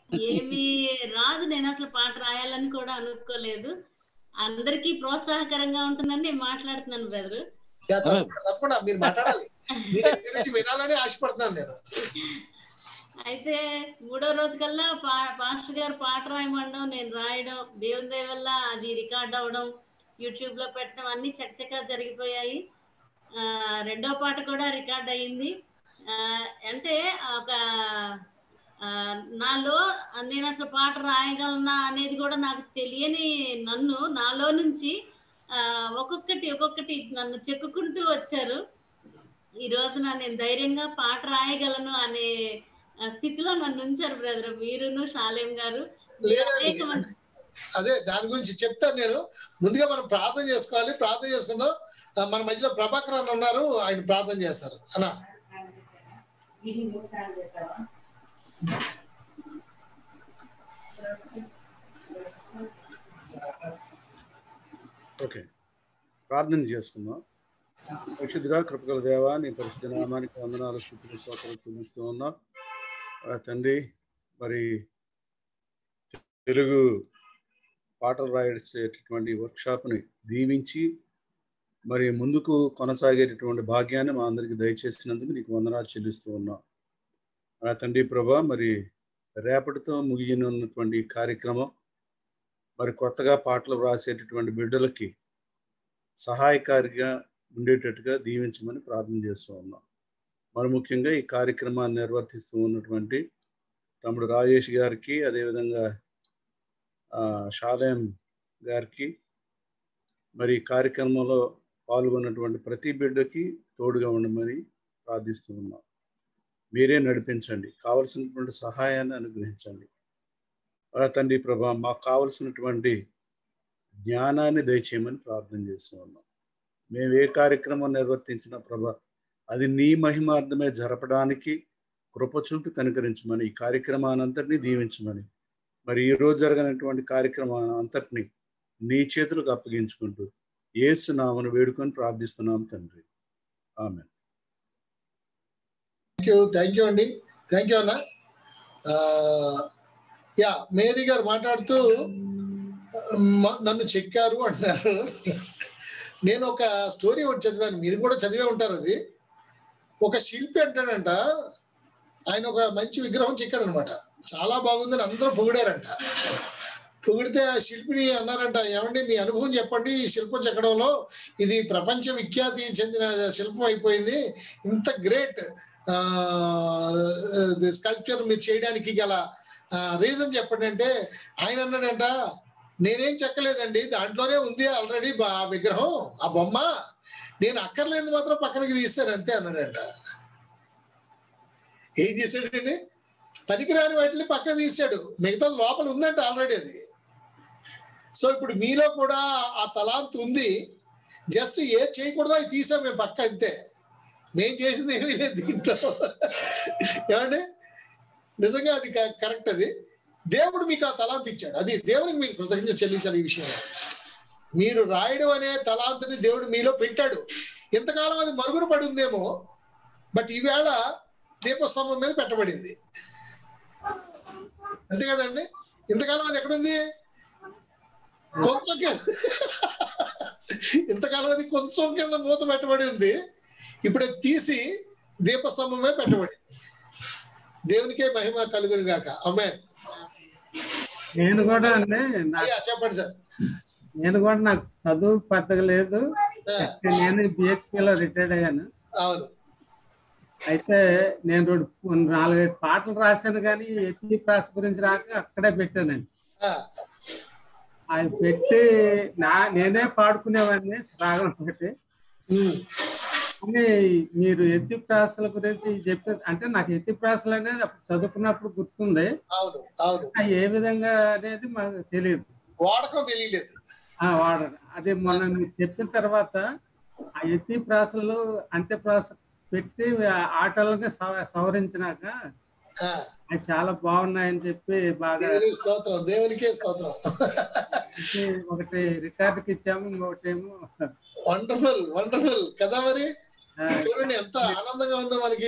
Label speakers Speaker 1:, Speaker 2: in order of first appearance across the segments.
Speaker 1: ఏమి రాదు నేను అసలు పాట రాయాలని కూడా అనుకోలేదు అందరికీ ప్రోత్సాహకరంగా ఉంటుందని నేను మాట్లాడుతున్నాను బ్రదర్
Speaker 2: యా, తప్పకుండా తప్పకుండా మీరు మాట్లాడాలి మీ దగ్గర నుంచి వినాలని ఆశపడుతున్నాను నేను
Speaker 1: అయితే మూడో రోజు కల్లా పా పాస్టర్ గారు పాట రాయమండం నేను రాయడం దేవుని దయ వల్ల అది రికార్డ్ అవ్వడం యూట్యూబ్ లో పెట్టడం అన్ని చకచకా జరిగిపోయాయి ఆ, రెండో పాట కూడా రికార్డ్ అయ్యింది ఆ, అంటే ఒక ఆ, నాలో నేను అసలు పాట రాయగలనా అనేది కూడా నాకు తెలియని నన్ను నాలో నుంచి ఆ, ఒక్కొక్కటి ఒక్కొక్కటి నన్ను చెక్కుకుంటూ వచ్చారు ఈ రోజున నేను ధైర్యంగా పాట రాయగలను అనే ఆ, స్థితిలో నన్ను ఉంచారు బ్రదర్ మీరును షాలేం గారు
Speaker 2: లేదండి
Speaker 1: అనేక మంది
Speaker 2: అదే దాని గురించి చెప్తాను నేను ముందుగా మనం ప్రార్థన చేసుకోవాలి ప్రార్థన చేసుకుందాం ఆ, మన మధ్యలో ప్రభాకర్ అన్న ఉన్నారు ఆయన ప్రార్థన చేస్తారు అన్నా
Speaker 3: ఓకే ప్రార్థన చేసుకుందాం పరిశుద్ధుగా కృపగల దేవా నీ పరిశుద్ధ నామానికి వందనాలు స్థుతులు స్తోత్రాలు చూపిస్తూ ఉన్నాం ఆ తండ్రి మరి తెలుగు పాటలు రాయసేటటువంటి వర్క్షాప్ని దీవించి మరి ముందుకు కొనసాగేటటువంటి భాగ్యాన్ని మా అందరికి దయచేసినందుకు నీకు వందనాలు చెల్లిస్తూ ఉన్నాం ఆ తండ్రి ప్రభా మరి రేపటితో ముగియనున్నటువంటి ఈ కార్యక్రమం మరి కొత్తగా పాటలు రాసేటటువంటి బిడ్డలకి సహాయకారిగా ఉండేటట్టుగా దీవించమని ప్రార్థన చేస్తూ ఉన్నాం మరి ముఖ్యంగా ఈ కార్యక్రమాన్ని నిర్వర్తిస్తూ ఉన్నటువంటి తమ్ముడు రాజేష్ గారికి అదేవిధంగా ఆ, షాలేం గారికి మరి ఈ కార్యక్రమంలో పాల్గొన్నటువంటి ప్రతి బిడ్డకి తోడుగా ఉండమని ప్రార్థిస్తూ ఉన్నాం మీరే నడిపించండి కావలసినటువంటి సహాయాన్ని అనుగ్రహించండి అలా తండ్రి ప్రభా మాకు కావలసినటువంటి జ్ఞానాన్ని దయచేయమని ప్రార్థన చేస్తూ ఉన్నాం మేము ఏ కార్యక్రమం నిర్వర్తించిన ప్రభా అది నీ మహిమార్థమే జరపడానికి కృప చూపి కనుకరించమని ఈ కార్యక్రమాన్ని అంతటినీ దీవించమని మరి ఈ రోజు జరగనటువంటి కార్యక్రమాన్ని అంతటినీ నీ చేతులకు అప్పగించుకుంటూ ఏసు నామను వేడుకొని ప్రార్థిస్తున్నాం తండ్రి ఆమె
Speaker 2: థ్యాంక్ యూ థ్యాంక్ యూ అండి థ్యాంక్ యూ అన్న ఆ, యా మేరీ గారు మాట్లాడుతూ మ- నన్ను చెక్కారు అంటున్నారు నేను ఒక స్టోరీ ఒకటి చదివాను మీరు కూడా చదివే ఉంటారు అది ఒక శిల్పి అంటాడంట ఆయన ఒక మంచి విగ్రహం చెక్కాడు అనమాట చాలా బాగుందని అందరూ పొగిడారంట పొగిడితే ఆ శిల్పిని అన్నారంట ఏమండి మీ అనుభవం చెప్పండి ఈ శిల్పం చెక్కడంలో ఇది ప్రపంచ విఖ్యాతి చెందిన శిల్పం అయిపోయింది ఇంత గ్రేట్ స్కల్ప్చర్ మీరు చేయడానికి గల రీజన్ చెప్పండి అంటే ఆయన అన్నాడంట నేనేం చెక్కలేదండి దాంట్లోనే ఉంది ఆల్రెడీ ఆ విగ్రహం ఆ బొమ్మ నేను అక్కర్లేదు మాత్రం పక్కనకి తీస్తాను అంతే అన్నాడంట ఏం చేశాడండి పనికిరాని వాటిని పక్కన తీశాడు మిగతా లోపల ఉందంట ఆల్రెడీ అది సో ఇప్పుడు మీలో కూడా ఆ తలాంత్ ఉంది జస్ట్ ఏ చేయకూడదో అది తీసాం మేము పక్క అంతే నేను చేసింది ఏమీ లేదు దీంట్లో ఏమండి నిజంగా అది కరెక్ట్ అది దేవుడు మీకు ఆ తలాంత్ ఇచ్చాడు అది దేవునికి మీరు కృతజ్ఞత చెల్లించాలి ఈ విషయంలో మీరు రాయడం అనే తలాంతుని దేవుడు మీలో పెట్టాడు ఇంతకాలం అది మరుగున పడి ఉందేమో బట్ ఈవేళ దీపస్తంభం మీద పెట్టబడింది అంతే కదండి ఇంతకాలం అది ఎక్కడుంది కొంచెం కింద ఇంతకాలం అది కొంచెం కింద మూత పెట్టబడి ఉంది ఇప్పుడు అది తీసి దీపస్తంభమే పెట్టబడింది దేవునికే మహిమ కలుగును గాక అమ్మాయి
Speaker 4: నేను కూడా అండి నా-
Speaker 2: అయ్యా చెప్పండి సార్
Speaker 4: నేను కూడా నాకు చదువు పెద్దగా లేదు
Speaker 2: ఆ,
Speaker 4: నేను BHP లో రిటైర్డ్ అయ్యాను
Speaker 2: అవును
Speaker 4: అయితే నేను రెండు నాలుగైదు పాటలు రాశాను కానీ ఎత్తి ప్రాస గురించి రాక అక్కడే పెట్టానండి
Speaker 2: ఆ,
Speaker 4: అది పెట్టి నా నేనే పాడుకునేవాడిని రాగం పెట్టి
Speaker 2: ఉమ్,
Speaker 4: కానీ మీరు ఎత్తి ప్రాసల గురించి చెప్పే అంటే నాకు ఎత్తి ప్రాసలు అనేది అప్పుడు చదువుకున్నప్పుడు గుర్తుంది
Speaker 2: అవును అవును
Speaker 4: ఆ ఏ విధంగా అనేది మాకు తెలియదు
Speaker 2: వాడకం తెలియలేదు
Speaker 4: ఆ వాడరు అదే మొన్న మీరు చెప్పిన తర్వాత ఆ ఎత్తి ప్రాసలు అంత్య ప్రాస పెట్టి ఆ ఆటలని సవ- సవరించినాక
Speaker 2: ఆ,
Speaker 4: అవి చాలా బాగున్నాయని చెప్పి బాగా
Speaker 2: దేవునికి స్తోత్రం దేవునికే స్తోత్రం
Speaker 4: ఇచ్చి ఒకటి రికార్డుకి ఇచ్చాము ఇంకొకటి ఏమో
Speaker 2: వండర్ఫుల్ వండర్ఫుల్ కదా మరి
Speaker 4: ఆ,
Speaker 2: చూడండి ఎంత ఆనందంగా ఉందో మనకి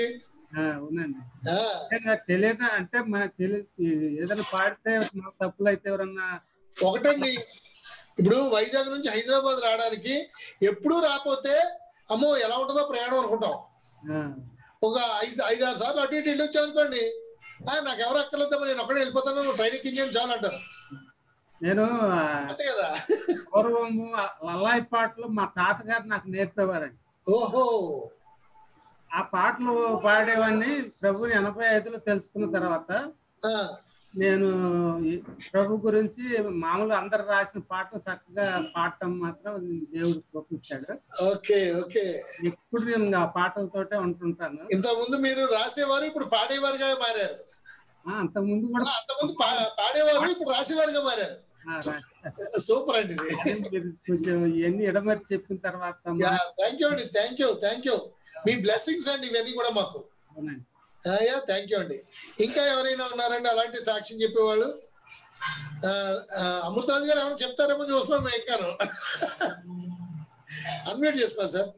Speaker 4: ఆ, అవునండి
Speaker 2: ఆ,
Speaker 4: అంటే నాకు తెలియదు అంటే మనకు తెలియదు ఏదైనా పాడితే మన తప్పులు అయితే ఎవరన్నా
Speaker 2: ఒకటండి ఇప్పుడు వైజాగ్ నుంచి హైదరాబాద్ రావడానికి ఎప్పుడూ రాకపోతే అమ్మో ఎలా ఉంటుందో ప్రయాణం అనుకుంటాం
Speaker 4: ఆ,
Speaker 2: ఒక ఐదు ఐదు ఆరు సార్లు అటు ఇటు వెళ్ళొచ్చాం అనుకోండి "ఆ, నాకు ఎవరు అక్కర్లేదమ్మా నేను ఒక్కడే వెళ్ళిపోతాను నువ్వు ట్రైన్ ఎక్కించాను చాలు అంటారు
Speaker 4: నేను ఆ,
Speaker 2: అంతే కదా
Speaker 4: పూర్వము ఆ లల్లాయి పాటలు మా తాతగారు నాకు నేర్పేవారండి
Speaker 2: ఓహో
Speaker 4: ఆ పాటలు పాడేవాడిని ప్రభుని ఎనభై ఐదులో తెలుసుకున్న తర్వాత
Speaker 2: ఆ,
Speaker 4: నేను ఈ ప్రభు గురించి మామూలు అందరు రాసిన పాటలు చక్కగా పాడటం మాత్రం దేవుడు చూపించాడు
Speaker 2: ఓకే ఓకే
Speaker 4: ఎప్పుడు నేను ఆ పాటలతోటే ఉంటుంటాను
Speaker 2: ఇంత ముందు మీరు రాసేవారు ఇప్పుడు పాడేవారుగా మారారు
Speaker 4: ఆ, అంతకుముందు కూడా
Speaker 2: అంతకుముందు పా- పాడేవారు ఇప్పుడు రాసేవారుగా మారారు
Speaker 4: ఆ, రాశాను.
Speaker 2: సూపర్ అండి ఇది
Speaker 4: మీరు కొంచెం ఇవన్నీ ఎడమరి చెప్పిన తర్వాత మా-
Speaker 2: థ్యాంక్ యూ అండి థ్యాంక్ యూ థ్యాంక్ యూ మీ బ్లెస్సింగ్స్ అండి ఇవన్నీ కూడా మాకు
Speaker 4: అవునండి.
Speaker 2: యా థ్యాంక్ యూ అండి ఇంకా ఎవరైనా ఉన్నారండి అలాంటి సాక్ష్యం చెప్పేవాళ్ళు ఆ, ఆ, అమృతరాజు గారు ఏమైనా చెప్తారేమో చూస్తున్నాం మేము ఇంకాను అన్మ్యూట్ చేసుకోవాలి సార్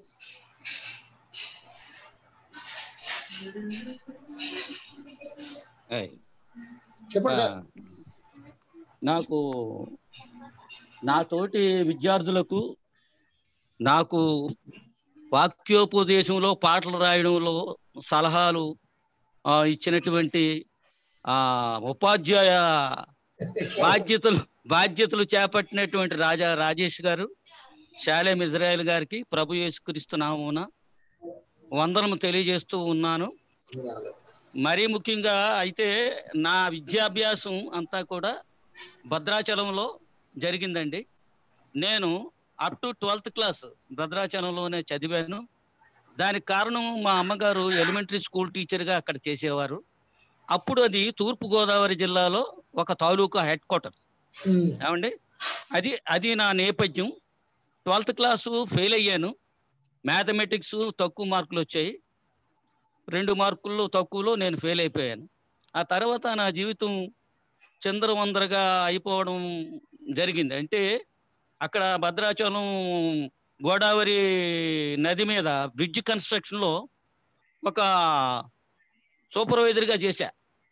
Speaker 5: ఏయ్.
Speaker 2: చెప్పండి సార్
Speaker 5: ఆ, నాకు నా తోటి విద్యార్థులకు నాకు వాక్యోపదేశంలో పాటలు రాయడంలో సలహాలు ఆ, ఇచ్చినటువంటి ఆ ఉపాధ్యాయ బాధ్యతలు బాధ్యతలు చేపట్టినటువంటి రాజా రాజేష్ గారు శాలేం ఇజ్రాయెల్ గారికి ప్రభు యేసుక్రీస్తు నామమున వందనము తెలియజేస్తూ ఉన్నాను మరీ ముఖ్యంగా అయితే నా విద్యాభ్యాసం అంతా కూడా భద్రాచలంలో జరిగిందండి నేను అప్ టు ట్వెల్త్ క్లాస్ భద్రాచలంలోనే చదివాను దానికి కారణం మా అమ్మగారు ఎలిమెంటరీ స్కూల్ టీచర్గా అక్కడ చేసేవారు అప్పుడు అది తూర్పు గోదావరి జిల్లాలో ఒక తాలూకా హెడ్ క్వార్టర్
Speaker 2: ఉమ్,
Speaker 5: ఏమండి అది అది నా నేపథ్యం ట్వెల్త్ క్లాసు ఫెయిల్ అయ్యాను మ్యాథమెటిక్స్ తక్కువ మార్కులు వచ్చాయి రెండు మార్కుల్లో తక్కువలో నేను ఫెయిల్ అయిపోయాను ఆ తర్వాత నా జీవితం చంద్రవందరగా అయిపోవడం జరిగింది అంటే అక్కడ భద్రాచలం గోదావరి నది మీద బ్రిడ్జ్ కన్స్ట్రక్షన్లో ఒక సూపర్వైజర్గా చేశా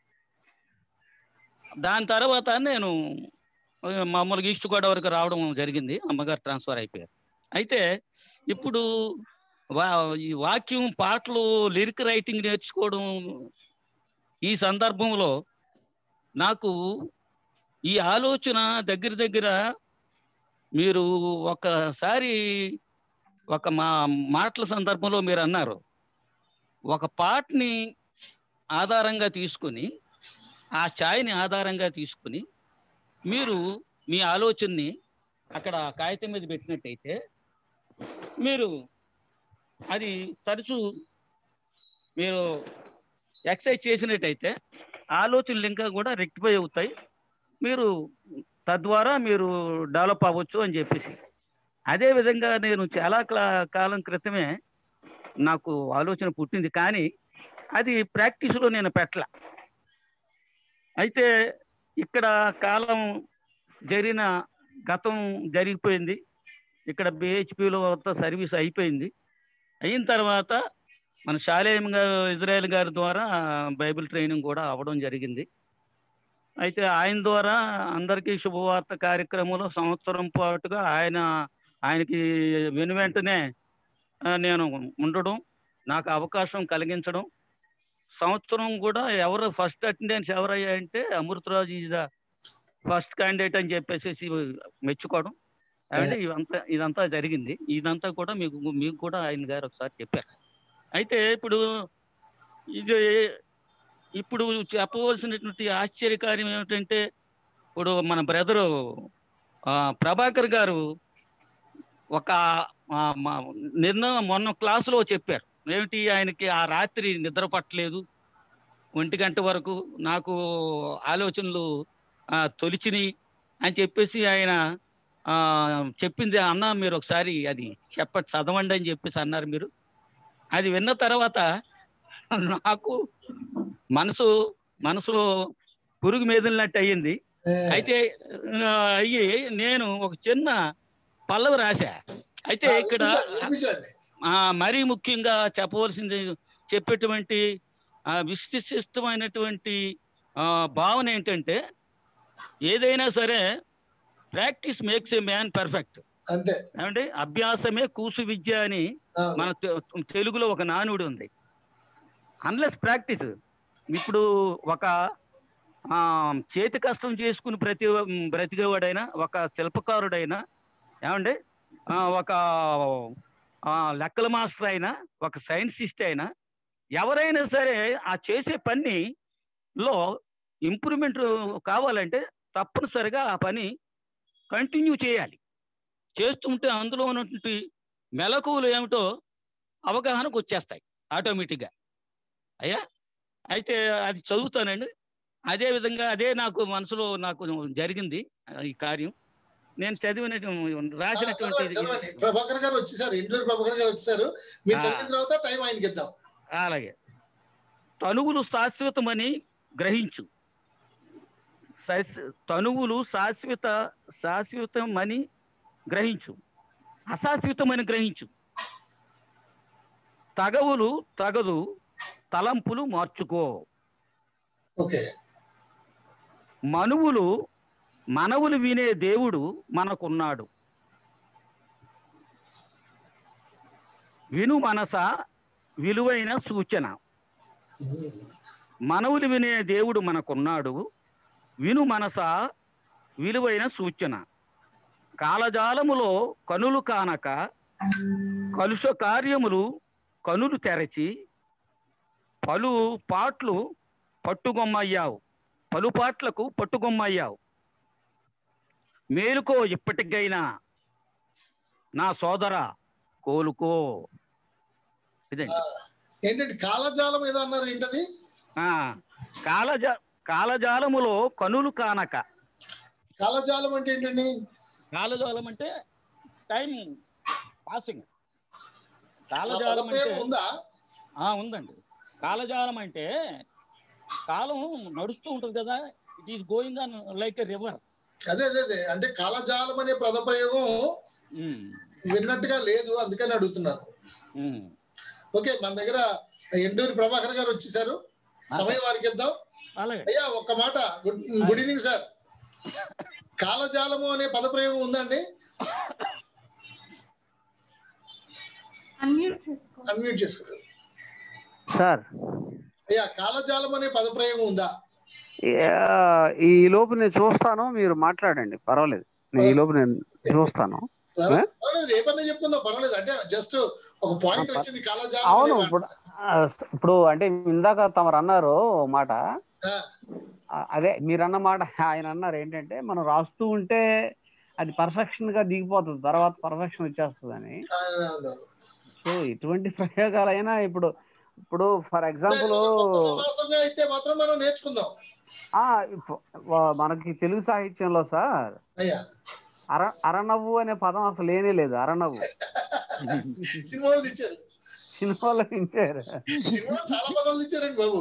Speaker 5: దాని తర్వాత నేను ఆ, మామూలుగా ఈస్ట్ గోదావరికి రావడం జరిగింది అమ్మగారు ట్రాన్స్ఫర్ అయిపోయారు అయితే ఇప్పుడు వా ఈ వాక్యం పాటలు లిరిక్ రైటింగ్ నేర్చుకోవడం ఈ సందర్భంలో నాకు ఈ ఆలోచన దగ్గర దగ్గర మీరు ఒకసారి ఒక మా మాటల సందర్భంలో మీరు అన్నారు ఒక పాటని ఆధారంగా తీసుకుని ఆ ఛాయ్ని ఆధారంగా తీసుకుని మీరు మీ ఆలోచనని అక్కడ కాగితం మీద పెట్టినట్టయితే మీరు అది తరచూ మీరు ఎక్సర్సైజ్ చేసినట్టయితే ఆలోచనలు ఇంకా కూడా రెక్టిఫై అవుతాయి మీరు తద్వారా మీరు డెవలప్ అవ్వచ్చు అని చెప్పేసి అదే విధంగా నేను చాలా క్లా- కాలం క్రితమే నాకు ఆలోచన పుట్టింది కానీ అది ప్రాక్టీస్లో నేను పెట్టల అయితే ఇక్కడ కాలం జరిగిన గతం జరిగిపోయింది ఇక్కడ బిహెచ్పిలో అంతా సర్వీస్ అయిపోయింది అయిన తర్వాత మన శాలేయం గారు ఇజ్రాయెల్ గారి ద్వారా బైబిల్ ట్రైనింగ్ కూడా అవ్వడం జరిగింది అయితే ఆయన ద్వారా అందరికీ శుభవార్త కార్యక్రమంలో సంవత్సరం పాటుగా ఆయన ఆయనకి వెను వెంటనే ఆ, నేను ఉండడం నాకు అవకాశం కలిగించడం సంవత్సరం కూడా ఎవరు ఫస్ట్ అటెండెన్స్ ఎవరయ్యాయంటే Amrutharaju is the first candidate అని చెప్పేసి మెచ్చుకోవడం అంటే ఇదంతా ఇదంతా జరిగింది ఇదంతా కూడా మీకు మీకు కూడా ఆయన గారు ఒకసారి చెప్పారు అయితే ఇప్పుడు ఇది ఇప్పుడు చెప్పవలసినటువంటి ఆశ్చర్యకార్యం ఏమిటంటే ఇప్పుడు మన బ్రదరు ప్రభాకర్ గారు ఒక ఆ, మా- నిన్న మొన్న క్లాసులో చెప్పారు ఏమిటి ఆయనకి ఆ రాత్రి నిద్ర పట్టలేదు ఒంటి గంట వరకు నాకు ఆలోచనలు ఆ, తొలిచినాయి అని చెప్పేసి ఆయన ఆ, చెప్పింది అన్న మీరు ఒకసారి అది చెప్ప చదవండి అని చెప్పేసి అన్నారు మీరు అది విన్న తర్వాత నాకు మనసు మనసులో పురుగు మెదిలినట్టు అయ్యింది అయితే ఆ, అయ్యి నేను ఒక చిన్న పల్లవి రాశా అయితే ఇక్కడ
Speaker 2: వినిపించండి
Speaker 5: ఆ, మరీ ముఖ్యంగా చెప్పవలసింది చెప్పేటువంటి ఆ విశిష్టమైనటువంటి ఆ, భావన ఏంటంటే ఏదైనా సరే practice makes a man perfect
Speaker 2: అంతే
Speaker 5: ఏమంటే అభ్యాసమే కూసు విద్య అని
Speaker 2: ఆ,
Speaker 5: మన తె- తెలుగులో ఒక నానుడి ఉంది అన్లెస్ ప్రాక్టీస్ ఇప్పుడు ఒక ఆ, చేతి కష్టం చేసుకుని ప్రతి బ్రతికేవాడైనా ఒక శిల్పకారుడైనా ఏమండి ఆ, ఒక ఆ, లెక్కల మాస్టర్ అయినా ఒక సైన్సిస్ట్ అయినా ఎవరైనా సరే ఆ చేసే పని లో ఇంప్రూవ్మెంట్ కావాలంటే తప్పనిసరిగా ఆ పని కంటిన్యూ చేయాలి చేస్తుంటే అందులో ఉన్నటువంటి మెలకువలు ఏమిటో అవగాహనకు వచ్చేస్తాయి ఆటోమేటిక్గా అయ్యా అయితే అది చదువుతానండి అదే విధంగా అదే నాకు మనసులో నాకు జరిగింది ఆ, ఈ కార్యం నేను చదివిన రాసినటువంటి
Speaker 2: చదవండి, చదవండి. ప్రభాకర్ గారు వచ్చేసారు ఇంట్లో ప్రభాకర్ గారు వచ్చేసారు మీరు
Speaker 5: ఆ.
Speaker 2: చదివిన తర్వాత టైం ఆయనకి ఇద్దాం
Speaker 5: అలాగే తనువులు శాశ్వతమని గ్రహించు శాశ్వ- తనువులు శాశ్వత శాశ్వతమని గ్రహించు అశాశ్వతమని గ్రహించు తగవులు తగదు తలంపులు మార్చుకో
Speaker 2: ఓకే
Speaker 5: మనువులు మనవులు వినే దేవుడు మనకున్నాడు విను మనస విలువైన సూచన మనవులు వినే దేవుడు మనకున్నాడు విను మనస విలువైన సూచన కాలజాలములో కనులు కానక కలుష కార్యములు కనులు తెరచి పలు పాట్లు పట్టుగొమ్మయ్యావు పలు పాట్లకు పట్టుగొమ్మయ్యావు మేలుకో ఇప్పటికైనా నా సోదర కోలుకో ఇదండి
Speaker 2: ఏంటంటే కాలజాలం ఏదో అన్నారు ఏంటది
Speaker 5: ఆ, కాలజ కాలజాలములో కనులు కానక
Speaker 2: కాలజాలం అంటే ఏంటండి
Speaker 5: కాలజాలం అంటే టైం పాసింగ్ కాలజాలం
Speaker 2: పదప్రయోగం
Speaker 5: అంటే
Speaker 2: ఉందా
Speaker 5: ఆ ఉందండి కాలజాలం అంటే కాలం నడుస్తూ ఉంటుంది కదా it is going on like a river
Speaker 2: అదే అదే అదే అంటే కాలజాలం అనే పదప్రయోగం విన్నట్టుగా లేదు అందుకని అడుగుతున్నాను ఓకే మన దగ్గర ఎండూరి ప్రభాకర్ గారు వచ్చేసారు సమయం వారికి ఇద్దాం
Speaker 5: అలాగే
Speaker 2: అయ్యా ఒక్క మాట గుడ్ గుడ్ ఈవినింగ్ సార్ కాలజాలము అనే పదప్రయోగం ఉందండి
Speaker 1: అన్మ్యూట్ చేసుకో
Speaker 2: అన్మ్యూట్ చేసుకోండి
Speaker 6: సార్
Speaker 2: అయ్యా కాలజాలం అనే పదప్రయోగం ఉందా
Speaker 6: యా- ఈ లోపు నేను చూస్తాను మీరు మాట్లాడండి పర్వాలేదు నేను ఈ లోపు నేను చూస్తాను
Speaker 2: పర్వాలేదు పర్వాలేదు, రేపన్నా చెప్పుకుందాం పర్వాలేదు అంటే జస్ట్ ఒక పాయింట్ వచ్చింది కాలజాలం
Speaker 6: అవును
Speaker 2: అనే
Speaker 6: ఇప్పుడు ఆ, ఇప్పుడు అంటే ఇందాక తమరు అన్నారు ఓ మాట
Speaker 2: ఆ,
Speaker 6: ఆ, అదే మీరు అన్న మాట ఆయన అన్నారు ఏంటంటే మనం రాస్తూ ఉంటే అది పర్ఫెక్షన్ గా దిగిపోతుంది తర్వాత పర్ఫెక్షన్ వచ్చేస్తుంది అని
Speaker 2: ఆ, అన్నారు.
Speaker 6: సో ఎటువంటి ప్రయోగాలైనా ఇప్పుడు ఇప్పుడు ఫర్ ఎగ్జాంపుల్
Speaker 2: ఒక గొప్ప సమాసంగా అయితే మాత్రం మనం నేర్చుకుందాం
Speaker 6: ఆ ఇప్పు- వా- మనకి తెలుగు సాహిత్యంలో సార్
Speaker 2: అయ్యా
Speaker 6: అర అరనవ్వు అనే పదం అసలు లేనే లేదు అరనవ్వు
Speaker 2: సినిమాలు ఇచ్చారు
Speaker 6: సినిమాలో వింటారు
Speaker 2: సినిమాలు చాలా పదాలు ఇచ్చారండి బాబు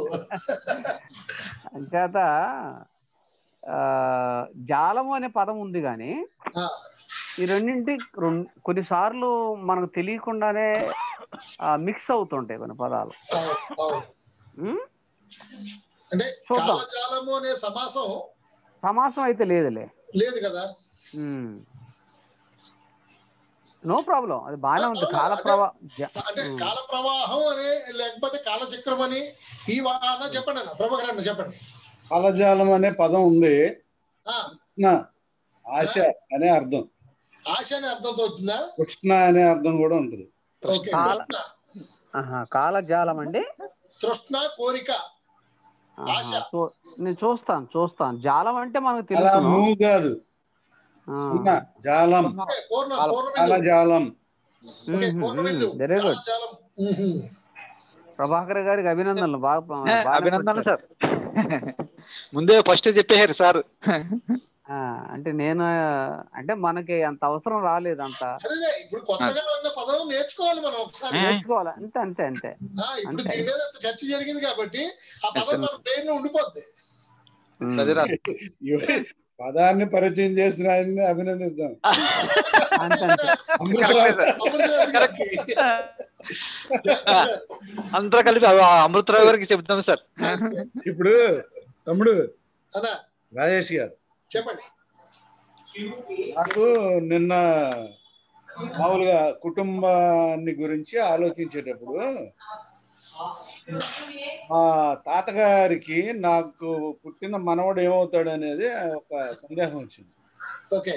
Speaker 6: అంచేత ఆ, జాలము అనే పదం ఉంది కానీ
Speaker 2: ఆ,
Speaker 6: ఈ రెండింటి రెండు- కొన్నిసార్లు మనకు తెలియకుండానే మిక్స్ అవుతుంటాయి కొన్ని పదాలు
Speaker 2: అవును, అవును.
Speaker 6: ఉం?
Speaker 2: అంటే
Speaker 6: చూద్దాం.
Speaker 2: కాలజాలము అనే సమాసం
Speaker 6: సమాసం అయితే లేదులే
Speaker 2: లేదు కదా
Speaker 6: నో ప్రాబ్లం అది బాగానే ఉంది కాల ప్రవా జ-
Speaker 2: అంటే
Speaker 6: ఉం.
Speaker 2: కాల ప్రవాహం అనే లేకపోతే కాలచక్రం అని ఈ వా- అన్న చెప్పండి అన్న ప్రభాకర్ అన్న చెప్పండి
Speaker 3: కాలజాలం అనే పదం ఉంది
Speaker 2: ఆ,
Speaker 3: కృష్ణ ఆశ అనే అర్థం
Speaker 2: ఆశ అనే అర్థంతో వచ్చిందా
Speaker 3: కృష్ణ అనే అర్థం కూడా ఉంటుంది
Speaker 2: ఓకే
Speaker 6: కాల-
Speaker 2: తృష్ణ
Speaker 6: ఆహా, కాలజాలం అండి
Speaker 2: తృష్ణ కోరిక
Speaker 6: ఆహా,
Speaker 2: ఆశ.
Speaker 6: చూ- నేను చూస్తాను చూస్తాను జాలం అంటే మనకు
Speaker 3: అలా
Speaker 6: తెలుసు
Speaker 3: మూవ్ కాదు సున్నా జాలం
Speaker 2: ఓకే, పూర్ణ
Speaker 6: కాల-
Speaker 2: పూర్ణ బిందువు.
Speaker 3: కాలజాలం
Speaker 2: ఓకే, పూర్ణ బిందువు.
Speaker 6: వెరీ గుడ్
Speaker 2: కాలజాలం. మ్హూ.
Speaker 6: ప్రభాకర్ గారికి అభినందనలు బాగా
Speaker 7: ఏ,
Speaker 6: బాగానే
Speaker 7: అభినందనలు
Speaker 6: పట్టారు.
Speaker 7: సార్ ముందే ఫస్ట్ చెప్పేశారు సార్
Speaker 6: ఆ, అంటే నేను అంటే మనకి అంత అవసరం రాలేదు అంత
Speaker 2: అదే ఇప్పుడు కొత్తగా ఉన్న పదం నేర్చుకోవాలి మనం ఒకసారి
Speaker 6: నేర్చుకోవాలి అంతే అంతే అంతే
Speaker 2: ఆ, ఇప్పుడు
Speaker 6: అంతే.
Speaker 2: దీని మీద చర్చ జరిగింది కాబట్టి ఆ పదం మన బ్రెయిన్ లో ఉండిపోద్ది
Speaker 6: ఉమ్.
Speaker 7: అదేరా.
Speaker 3: పదాన్ని పరిచయం చేసిన ఆయన్ని అభినందిద్దాం
Speaker 6: అంతే అంతే
Speaker 3: అమృతరావు
Speaker 2: అమృతరాజు గారికి.
Speaker 7: అందరూ కలిపి ఆ అమృతరావు గారికి చెప్తాం సార్
Speaker 3: ఇప్పుడు తమ్ముడు
Speaker 2: అన్నా
Speaker 3: రాజేష్ గారు
Speaker 2: చెప్పండి
Speaker 3: నాకు నిన్న మామూలుగా కుటుంబాన్ని గురించి ఆలోచించేటప్పుడు మా తాతగారికి నాకు పుట్టిన మనవడు ఏమవుతాడు అనేది ఒక సందేహం వచ్చింది
Speaker 2: ఓకే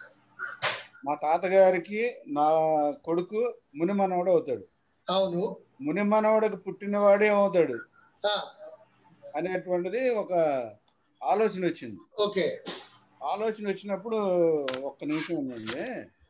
Speaker 3: మా తాతగారికి నా కొడుకు ముని మనవడు అవుతాడు
Speaker 2: అవును
Speaker 3: ముని మనవడికి పుట్టినవాడు ఏమవుతాడు
Speaker 2: ఆ,
Speaker 3: అనేటువంటిది ఒక ఆలోచన వచ్చింది
Speaker 2: ఓకే
Speaker 3: ఆలోచన వచ్చినప్పుడు ఒక్క నిమిషం ఉందండి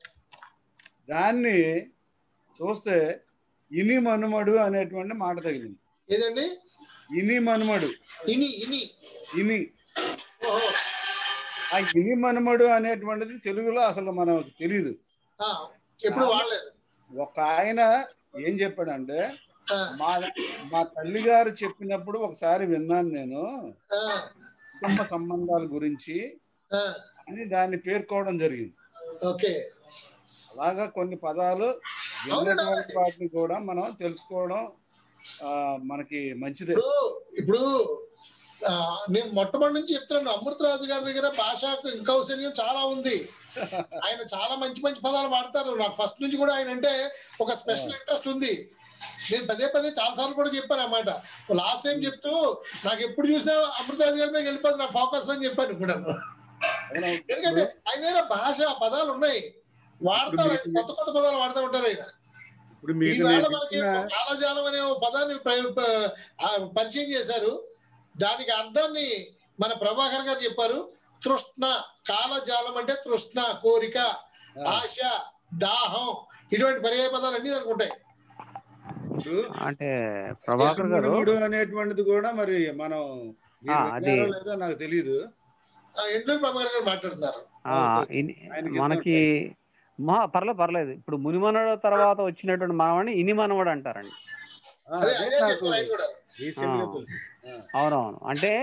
Speaker 3: దాన్ని చూస్తే ఇని మనుమడు అనేటువంటి మాట తగిలింది
Speaker 2: ఏదండి
Speaker 3: ఇని మనుమడు
Speaker 2: ఇని ఇని
Speaker 3: ఇని
Speaker 2: ఓహో
Speaker 3: ఆ ఇని మనుమడు అనేటువంటిది తెలుగులో అసలు మనకు తెలియదు
Speaker 2: ఆ, ఎప్పుడు వాడలేదు
Speaker 3: ఒక ఆయన ఏం చెప్పాడంటే
Speaker 2: ఆ,
Speaker 3: మా మా తల్లి గారు చెప్పినప్పుడు ఒకసారి విన్నాను నేను
Speaker 2: ఆ,
Speaker 3: కుటుంబ సంబంధాల గురించి
Speaker 2: ఆ,
Speaker 3: అని దాన్ని పేర్కోవడం జరిగింది
Speaker 2: ఓకే
Speaker 3: అలాగా కొన్ని పదాలు విన్నటువంటి వాటిని కూడా మనం తెలుసుకోవడం ఆ, మనకి మంచిదే
Speaker 2: ఇప్పుడు ఇప్పుడు ఆ, నేను మొట్టమొదటి నుంచి చెప్తున్నాను అమృతరాజు గారి దగ్గర భాష కౌశల్యం చాలా ఉంది ఆయన చాలా మంచి మంచి పదాలు వాడతారు నాకు ఫస్ట్ నుంచి కూడా ఆయన అంటే ఒక స్పెషల్ ఇంట్రెస్ట్ ఉంది నేను పదే పదే చాలా సార్లు కూడా చెప్పాను అన్నమాట లాస్ట్ టైం చెప్తూ నాకు ఎప్పుడు చూసినా అమృతరాజు గారి మీద వెళ్ళిపోతుంది నా ఫోకస్ అని చెప్పాను కూడా ఎందుకంటే ఆయన దగ్గర భాష పదాలు ఉన్నాయి వాడతారు ఆయన కొత్త కొత్త పదాలు వాడుతూ ఉంటారు ఆయన
Speaker 3: ఇప్పుడు మీకు
Speaker 2: ఈవేళ
Speaker 3: నేను
Speaker 2: మనకి
Speaker 3: చెప్పిన
Speaker 2: కాలజాలం అనే ఓ పదాన్ని ప్ర- ప- ఆ పరిచయం చేశారు దానికి అర్థాన్ని మన ప్రభాకర్ గారు చెప్పారు తృష్ణ కాలజాలం అంటే తృష్ణ కోరిక ఆశ దాహం ఇటువంటి పర్యాయ పదాలు అన్ని దానికి ఉంటాయి
Speaker 3: ఇప్పుడు
Speaker 6: అంటే ప్రభాకర్ గారు
Speaker 3: ఇనుముడు అనేటువంటిది కూడా మరి మనం మీరు
Speaker 6: ఆ, అది-
Speaker 3: విన్నారో లేదో నాకు తెలియదు
Speaker 2: ఆ ఎండూరు ప్రభాకర్ గారు మాట్లాడుతున్నారు
Speaker 6: ఆ, ఇని-
Speaker 3: ఆయనకి
Speaker 6: మనకి మా పర్లేదు పర్లేదు ఇప్పుడు మునిమనడు తర్వాత వచ్చినటువంటి మనవాడిని ఇని మనవడు అంటారండి
Speaker 3: ఆ,
Speaker 2: అదే
Speaker 3: అదే
Speaker 2: అదే
Speaker 3: నాకు
Speaker 2: చెప్పారు ఆయన కూడా
Speaker 3: రీసెంట్గా
Speaker 6: ఆ.
Speaker 3: తెలుసు ఆ,
Speaker 6: అవునవును అంటే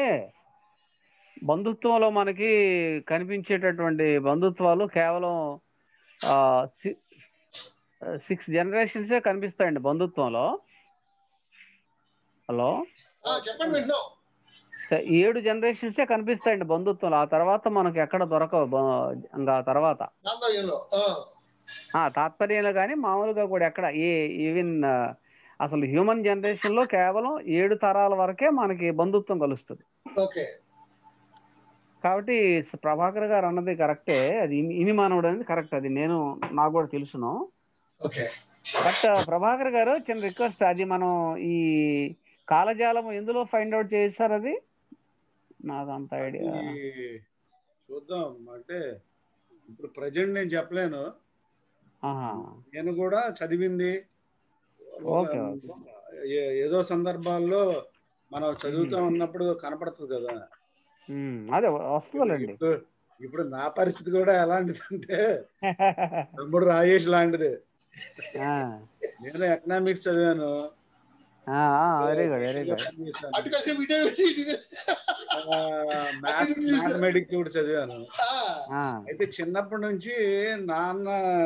Speaker 6: బంధుత్వంలో మనకి కనిపించేటటువంటి బంధుత్వాలు కేవలం సిక్స్ జనరేషన్సే కనిపిస్తాయండి బంధుత్వంలో హలో
Speaker 2: ఆ, చెప్పండి వింటున్నాం
Speaker 6: ఏడు జనరేషన్సే కనిపిస్తాయండి బంధుత్వంలో ఆ తర్వాత మనకి ఎక్కడ దొరకవు బ- ఇంకా ఆ తర్వాత
Speaker 2: బాంధవ్యంలో ఆ,
Speaker 6: ఆ తాత్పర్యంలో కానీ మామూలుగా కూడా ఎక్కడ ఏ ఈవెన్ అసలు హ్యూమన్ జనరేషన్ లో కేవలం ఏడు తరాల వరకే మనకి బంధుత్వం కలుస్తుంది
Speaker 2: ఓకే
Speaker 6: కాబట్టి స- ప్రభాకర్ గారు అన్నది కరెక్టే అది ఇని- ఇని మానవుడు అనేది కరెక్ట్ అది నేను నాకు కూడా తెలుసును
Speaker 2: ఓకే
Speaker 6: బట్ ప్రభాకర్ గారు చిన్న రిక్వెస్ట్ అది మనం ఈ కాలజాలం ఎందులో ఫైండ్ అవుట్ చేస్తారు అది నాకు అంత ఐడియా
Speaker 3: ఈ చూద్దాం అంటే ఇప్పుడు ప్రజెంట్ నేను చెప్పలేను
Speaker 6: ఆహా
Speaker 3: నేను కూడా చదివింది
Speaker 6: ఓకే,
Speaker 3: ఏ- ఏదో సందర్భాల్లో మనం చదువుతా ఉన్నప్పుడు కనపడుతుంది కదా
Speaker 6: ఉమ్, అదే వస్తుందండి
Speaker 3: ఇప్పుడు ఇప్పుడు నా పరిస్థితి కూడా ఎలాంటిదంటే తమ్ముడు రాజేష్ లాంటిది నేను ఎకనామిక్స్ చదివాను
Speaker 6: వెరీ గుడ్ వెరీ గుడ్
Speaker 2: అటు కాసేపు ఇటే పెట్టి ఇటు
Speaker 3: మ్యాథమెటిక్స్ కూడా చదివాను
Speaker 2: ఆ,
Speaker 3: అయితే చిన్నప్పటి నుంచి నాన్న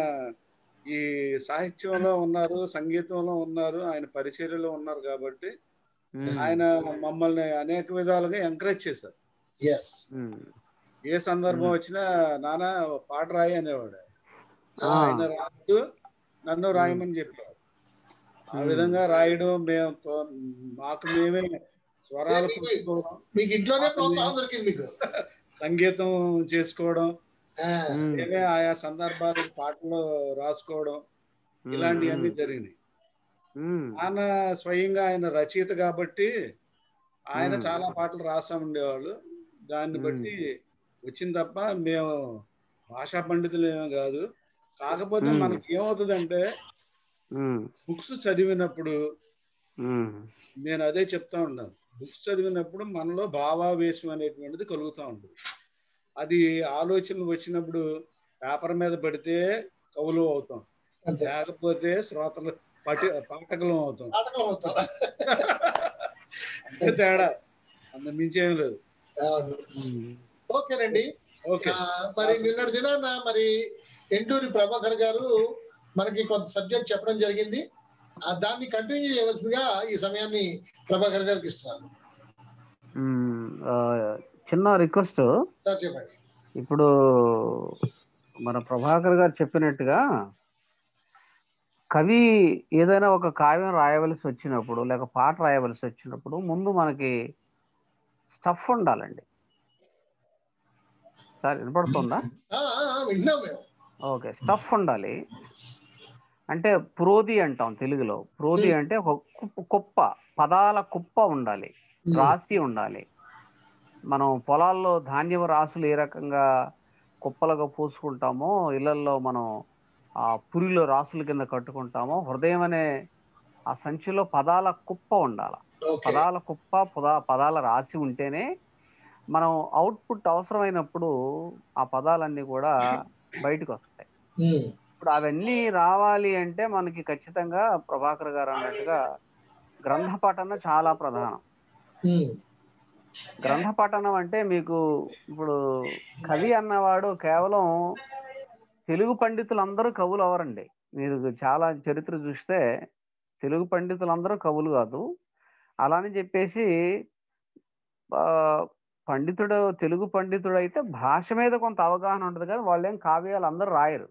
Speaker 3: ఈ సాహిత్యంలో ఉన్నారు సంగీతంలో ఉన్నారు ఆయన పరిచర్యలో ఉన్నారు కాబట్టి ఆయన మమ్మల్ని అనేక విధాలుగా ఎంకరేజ్ చేశారు
Speaker 2: ఎస్
Speaker 3: ఏ సందర్భం వచ్చినా నాన్న ఓ పాట రాయి అనేవాడు
Speaker 6: ఆ.
Speaker 3: ఆయన రాస్తూ నన్ను రాయమని చెప్పారు ఆ విధంగా రాయడం మేము తో- మాకు మేమే స్వరాలు కూర్చుకోవడం
Speaker 2: మీకు ఇంట్లోనే ప్రోత్సాహం దొరికింది మీకు
Speaker 3: సంగీతం చేసుకోవడం
Speaker 2: ఆ,
Speaker 3: మేమే ఆయా సందర్భాలకు పాటలు రాసుకోవడం ఇలాంటివన్నీ జరిగినాయి ఆయన స్వయంగా ఆయన రచయిత కాబట్టి ఆయన
Speaker 6: మ్మ్.
Speaker 3: చాలా పాటలు రాస్తా ఉండేవాళ్ళు దాన్ని
Speaker 6: మ్మ్.
Speaker 3: బట్టి వచ్చింది తప్ప మేము భాషా పండితులు ఏమో కాదు కాకపోతే
Speaker 6: మ్మ్.
Speaker 3: మనకి ఏమవుతుందంటే బుక్స్ చదివినప్పుడు నేను అదే చెప్తా ఉంటాను బుక్స్ చదివినప్పుడు మనలో భావావేశం అనేటువంటిది కలుగుతూ ఉంటుంది అది ఆలోచనలు వచ్చినప్పుడు పేపర్ మీద పడితే కవులు అవుతాం
Speaker 2: అంతే
Speaker 3: లేకపోతే శ్రోతలు పటి పాఠకులం అవుతాం
Speaker 2: నాటకం అవుతాం
Speaker 3: అంతే తేడా అంత మించేం లేదు
Speaker 2: అవును. ఓకేనండి
Speaker 3: ఓకే
Speaker 2: ఆ, మరి నిన్నటి దినాన మరి ఎంటూరి ప్రభాకర్ గారు మనకి కొంత సబ్జెక్ట్ చెప్పడం జరిగింది ఆ దాన్ని కంటిన్యూ చేయవలసిందిగా ఈ సమయాన్ని ప్రభాకర్ గారికి ఇస్తున్నాను
Speaker 6: మ్మ్, ఆ, చిన్న రిక్వెస్ట్
Speaker 2: సార్ చెప్పండి
Speaker 6: ఇప్పుడు మన ప్రభాకర్ గారు చెప్పినట్టుగా కవి ఏదైనా ఒక కావ్యం రాయవలసి వచ్చినప్పుడు లేక పాట రాయవలసి వచ్చినప్పుడు ముందు మనకి స్టఫ్ ఉండాలండి సార్ వినపడుతుందా
Speaker 2: ఆ, ఆ, ఆ, వింటున్నాం మేము
Speaker 6: ఓకే స్టఫ్ ఉండాలి అంటే ప్రోది అంటాం తెలుగులో ప్రోది అంటే ఒక కుప్ప- కుప్ప పదాల కుప్ప ఉండాలి రాసి ఉండాలి మనం పొలాల్లో ధాన్యం రాసులు ఏ రకంగా కుప్పలుగా పోసుకుంటామో ఇళ్లల్లో మనం ఆ పురిలో రాసుల కింద కట్టుకుంటామో హృదయం అనే ఆ సంచిలో పదాల కుప్ప ఉండాలి
Speaker 2: ఓకే
Speaker 6: పదాల కుప్ప పదా పదాల రాసి ఉంటేనే మనం అవుట్పుట్ అవసరమైనప్పుడు ఆ పదాలన్నీ కూడా బయటకు వస్తాయి
Speaker 2: ఉమ్,
Speaker 6: ఇప్పుడు అవన్నీ రావాలి అంటే మనకి ఖచ్చితంగా ప్రభాకర్ గారు అన్నట్టుగా గ్రంథ పఠన చాలా ప్రధానం
Speaker 2: ఉమ్,
Speaker 6: గ్రంథ పఠనం అంటే మీకు ఇప్పుడు కవి అన్నవాడు కేవలం తెలుగు పండితులందరూ కవులు అవరండి మీరు చాలా చరిత్ర చూస్తే తెలుగు పండితులందరూ కవులు కాదు అలాని చెప్పేసి ఆ, పండితుడు తెలుగు పండితుడు అయితే భాష మీద కొంత అవగాహన ఉంటుంది కానీ వాళ్ళేం కావ్యాలు అందరూ రాయరు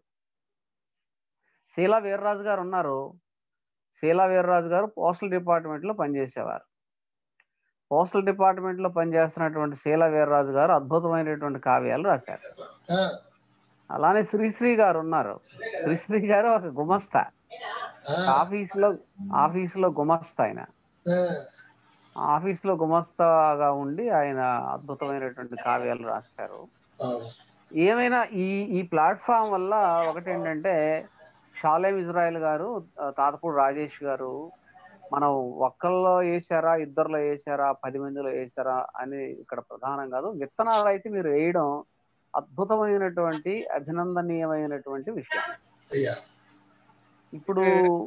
Speaker 6: శీలా వీర్రాజు గారు ఉన్నారు శీలా వీర్రాజు గారు పోస్టల్ డిపార్ట్మెంట్లో పనిచేసేవారు పోస్టల్ డిపార్ట్మెంట్లో పనిచేస్తున్నటువంటి శీలా వీర్రాజు గారు అద్భుతమైనటువంటి కావ్యాలు రాశారు
Speaker 2: ఆ,
Speaker 6: అలానే శ్రీశ్రీ గారు ఉన్నారు శ్రీశ్రీ గారు ఒక గుమస్తా
Speaker 2: ఆ,
Speaker 6: ఆఫీసులో ఆఫీసులో గుమస్తా ఆయన
Speaker 2: ఆ,
Speaker 6: ఆఫీసులో గుమస్తాగా ఉండి ఆయన అద్భుతమైనటువంటి కావ్యాలు రాస్తారు
Speaker 2: అవును.
Speaker 6: ఏమైనా ఈ ఈ ప్లాట్ఫామ్ వల్ల ఒకటేంటంటే షాలేం ఇజ్రాయెల్ గారు ఆ, తాతపూడి రాజేష్ గారు మనం ఒక్కళ్ళలో వేసారా ఇద్దరిలో వేసారా పది మందిలో వేసారా అని ఇక్కడ ప్రధానం కాదు విత్తనాలు అయితే మీరు వేయడం అద్భుతమైనటువంటి అభినందనీయమైనటువంటి విషయం
Speaker 2: అయ్యా
Speaker 6: ఇప్పుడు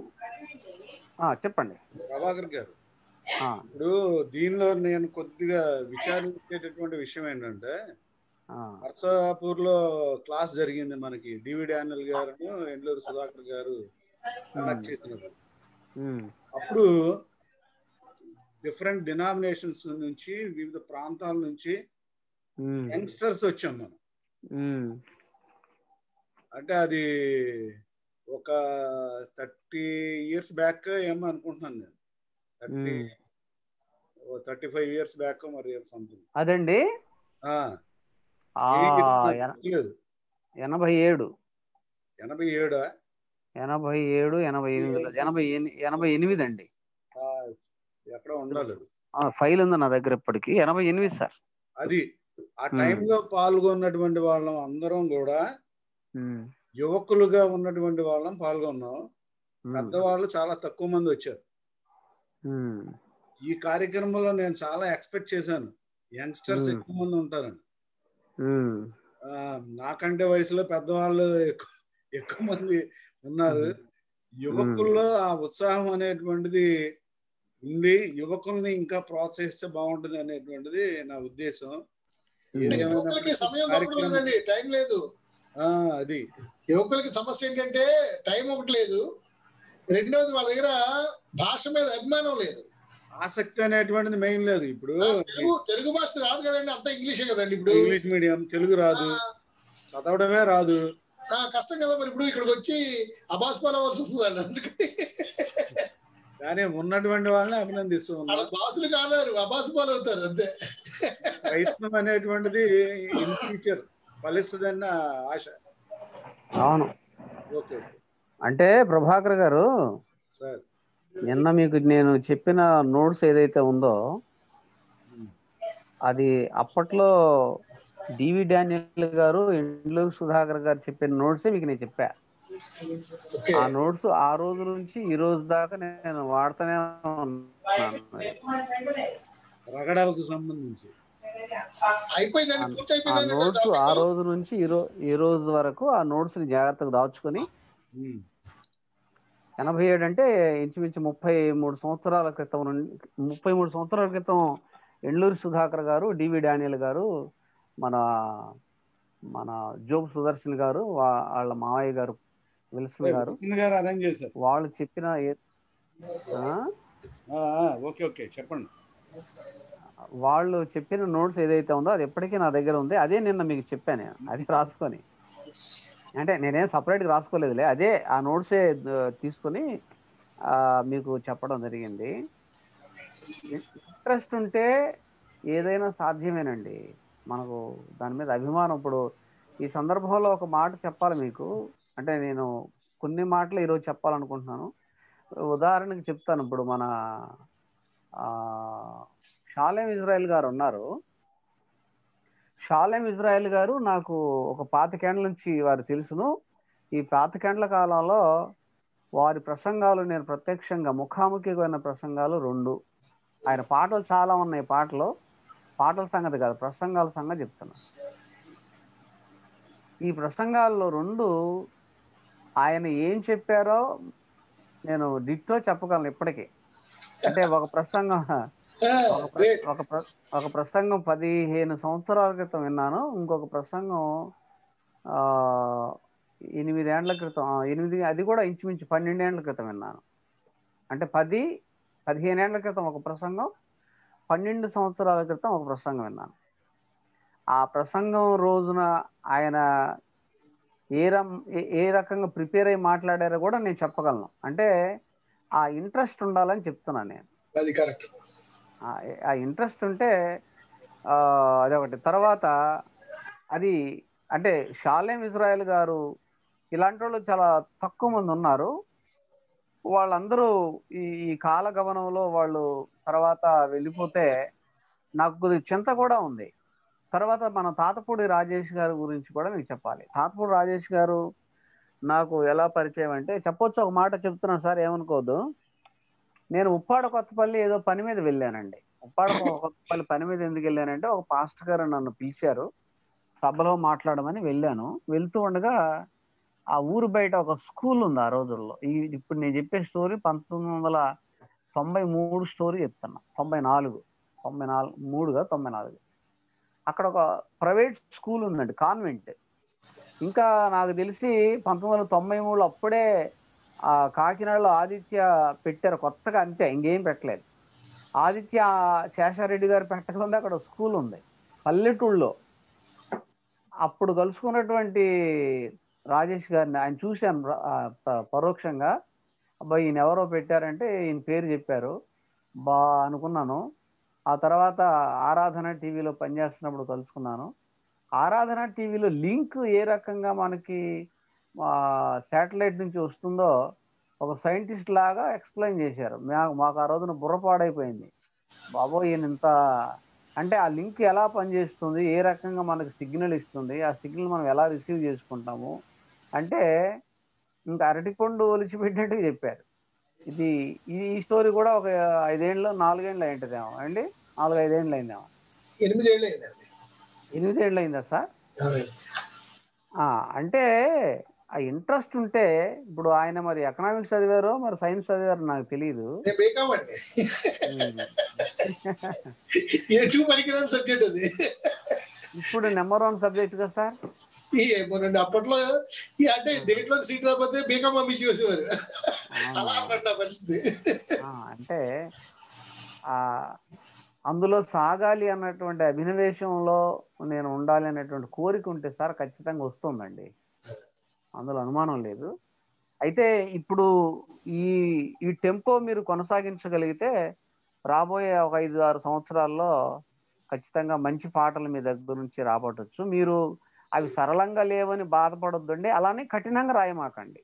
Speaker 6: ఆ, చెప్పండి
Speaker 3: ప్రభాకర్ గారు
Speaker 6: ఆ,
Speaker 3: ఇప్పుడు దీనిలో నేను కొద్దిగా విచారించేటటువంటి విషయం ఏంటంటే
Speaker 6: ఆ,
Speaker 3: నర్సాపూర్ లో క్లాస్ జరిగింది మనకి డివి డానియల్ గారు ఎండ్లూరు సుధాకర్ గారు కండక్ట్ చేసినప్పుడు
Speaker 6: ఉమ్,
Speaker 3: అప్పుడు డిఫరెంట్ డినామినేషన్స్ నుంచి వివిధ ప్రాంతాల నుంచి
Speaker 6: ఉమ్,
Speaker 3: యంగ్స్టర్స్ వచ్చాం మనం
Speaker 6: ఉమ్,
Speaker 3: అంటే అది ఒక థర్టీ ఇయర్స్ బ్యాక్ ఏమో అనుకుంటున్నాను నేను thirty
Speaker 6: um.
Speaker 3: Thirty five years back మరి సంథింగ్
Speaker 6: అదండి ఆ, ఎన-
Speaker 3: లేదు
Speaker 6: ఎనభై ఏడు
Speaker 3: ఎనభై ఏడా
Speaker 6: ఎనభై ఏడు ఎనభై ఎనిమిది ఎనభై ఎని- ఎనభై ఎనిమిది అండి
Speaker 3: ఆ, ఎక్కడ ఉండాలి అది.
Speaker 6: ఆ, ఫైల్ ఉంది నా దగ్గర ఇప్పటికి ఎనభై ఎనిమిది సార్
Speaker 3: అది ఆ
Speaker 6: Hmm.
Speaker 3: టైంలో పాల్గొన్నటువంటి వాళ్ళం అందరం కూడా
Speaker 6: ఉమ్,
Speaker 3: యువకులుగా ఉన్నటువంటి వాళ్ళం పాల్గొన్నాం
Speaker 6: ఉమ్,
Speaker 3: పెద్దవాళ్ళు చాలా తక్కువ మంది వచ్చారు
Speaker 6: ఉమ్,
Speaker 3: ఈ కార్యక్రమంలో నేను చాలా ఎక్స్పెక్ట్ చేశాను యంగ్స్టర్స్
Speaker 6: Hmm.
Speaker 3: ఎక్కువ మంది ఉంటారని
Speaker 6: ఉమ్,
Speaker 3: ఆ, నాకంటే వయసులో పెద్దవాళ్ళు ఎక్కువ ఎక్కువ మంది ఉన్నారు యువకుల్లో ఆ ఉత్సాహం అనేటువంటిది ఉండి యువకుల్ని ఇంకా ప్రోత్సహిస్తే బాగుంటుంది అనేటువంటిది నా ఉద్దేశం ఏది ఏమైనా
Speaker 2: యువకులకి సమయం దొరకలేదండి టైం లేదు
Speaker 3: ఆ, అది
Speaker 2: యువకులకి సమస్య ఏంటంటే టైం ఒకటి లేదు రెండోది వాళ్ళ దగ్గర భాష మీద అభిమానం లేదు
Speaker 3: ఆసక్తి అనేటువంటిది మెయిన్ లేదు ఇప్పుడు
Speaker 2: తెలుగు తెలుగు భాష రాదు కదండి అంతా ఇంగ్లీషే కదండి ఇప్పుడు
Speaker 3: ఇంగ్లీష్ మీడియం తెలుగు రాదు
Speaker 2: ఆ,
Speaker 3: చదవడమే రాదు
Speaker 2: ఆ, కష్టం కదా మరి ఇప్పుడు ఇక్కడికి వచ్చి అబాస్పాల వలసి వస్తుందండి అందుకని
Speaker 3: కానీ ఉన్నటువంటి వాళ్ళని అభినందిస్తూ
Speaker 2: వాళ్ళ
Speaker 3: ఉన్నాం
Speaker 2: బాసులు కాలేరు అబాస్పాలు అవుతారు అంతే
Speaker 3: ప్రయత్నం అనేటువంటిది ఇన్ ఫ్యూచర్ ఫలిస్తుందన్న ఆశ
Speaker 6: అవును
Speaker 3: ఓకే ఓకే
Speaker 6: అంటే ప్రభాకర్ గారు
Speaker 3: సార్
Speaker 6: నిన్న మీకు నేను చెప్పిన నోట్స్ ఏదైతే ఉందో అది అప్పట్లో డివి డానియల్ గారు ఎండ్లూరు సుధాకర్ గారు చెప్పిన నోట్సే మీకు నేను చెప్పా
Speaker 2: ఓకే
Speaker 6: ఆ నోట్స్ ఆ రోజు నుంచి ఈ రోజు దాకా నేను వాడుతూనే ఉన్నాను
Speaker 3: రగడలకు సంబంధించి
Speaker 2: అయిపోయిందండి పూర్తి
Speaker 6: ఆ
Speaker 2: అయిపోయిందండి
Speaker 6: నోట్స్ ఆ రోజు నుంచి ఈ రోజు ఈ రోజు వరకు ఆ నోట్స్ ని జాగ్రత్తగా దాచుకొని
Speaker 3: ఉమ్,
Speaker 6: ఎనభై ఏడు అంటే ఇంచుమించు ముప్పై మూడు సంవత్సరాల క్రితం నుండి ముప్పై మూడు సంవత్సరాల క్రితం ఎండ్లూరి సుధాకర్ గారు డివి డానియల్ గారు మన మన జోబు సుదర్శన్ గారు వా- వాళ్ళ మావయ్య గారు విల్సన్ గారు
Speaker 3: విపిన్ గారు అరేంజ్ చేశారు
Speaker 6: వాళ్ళు చెప్పిన ఏ- ఆ?
Speaker 3: ఆ, ఆ, ఓకే ఓకే చెప్పండి
Speaker 6: వాళ్ళు చెప్పిన నోట్స్ ఏదైతే ఉందో అది ఎప్పటికీ నా దగ్గర ఉంది అదే నిన్న మీకు చెప్పాను నేను అది రాసుకొని అంటే నేనేం సపరేట్గా రాసుకోలేదులే అదే ఆ నోట్సే ద- తీసుకొని ఆ, మీకు చెప్పడం జరిగింది ఇంట్రెస్ట్ ఉంటే ఏదైనా సాధ్యమేనండి మనకు దాని మీద అభిమానం ఇప్పుడు ఈ సందర్భంలో ఒక మాట చెప్పాలి మీకు అంటే నేను కొన్ని మాటలు ఈరోజు చెప్పాలనుకుంటున్నాను ఉదాహరణకి చెప్తాను ఇప్పుడు మన ఆ, షాలేం ఇజ్రాయెల్ గారు ఉన్నారు షాలేం ఇజ్రాయెల్ గారు నాకు ఒక పాతికేండ్ల నుంచి వారు తెలుసును ఈ పాతికేండ్ల కాలంలో వారి ప్రసంగాలు నేను ప్రత్యక్షంగా ముఖాముఖిగా విన్న ప్రసంగాలు రెండు ఆయన పాటలు చాలా ఉన్నాయి పాటలు పాటల సంగతి కాదు ప్రసంగాల సంగతి చెప్తున్నా ఈ ప్రసంగాల్లో రెండు ఆయన ఏం చెప్పారో నేను డిట్టో చెప్పగలను ఇప్పటికీ అంటే ఒక ప్రసంగం ఒక ప్ర-
Speaker 2: గ్రేట్
Speaker 6: ఒక ప్ర- ఒక ప్రసంగం పదిహేను సంవత్సరాల క్రితం విన్నాను ఇంకొక ప్రసంగం ఆ ఎనిమిదేండ్ల క్రితం ఆ, ఎనిమిది అది కూడా ఇంచుమించు పన్నెండేండ్ల క్రితం విన్నాను అంటే పది పదిహేనేండ్ల క్రితం ఒక ప్రసంగం పన్నెండు సంవత్సరాల క్రితం ఒక ప్రసంగం విన్నాను ఆ ప్రసంగం రోజున ఆయన ఏ రం ఏ- ఏ రకంగా ప్రిపేర్ అయ్యి మాట్లాడారో కూడా నేను చెప్పగలను అంటే ఆ ఇంట్రెస్ట్ ఉండాలని చెప్తున్నాను నేను
Speaker 2: అది కరెక్ట్
Speaker 6: ఆ- ఆ ఇంట్రెస్ట్ ఉంటే ఆ, అదొకటి తర్వాత అది అంటే షాలేం ఇజ్రాయెల్ గారు ఇలాంటి వాళ్ళు చాలా తక్కువ మంది ఉన్నారు వాళ్ళందరూ ఈ ఈ కాలగమనంలో వాళ్ళు తర్వాత వెళ్ళిపోతే నాకు కొద్దిగా చింత కూడా ఉంది తర్వాత మన తాతపూడి రాజేష్ గారి గురించి కూడా మీకు చెప్పాలి తాతపూడి రాజేష్ గారు నాకు ఎలా పరిచయం అంటే చెప్పొచ్చు ఒక మాట చెప్తున్నాను సార్ ఏమనుకోవద్దు నేను ఉప్పాడ కొత్తపల్లి ఏదో పని మీద వెళ్ళానండి ఉప్పాడ కొత్తపల్లి పని మీద ఎందుకు వెళ్ళానంటే ఒక పాస్టర్ గారు నన్ను పిలిచారు సభలో మాట్లాడమని వెళ్ళాను వెళ్తూ ఉండగా ఆ ఊరు బయట ఒక స్కూల్ ఉంది ఆ రోజుల్లో ఈ ఇప్పుడు నేను చెప్పే స్టోరీ పంతొమ్మిది వందల తొంభై మూడు స్టోరీ చెప్తున్నా తొంభై నాలుగు తొంభై నాలుగు మూడుగా తొంభై నాలుగు అక్కడ ఒక ప్రైవేట్ స్కూల్ ఉందండి కాన్వెంట్ ఇంకా నాకు తెలిసి పంతొమ్మిది వందల తొంభై మూడులో అప్పుడే ఆ కాకినాడలో ఆదిత్య పెట్టారు కొత్తగా అంతే ఇంకేం పెట్టలేదు ఆదిత్య శేషారెడ్డి గారు పెట్టకముందే అక్కడ స్కూల్ ఉంది పల్లెటూళ్ళలో అప్పుడు కలుసుకున్నటువంటి రాజేష్ గారిని ఆయన చూశాను ర- ఆ, ప- పరోక్షంగా అబ్బాయి ఈయన ఎవరో పెట్టారంటే ఈయన పేరు చెప్పారు బా అనుకున్నాను ఆ తర్వాత ఆరాధన టీవీలో పనిచేస్తున్నప్పుడు కలుసుకున్నాను ఆరాధన టీవీలో లింక్ ఏ రకంగా మనకి శాటిలైట్ నుంచి వస్తుందో ఒక సైంటిస్ట్ లాగా ఎక్స్ప్లెయిన్ చేశారు మా- మాకు ఆ రోజున బుర్రపాడైపోయింది బాబోయ్ ఈయన ఇంత అంటే ఆ లింక్ ఎలా పనిచేస్తుంది ఏ రకంగా మనకి సిగ్నల్ ఇస్తుంది ఆ సిగ్నల్ మనం ఎలా రిసీవ్ చేసుకుంటాము అంటే ఇంకా అరటిపండు ఒలిచిపెట్టినట్టు చెప్పారు ఇది ఈ స్టోరీ కూడా ఒక ఐదేళ్ళు నాలుగేళ్ళు అయింటదేమో అండి నాలుగు ఐదేళ్ళు అయిందేమో
Speaker 2: ఎనిమిదేళ్ళు అయిందండి
Speaker 6: ఎనిమిదేళ్ళు అయిందా సార్
Speaker 2: అవునండి.
Speaker 6: ఆ, అంటే ఆ ఇంట్రెస్ట్ ఉంటే ఇప్పుడు ఆయన మరి ఎకనామిక్స్ చదివారో మరి సైన్స్ చదివారో నాకు తెలియదు
Speaker 2: నేను బేకామ్ అండి ఎటు పనికిరాని సబ్జెక్ట్ అది
Speaker 6: ఇప్పుడు నెంబర్ వన్ సబ్జెక్ట్ కదా సార్
Speaker 2: ఈ ఏమోనండి అప్పట్లో ఈ అంటే దేంట్లో సీట్ రాకపోతే బీకామ్ పంపించి వచ్చేవారు అలా అన్నట్టు నా పరిస్థితి
Speaker 6: ఆ, అంటే ఆ అందులో సాగాలి అన్నటువంటి అభినవేశంలో నేను ఉండాలి అనేటువంటి కోరిక ఉంటే సార్ ఖచ్చితంగా వస్తుందండి అందులో అనుమానం లేదు అయితే ఇప్పుడు ఈ ఈ టెంపో మీరు కొనసాగించగలిగితే రాబోయే ఒక ఐదు ఆరు సంవత్సరాల్లో ఖచ్చితంగా మంచి పాటలు మీ దగ్గర నుంచి రాబట్టచ్చు మీరు అవి సరళంగా లేవని బాధపడొద్దండి అలానే కఠినంగా రాయమాకండి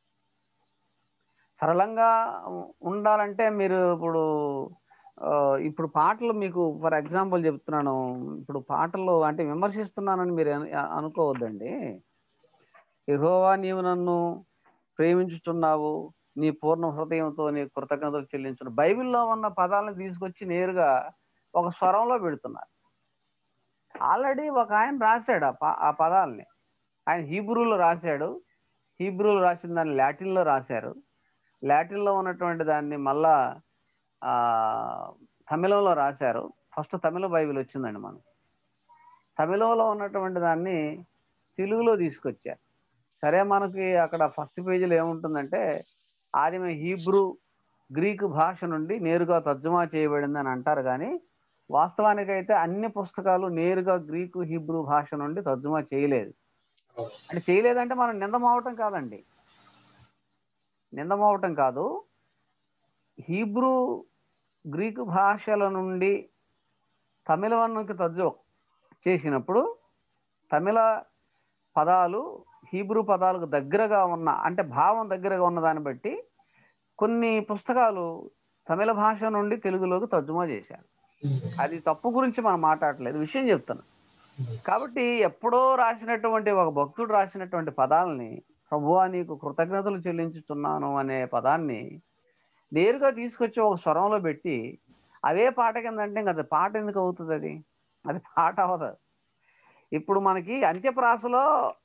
Speaker 6: సరళంగా ఉండాలంటే మీరు ఇప్పుడు ఆ, ఇప్పుడు పాటలు మీకు ఫర్ ఎగ్జాంపుల్ చెప్తున్నాను ఇప్పుడు పాటలు అంటే విమర్శిస్తున్నానని మీరు అను- అనుకోవద్దండి యెహోవా నీవు నన్ను ప్రేమించుచున్నావు నీ పూర్ణ హృదయంతో నీ కృతజ్ఞతలు చెల్లించును బైబిల్లో ఉన్న పదాలను తీసుకొచ్చి నేరుగా ఒక స్వరంలో పెడుతున్నారు ఆల్రెడీ ఒక ఆయన రాశాడు ఆ ప- ఆ పదాలని ఆయన హీబ్రూలో రాశాడు హీబ్రూలో రాసిన దాన్ని లాటిన్లో రాశారు లాటిన్లో ఉన్నటువంటి దాన్ని మళ్ళా ఆ తమిళంలో రాశారు ఫస్ట్ తమిళ బైబిల్ వచ్చిందండి మనం తమిళంలో ఉన్నటువంటి దాన్ని తెలుగులో తీసుకొచ్చారు సరే మనకి అక్కడ ఫస్ట్ పేజీలో ఏముంటుందంటే ఆదిమ హీబ్రూ గ్రీకు భాష నుండి నేరుగా తర్జుమా చేయబడింది అని అంటారు కానీ వాస్తవానికైతే అన్ని పుస్తకాలు నేరుగా గ్రీకు హిబ్రూ భాష నుండి తర్జుమా చేయలేదు అంటే చేయలేదంటే మనం నిందమవటం కాదండి నిందమవటం కాదు హీబ్రూ గ్రీకు భాషల నుండి తమిళవన్నుకి తర్జు చేసినప్పుడు తమిళ పదాలు హీబ్రూ పదాలకు దగ్గరగా ఉన్న అంటే భావం దగ్గరగా ఉన్న దాన్ని బట్టి కొన్ని పుస్తకాలు తమిళ భాష నుండి తెలుగులోకి తర్జుమా చేశారు అది తప్పు గురించి మనం మాట్లాడలేదు విషయం చెప్తాను కాబట్టి ఎప్పుడో రాసినటువంటి ఒక భక్తుడు రాసినటువంటి పదాలని ప్రభువా నీకు కృతజ్ఞతలు చెల్లించుతున్నాను అనే పదాన్ని నేరుగా తీసుకొచ్చి ఒక స్వరంలో పెట్టి అవే పాట కింద అంటే ఇంకా అది పాట ఎందుకు అవుతుంది అది అది పాట అవ్వదు ఇప్పుడు మనకి అంత్యప్రాసలో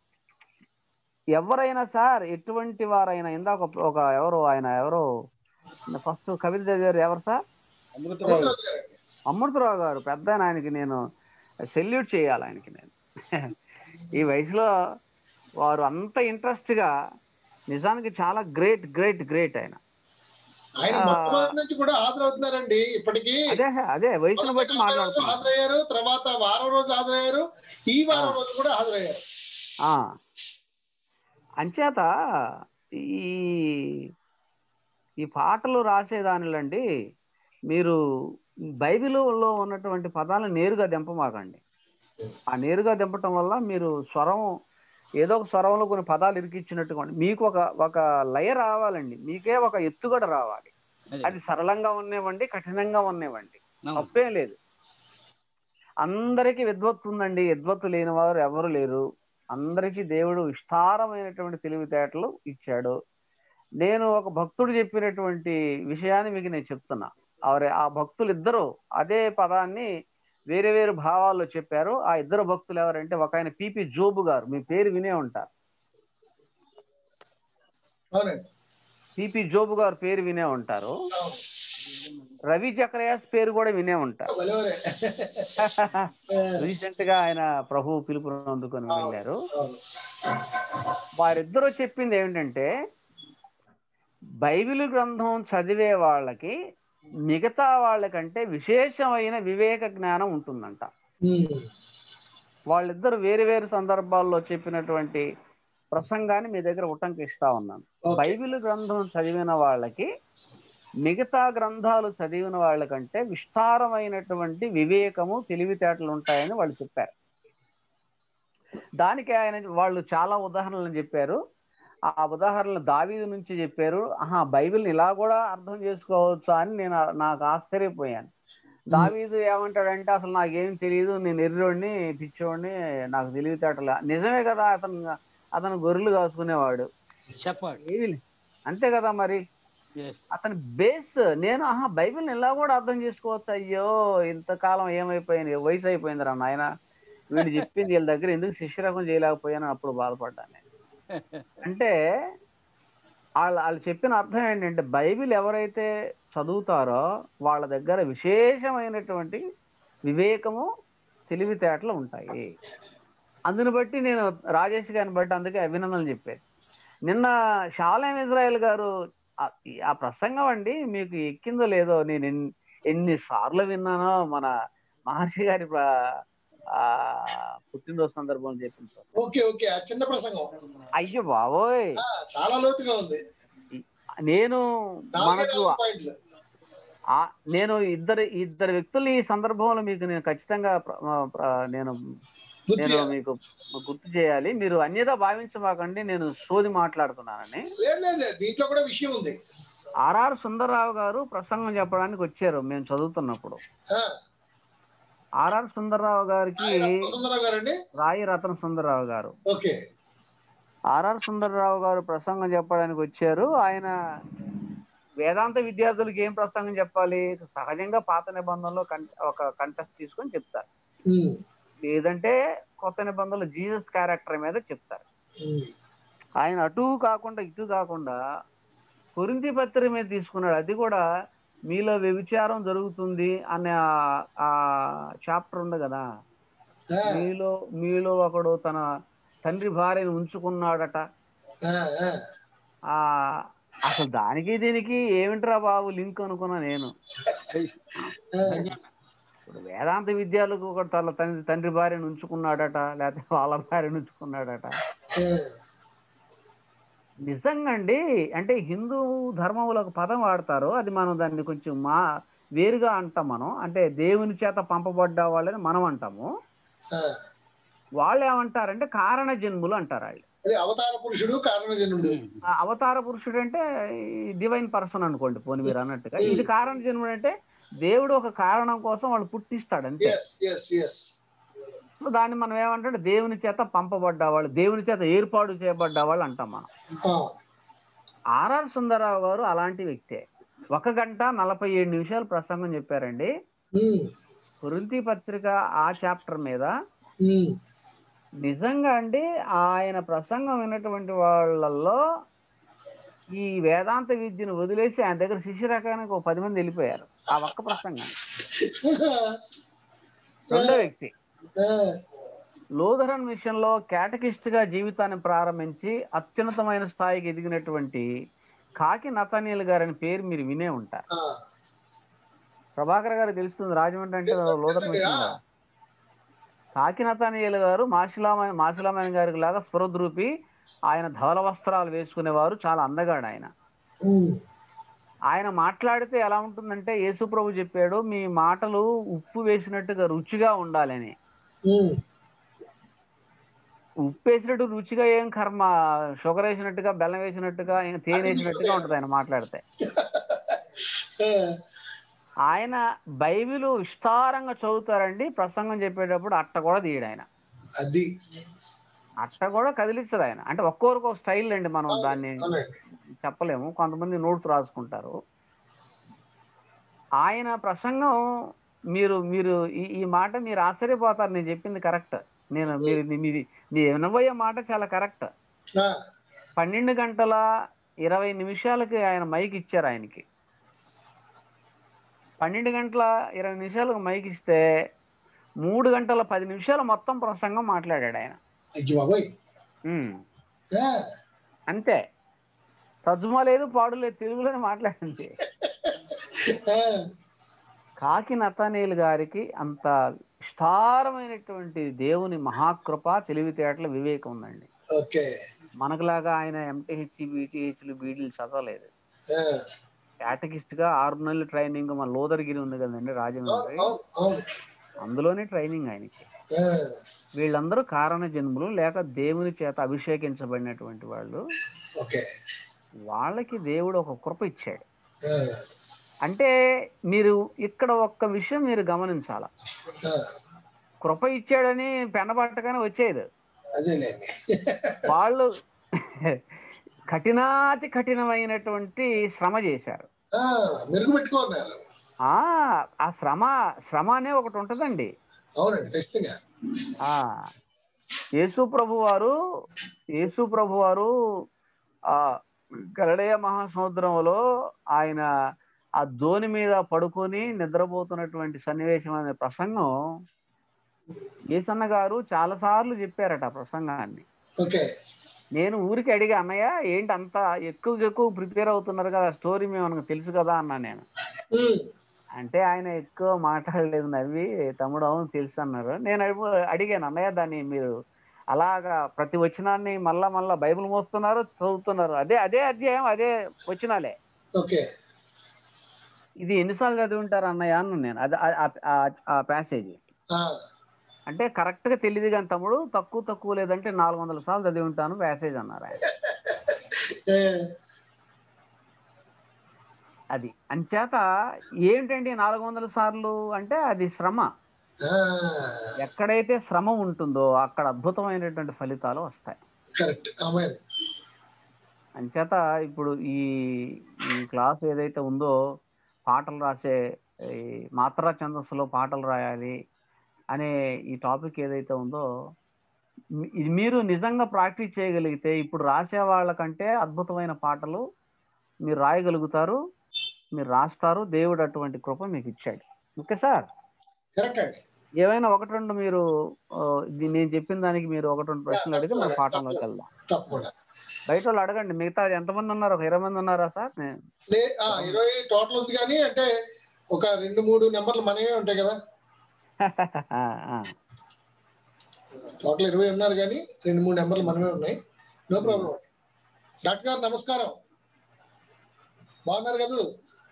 Speaker 6: ఎవరైనా సార్ ఎటువంటి వారైనా ఇందాక ఒక- ఒక ఎవరు ఆయన ఎవరు ఫస్ట్ కవిత చదివారు ఎవరు సార్
Speaker 3: అమృతరావు
Speaker 6: అమృతరావు గారు పెద్ద ఆయన ఆయనకి నేను సెల్యూట్ చేయాలి ఆయనకి నేను ఈ వయసులో వారు అంత ఇంట్రెస్ట్ గా నిజానికి చాలా గ్రేట్ గ్రేట్ గ్రేట్ ఆయన
Speaker 2: ఆయన
Speaker 6: ఆ.
Speaker 2: మొట్టమొదటి నుంచి కూడా హాజరవుతున్నారండి ఇప్పటికీ
Speaker 6: అదే అదే వయసును బట్టి
Speaker 2: మొదటి రోజు
Speaker 6: మాట్లాడుతున్నారు
Speaker 2: హాజరయ్యారు తర్వాత వారం రోజు హాజరయ్యారు ఈ వారం
Speaker 6: ఆ.
Speaker 2: రోజు కూడా హాజరయ్యారు
Speaker 6: ఆ. అంచేత ఈ ఈ పాటలు రాసేదానిలండి మీరు బైబిల్లో ఉన్నటువంటి పదాలను నేరుగా దింపమాకండి ఆ నేరుగా దింపటం వల్ల మీరు స్వరం ఏదో ఒక స్వరంలో కొన్ని పదాలు ఇరికిచ్చినట్టుగా ఉండి- మీకు ఒక ఒక లయ రావాలండి మీకే ఒక ఎత్తుగడ రావాలి
Speaker 5: అదే.
Speaker 6: అది సరళంగా ఉన్నవండి కఠినంగా ఉన్నవండి
Speaker 5: అవును.
Speaker 6: తప్పేం లేదు అందరికీ విద్వత్తు ఉందండి విద్వత్తు లేని వారు ఎవరు లేరు అందరికీ దేవుడు విస్తారమైనటువంటి తెలివితేటలు ఇచ్చాడు నేను ఒక భక్తుడు చెప్పినటువంటి విషయాన్ని మీకు నేను చెప్తున్నా ఆవిడ ఆ భక్తులు ఇద్దరు అదే పదాన్ని వేరే వేరే భావాల్లో చెప్పారు ఆ ఇద్దరు భక్తులు ఎవరంటే ఒక ఆయన పిపి జోబు గారు మీ పేరు వినే ఉంటారు
Speaker 2: అవునండి
Speaker 6: పిపి జోబు గారు పేరు వినే ఉంటారు
Speaker 2: అవును.
Speaker 6: రవి చక్రయాస్ పేరు కూడా వినే ఉంటారు
Speaker 2: భలేవరే.
Speaker 6: రీసెంట్ గా ఆయన ప్రభు పిలుపును అందుకొని వెళ్ళారు
Speaker 2: అవును.
Speaker 6: వారిద్దరూ చెప్పింది ఏమిటంటే బైబిల్ గ్రంథం చదివే వాళ్ళకి మిగతా వాళ్ళకంటే విశేషమైన వివేక జ్ఞానం ఉంటుందంట
Speaker 2: ఉమ్.
Speaker 6: వాళ్ళిద్దరు వేరు వేరు సందర్భాల్లో చెప్పినటువంటి ప్రసంగాన్ని మీ దగ్గర ఉటంకిస్తా ఉన్నాను
Speaker 2: ఓకే.
Speaker 6: బైబిల్ గ్రంథం చదివిన వాళ్ళకి మిగతా గ్రంథాలు చదివిన వాళ్ళకంటే విస్తారమైనటువంటి వివేకము తెలివితేటలు ఉంటాయని వాళ్ళు చెప్పారు దానికి ఆయన వాళ్ళు చాలా ఉదాహరణలు చెప్పారు ఆ ఉదాహరణలు దావీదు నుంచి చెప్పారు ఆహా బైబిల్ని ఇలా కూడా అర్థం చేసుకోవచ్చా అని నేను ఆ- నాకు ఆశ్చర్యపోయాను దావీదు ఏమంటాడంటే అసలు నాకేం తెలియదు నేను ఎర్రోడిని పిచ్చోడిని నాకు తెలివితేటలే నిజమే కదా అతను అతను గొర్రెలు కాసుకునేవాడు
Speaker 5: చెప్పాడు
Speaker 6: ఏమీ లే- అంతే కదా మరి
Speaker 5: Yes.
Speaker 6: అతని బేస్ నేను ఆహా బైబిల్ ఇలా కూడా అర్థం చేసుకోవచ్చు అయ్యో ఇంతకాలం ఏమైపోయింది వయసు అయిపోయింది రా నాయన వీడు చెప్పింది వీళ్ళ దగ్గర ఎందుకు శిష్యరకం చేయలేకపోయాను అప్పుడు బాధపడ్డాను నేను అంటే వాళ్ళు వాళ్ళు చెప్పిన అర్థం ఏంటంటే బైబిల్ ఎవరైతే చదువుతారో వాళ్ళ దగ్గర విశేషమైనటువంటి వివేకము తెలివితేటలు ఉంటాయి అందుని బట్టి నేను రాజేష్ గారిని బట్టి అందుకే అభినందనలు చెప్పాను నిన్న షాలేం ఇజ్రాయెల్ గారు ఆ- ఆ ప్రసంగం అండి మీకు ఎక్కిందో లేదో నేను ఎన్ని ఎన్ని సార్లు విన్నానో మన మహర్షి గారి ప్ర- ఆ పుట్టినరోజు సందర్భంలో చెప్పింది సార్.
Speaker 2: ఓకే ఓకే ఆ చిన్న ప్రసంగం
Speaker 6: అయ్యో బాబోయ్
Speaker 2: ఆ, చాలా లోతుగా ఉంది
Speaker 6: నేను
Speaker 2: నాలుగే
Speaker 6: మనకు
Speaker 2: నాలుగు పాయింట్లు
Speaker 6: ఆ నేను ఇద్దరు ఇద్దరు వ్యక్తులు ఈ సందర్భంలో మీకు నేను ఖచ్చితంగా ప్ర- ప్ర- నేను
Speaker 2: గుర్తు
Speaker 6: నేను
Speaker 2: చేయాలి.
Speaker 6: మీకు గుర్తు చేయాలి మీరు అన్యదా భావించమాకండి నేను సోది మాట్లాడుతున్నానని
Speaker 2: లేదు లేదు లేదు, దీంట్లో కూడా విషయం ఉంది
Speaker 6: ఆర్ఆర్ సుందరరావు గారు ప్రసంగం చెప్పడానికి వచ్చారు మేము చదువుతున్నప్పుడు
Speaker 2: ఆ,
Speaker 6: ఆర్ఆర్ సుందరరావు గారికి
Speaker 2: ఆయన వసుంధరావు గారండి
Speaker 6: రాయి రతన సుందరరావు గారు
Speaker 2: ఓకే
Speaker 6: ఆర్ఆర్ సుందరరావు గారు ప్రసంగం చెప్పడానికి వచ్చారు ఆయన వేదాంత విద్యార్థులకు ఏం ప్రసంగం చెప్పాలి సహజంగా పాత నిబంధనలో కం- ఒక కంటెస్ట్ తీసుకొని చెప్తారు
Speaker 2: ఉమ్,
Speaker 6: లేదంటే కొత్త నిబంధనలు జీసస్ క్యారెక్టర్ మీద చెప్తారు
Speaker 2: ఉమ్,
Speaker 6: ఆయన అటు కాకుండా ఇటు కాకుండా కొరింతి పత్రిక మీద తీసుకున్నాడు అది కూడా మీలో వ్యభిచారం జరుగుతుంది అనే ఆ- ఆ చాప్టర్ ఉంది కదా
Speaker 2: ఆ,
Speaker 6: మీలో మీలో ఒకడు తన తండ్రి భార్యను ఉంచుకున్నాడట
Speaker 2: ఆ, ఆ,
Speaker 6: ఆ అసలు దానికి దీనికి ఏమిట్రా బాబు లింక్ అనుకున్నా నేను ఇప్పుడు వేదాంత విద్యాలకు ఒక తన తండ్రి తండ్రి భార్యను ఉంచుకున్నాడట లేకపోతే వాళ్ళ భార్యను ఉంచుకున్నాడట నిజంగా అండి అంటే హిందూ ధర్మంలో ఒక పదం వాడతారు అది మనం దాన్ని కొంచెం మా వేరుగా అంటాం మనం అంటే దేవుని చేత పంపబడ్డ వాళ్ళని మనం అంటాము వాళ్ళు ఏమంటారంటే కారణ జన్ములు అంటారు వాళ్ళు
Speaker 2: అదే అవతార పురుషుడు కారణజనుడు
Speaker 6: ఆ అవతార పురుషుడు అంటే డివైన్ పర్సన్ అనుకోండి పోనీ మీరు అన్నట్టుగా ఇది కారణ జన్ముడు అంటే దేవుడు ఒక కారణం కోసం వాళ్ళు పుట్టిస్తాడు అంతే
Speaker 2: ఎస్ ఎస్ ఎస్
Speaker 6: సో దాన్ని మనం ఏమంటే దేవుని చేత పంపబడ్డ వాళ్ళు దేవుని చేత ఏర్పాటు చేయబడ్డ వాళ్ళు అంటాం మనం ఆర్ఆర్ సుందరరావు గారు అలాంటి వ్యక్తే ఒక గంట నలభై ఏడు నిమిషాలు ప్రసంగం చెప్పారండి కురింతి పత్రిక ఆ చాప్టర్ మీద నిజంగా అండి ఆయన ప్రసంగం విన్నటువంటి వాళ్ళల్లో ఈ వేదాంత విద్యను వదిలేసి ఆయన దగ్గర శిష్య రకానికి ఒక పది మంది వెళ్ళిపోయారు ఆ ఒక్క ప్రసంగం రెండో వ్యక్తి లూథరన్ మిషన్ లో కేటకిస్ట్ గా జీవితాన్ని ప్రారంభించి అత్యున్నతమైన స్థాయికి ఎదిగినటువంటి కాకి నతనీయులు గారని పేరు మీరు వినే ఉంటారు ప్రభాకర్ గారు తెలుస్తుంది రాజమండ్రి అంటే లూథరన్ మిషన్ కదా కాకి నతనీయులు గారు మాసిలామ మాసిలామైన గారికి లాగా స్వరద్రూపి ఆయన ధవల వస్త్రాలు వేసుకునేవారు చాలా అందగాడు ఆయన ఆయన మాట్లాడితే ఎలా ఉంటుందంటే యేసు ప్రభు చెప్పాడు మీ మాటలు ఉప్పు వేసినట్టుగా రుచిగా ఉండాలని ఉప్పు వేసినట్టు రుచిగా ఏం కర్మ షుగర్ వేసినట్టుగా బెల్లం వేసినట్టుగా ఏం తేనె వేసినట్టుగా ఉంటుంది ఆయన మాట్లాడితే ఆయన బైబిల్ విస్తారంగా చదువుతారండి ప్రసంగం చెప్పేటప్పుడు అట్ట కూడా తీయడు ఆయన
Speaker 2: అది
Speaker 6: అట్ట కూడా కదిలించదు ఆయన అంటే ఒక్కొరికి ఒక స్టైల్ అండి మనం దాన్ని చెప్పలేము కొంతమంది నోట్స్ రాసుకుంటారు ఆయన ప్రసంగం మీరు మీరు ఈ ఈ మాట మీరు ఆశ్చర్యపోతారు నేను చెప్పింది కరెక్ట్ నేను మీరు మీది మీ వినబోయే మాట చాలా కరెక్ట్ పన్నెండు గంటల ఇరవై నిమిషాలకి ఆయన మైక్ ఇచ్చారు ఆయనకి పన్నెండు గంటల ఇరవై నిమిషాలకు మైక్ ఇస్తే మూడు గంటల పది నిమిషాలు మొత్తం ప్రసంగం మాట్లాడాడు ఆయన
Speaker 2: అయ్యి బాబోయ్
Speaker 6: ఉమ్. అంతే తర్జుమా లేదు పాడు లేదు తెలుగులోనే మాట్లాడింది కాకి నతానేలు గారికి అంత విస్తారమైనటువంటి దేవుని మహాకృప తెలివితేటల వివేకం ఉందండి
Speaker 2: ఓకే
Speaker 6: మనకులాగా ఆయన ఎంటీహెచ్ బీటీహెచ్లు బీడీలు చదవలేదు క్యాటగిస్ట్ గా ఆరు నెలల ట్రైనింగ్ మన లోదరగిరి ఉంది కదండి రాజమండ్రి అందులోనే ట్రైనింగ్ ఆయనకి వీళ్ళందరూ కారణ జన్ములు లేక దేవుని చేత అభిషేకించబడినటువంటి వాళ్ళు
Speaker 2: ఓకే
Speaker 6: వాళ్ళకి దేవుడు ఒక కృప ఇచ్చాడు అంటే మీరు ఇక్కడ ఒక్క విషయం మీరు గమనించాల కృప ఇచ్చాడని పెనబట్టగానే వచ్చేది
Speaker 2: అదేలేండి
Speaker 6: వాళ్ళు కఠినాతి కఠినమైనటువంటి శ్రమ చేశారు
Speaker 2: ఆ, మెరుగు పెట్టుకున్నారు
Speaker 6: ఆ ఆ శ్రమ శ్రమ అనే ఒకటి ఉంటదండి
Speaker 2: అవునండి ఖచ్చితంగా
Speaker 6: ఆ యేసు ప్రభు వారు యేసు ప్రభు వారు ఆ గలడయ మహాసముద్రంలో ఆయన ఆ దోని మీద పడుకొని నిద్రపోతున్నటువంటి సన్నివేశం అనే ప్రసంగం ఏసన్న గారు చాలా సార్లు చెప్పారట ఆ ప్రసంగాన్ని
Speaker 2: ఓకే
Speaker 6: నేను ఊరికి అడిగా అన్నయ్య ఏంటి అంత ఎక్కువ ఎక్కువ ప్రిపేర్ అవుతున్నారు కదా స్టోరీ మేము మనకు తెలుసు కదా అన్నా నేను అంటే ఆయన ఎక్కువ మాట్లాడలేదు నవ్వి తమ్ముడు అవును తెలుసు అన్నారు నేను అడిగి- అడిగాను అన్నయ్య దాన్ని మీరు అలాగా ప్రతి వచనాన్ని మళ్ళా మళ్ళా బైబిల్ మోస్తున్నారు చదువుతున్నారు అదే అదే అధ్యాయం అదే వచనాలే
Speaker 2: ఓకే
Speaker 6: ఇది ఎన్నిసార్లు చదివి ఉంటారు అన్నయ్య అన్నాను నేను అది ఆ- ఆ- ఆ- ఆ ప్యాసేజ్ అంటే కరెక్ట్ గా తెలియదు కానీ తమ్ముడు తక్కువ తక్కువ లేదంటే నాలుగు వందల సార్లు చదివి ఉంటాను ప్యాసేజ్ అన్నారు ఆయన అది అంచేత ఏంటండి నాలుగు వందల సార్లు అంటే అది శ్రమ ఎక్కడైతే శ్రమ ఉంటుందో అక్కడ అద్భుతమైనటువంటి ఫలితాలు వస్తాయి
Speaker 2: కరెక్ట్ అమ్మాయి
Speaker 6: అంచేత ఇప్పుడు ఈ ఈ క్లాస్ ఏదైతే ఉందో పాటలు రాసే ఈ మాత్రా ఛందస్సులో పాటలు రాయాలి అనే ఈ టాపిక్ ఏదైతే ఉందో మీ- ఇది మీరు నిజంగా ప్రాక్టీస్ చేయగలిగితే ఇప్పుడు రాసే వాళ్ళకంటే అద్భుతమైన పాటలు మీరు రాయగలుగుతారు మీరు రాస్తారు దేవుడు అటువంటి కృప మీకు ఇచ్చాడు ఓకే సార్
Speaker 2: కరెక్ట్ అండి
Speaker 6: ఏమైనా ఒకటి రెండు మీరు ఆ, ఇది నేను చెప్పిన దానికి మీరు ఒకటి రెండు ప్రశ్నలు అడిగి మన పాఠంలోకి వెళ్దాం
Speaker 2: తప్పకుండా
Speaker 6: బయట వాళ్ళు అడగండి మిగతా ఎంతమంది ఉన్నారు ఒక ఇరవై మంది ఉన్నారా సార్ నే-
Speaker 2: లే ఆ, ఇరవై టోటల్ ఉంది కానీ అంటే ఒక రెండు మూడు నెంబర్లు మనమే ఉంటాయి కదా
Speaker 6: ఆ, ఆ.
Speaker 2: టోటల్ ఇరవై ఉన్నారు కానీ రెండు మూడు నెంబర్లు మనమే ఉన్నాయి నో ప్రాబ్లం డాక్టర్ గారు నమస్కారం బాగున్నారు కదా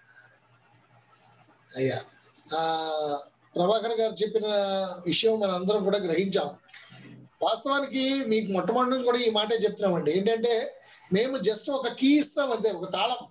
Speaker 2: అయ్యా ఆ, ప్రభాకర్ గారు చెప్పిన విషయం మన అందరం కూడా గ్రహించాం వాస్తవానికి మీకు మొట్టమొదటి నుంచి కూడా ఈ మాటే చెప్తున్నామండి ఏంటంటే మేము జస్ట్ ఒక కీ ఇస్తాం అంతే ఒక తాళం